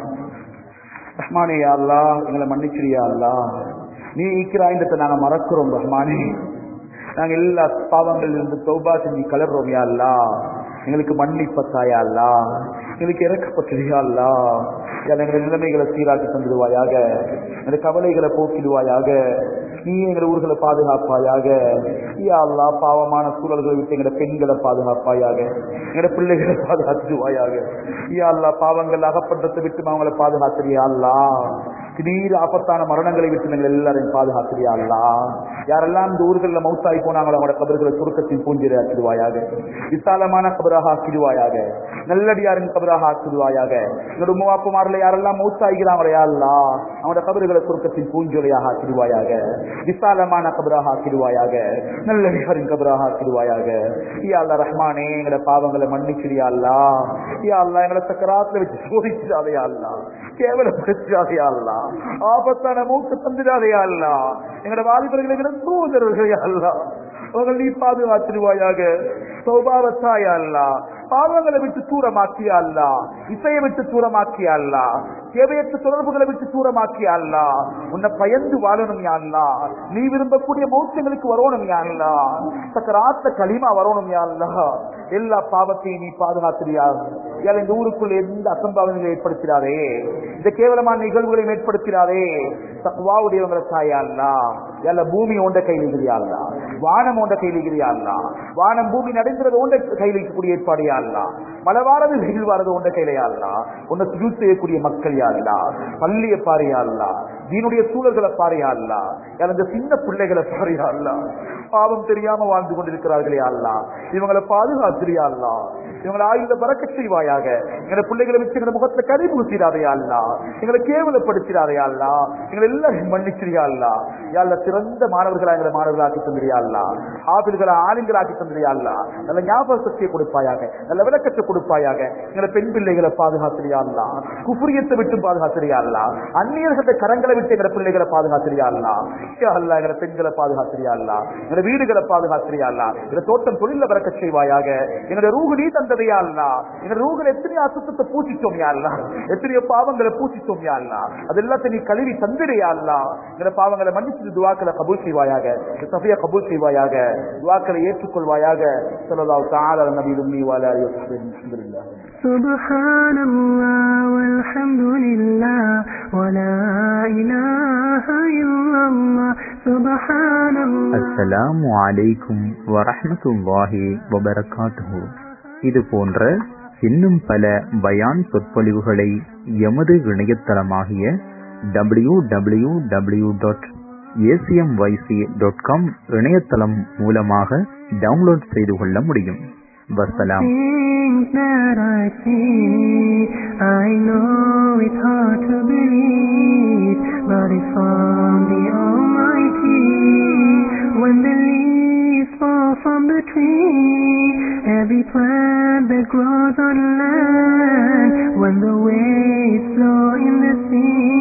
ரஹ்மானே யா அல்லாஹ் எங்களை மன்னிச்சிரியா அல்லாஹ் நீ ஈக்கிறாய்ந்தத்தை நாங்க மறக்கிறோம் ரஹ்மானே நாங்க எல்லா பாவங்களில் இருந்து தௌபா செஞ்சு கலர்றோம் யா அல்லாஹ் எங்களுக்கு மன்னிப்பத்தாயா அல்லா எங்களுக்கு இறக்கப்பட்டிருக்கா அல்லா எங்களை நிலைமைகளை சீராக்கி தந்துடுவாயாக எங்களை கவலைகளை போக்கிடுவாயாக நீ எங்களை ஊர்களை பாதுகாப்பாயாக யா அல்லா பாவமான சூழல்களை விட்டு எங்களை பெண்களை பாதுகாப்பாயாக எங்களை பிள்ளைகளை பாதுகாத்துடுவாயாக யா அல்லா பாவங்கள் அகப்பட்டத்தை விட்டு அவங்களை பாதுகாத்துறியா அல்லா திடீர் ஆபத்தான மரணங்களை விட்டு எங்களை எல்லாரையும் பாதுகாத்துறியா அல்லா யாரெல்லாம் இந்த ஊர்களில் மௌத்தாய் போனாங்களோ அவங்களோட கபர்களை சுருக்கத்தின் பூஞ்சிரை ஆக்கிடுவாயாக விசாலமான கபராக ஆக்கிடுவாயாக நல்லடியாரின் கபராக ஆக்கிடுவாயாக எங்களோட உமாப்புமாரில் யாரெல்லாம் மௌத்தாய்கிறாங்களோ யாருலா அவங்களோட கபர்களை சுருக்கத்தின் பூஞ்சொலியாக ஆக்கிடுவாயாக விசாலமான கபராக ஆக்கிடுவாயாக நல்லடியாரின் கபராக ஆக்கிடுவாயாக யா அல்லா ரஹ்மானே எங்களோட பாவங்களை மன்னிச்சிடியா அல்லா யா அல்லா எங்களை சக்கராத்துல வச்சு சோதிச்சிடாதையா அல்லா கேவலப்படுத்திடாதையா அல்லா ஆபத்தான மூக்கு தந்துடாதையா அல்லா எங்களோட வாலிபர்கள் எங்களோட சோதரர்களையா அல்லா அவர்கள் நீ பாதுகாத்திருவாயாக சௌபாவத்தாயா அல்லா பாவங்களை விட்டு தூரமாக்கியா அல்லா இசையை விட்டு தூரமாக்கியா அல்லா தேவையற்ற தொடர்புகளை விட்டு தூரமாக்கியா அல்லா உன்னை பயந்து வாழணும் யா அல்லா நீ விரும்பக்கூடிய மௌத்தங்களுக்கு வரணும் யா அல்லா சக்கராத்த களிமா வரணும் யா அல்லா எல்லா பாவத்தையும் நீ பாதுகாத்திரியா ஏன் இந்த ஊருக்குள்ள எந்த அசம்பாவனைகளை ஏற்படுத்திடாதே இந்த கேவலமான நிகழ்வுகளையும் ஏற்படுத்திடாதே தக்குவாவுடையவங்களை தாயா அல்லா எல்லா பூமி உண்ட கையில் இருக்கிறியா அல்லா வானம் உண்ட கையில் இருக்கிறியா அல்லா வானம் பூமி நடந்துறது உண்ட கையில் இருக்கக்கூடிய ஏற்பாடையா அல்லா மழை வாரது வெயில் வாரது உண்ட கையிலையா அல்லா உன்னை சுஜூத் செய்யக்கூடிய மக்கள் யா அல்லா பள்ளிய பாரியா அல்லா தீனுடைய சூழல்களை பாரியா அல்லா யார் இந்த சின்ன பிள்ளைகளை பாரியா அல்லா பாவம் தெரியாம வாழ்ந்து கொண்டிருக்கிறார்களே அல்லா இவங்களை பாதுகாத்திரியா அல்லா இவங்களை ஆயுத பறக்க செய்வாயாக எங்களை பிள்ளைகளை வச்சு எங்களை முகத்தை கறி பூசிடாதே அல்லா எங்களை கேவலப்படுத்திடாதே அல்லா எங்களை எல்லாரும் மன்னிச்சிரியா அல்லா யாழ்ல சிறந்த மாணவர்களா எங்களை மாணவர்களாக்கி தந்திரியா அல்லா ஆபில்களை ஆளுங்களாக்கி தந்திரியா அல்லா நல்ல ஞாபக சக்தியை கொடுப்பாயாக நல்ல விளக்கத்தை கொடுப்பாயாக எங்களை பெண் பிள்ளைகளை பாதுகாத்திரியா அல்லா குஃபுரியத்தை விட்டு பாதுகாத்திரியா அல்லா அந்நியர்கள கரங்களை விட்டு எங்களை பிள்ளைகளை பாதுகாத்திரியா அல்லா யா அல்லா எங்களை பெண்களை பாதுகாத்திரியா அல்லா எங்களை வீடுகளை பாதுகாத்திரியா அல்லா எங்களை தோட்டம் தொழில வரக்க செய்வாயாக எங்களுடைய ரூகு நீ தந்ததையா அல்லா எங்க ரூகுல எத்தனையோ அசுத்தத்தை பூச்சிட்டோம் யா அல்லா எத்தனையோ பாவங்களை பூச்சிட்டோம் யா அல்லா அது எல்லாத்தையும் நீ கழுவி தந்திரையா அல்லா எங்களை பாவங்களை மன்னிச்சு துவாக்களை கபூல் செய்வாயாக சஃபியா கபூல் செய்வாயாக துவாக்களை ஏற்றுக்கொள்வாயாக சொல்லலாம் தாழ நபியிலும் நீ வாழ அல்ஹம்துலில்லாஹ் سبحان الله والحمد لله ولا إله إلا الله سبحان الله அஸ்ஸலாமு அலைக்கும் வரஹ்மத்துல்லாஹி வபரகாத்துஹு இது போன்ற இன்னும் பல பயான் சொற்பொழிவுகளை எமது இணையதளமாகிய W W W dot ACMYC dot com இணையதளம் மூலமாக டவுன்லோட் செய்து கொள்ள முடியும் வசலாம் Things that I see, I know it's hard to believe, but it's from the Almighty. When the leaves fall from the tree, every plant that grows on land, when the waves flow in the sea.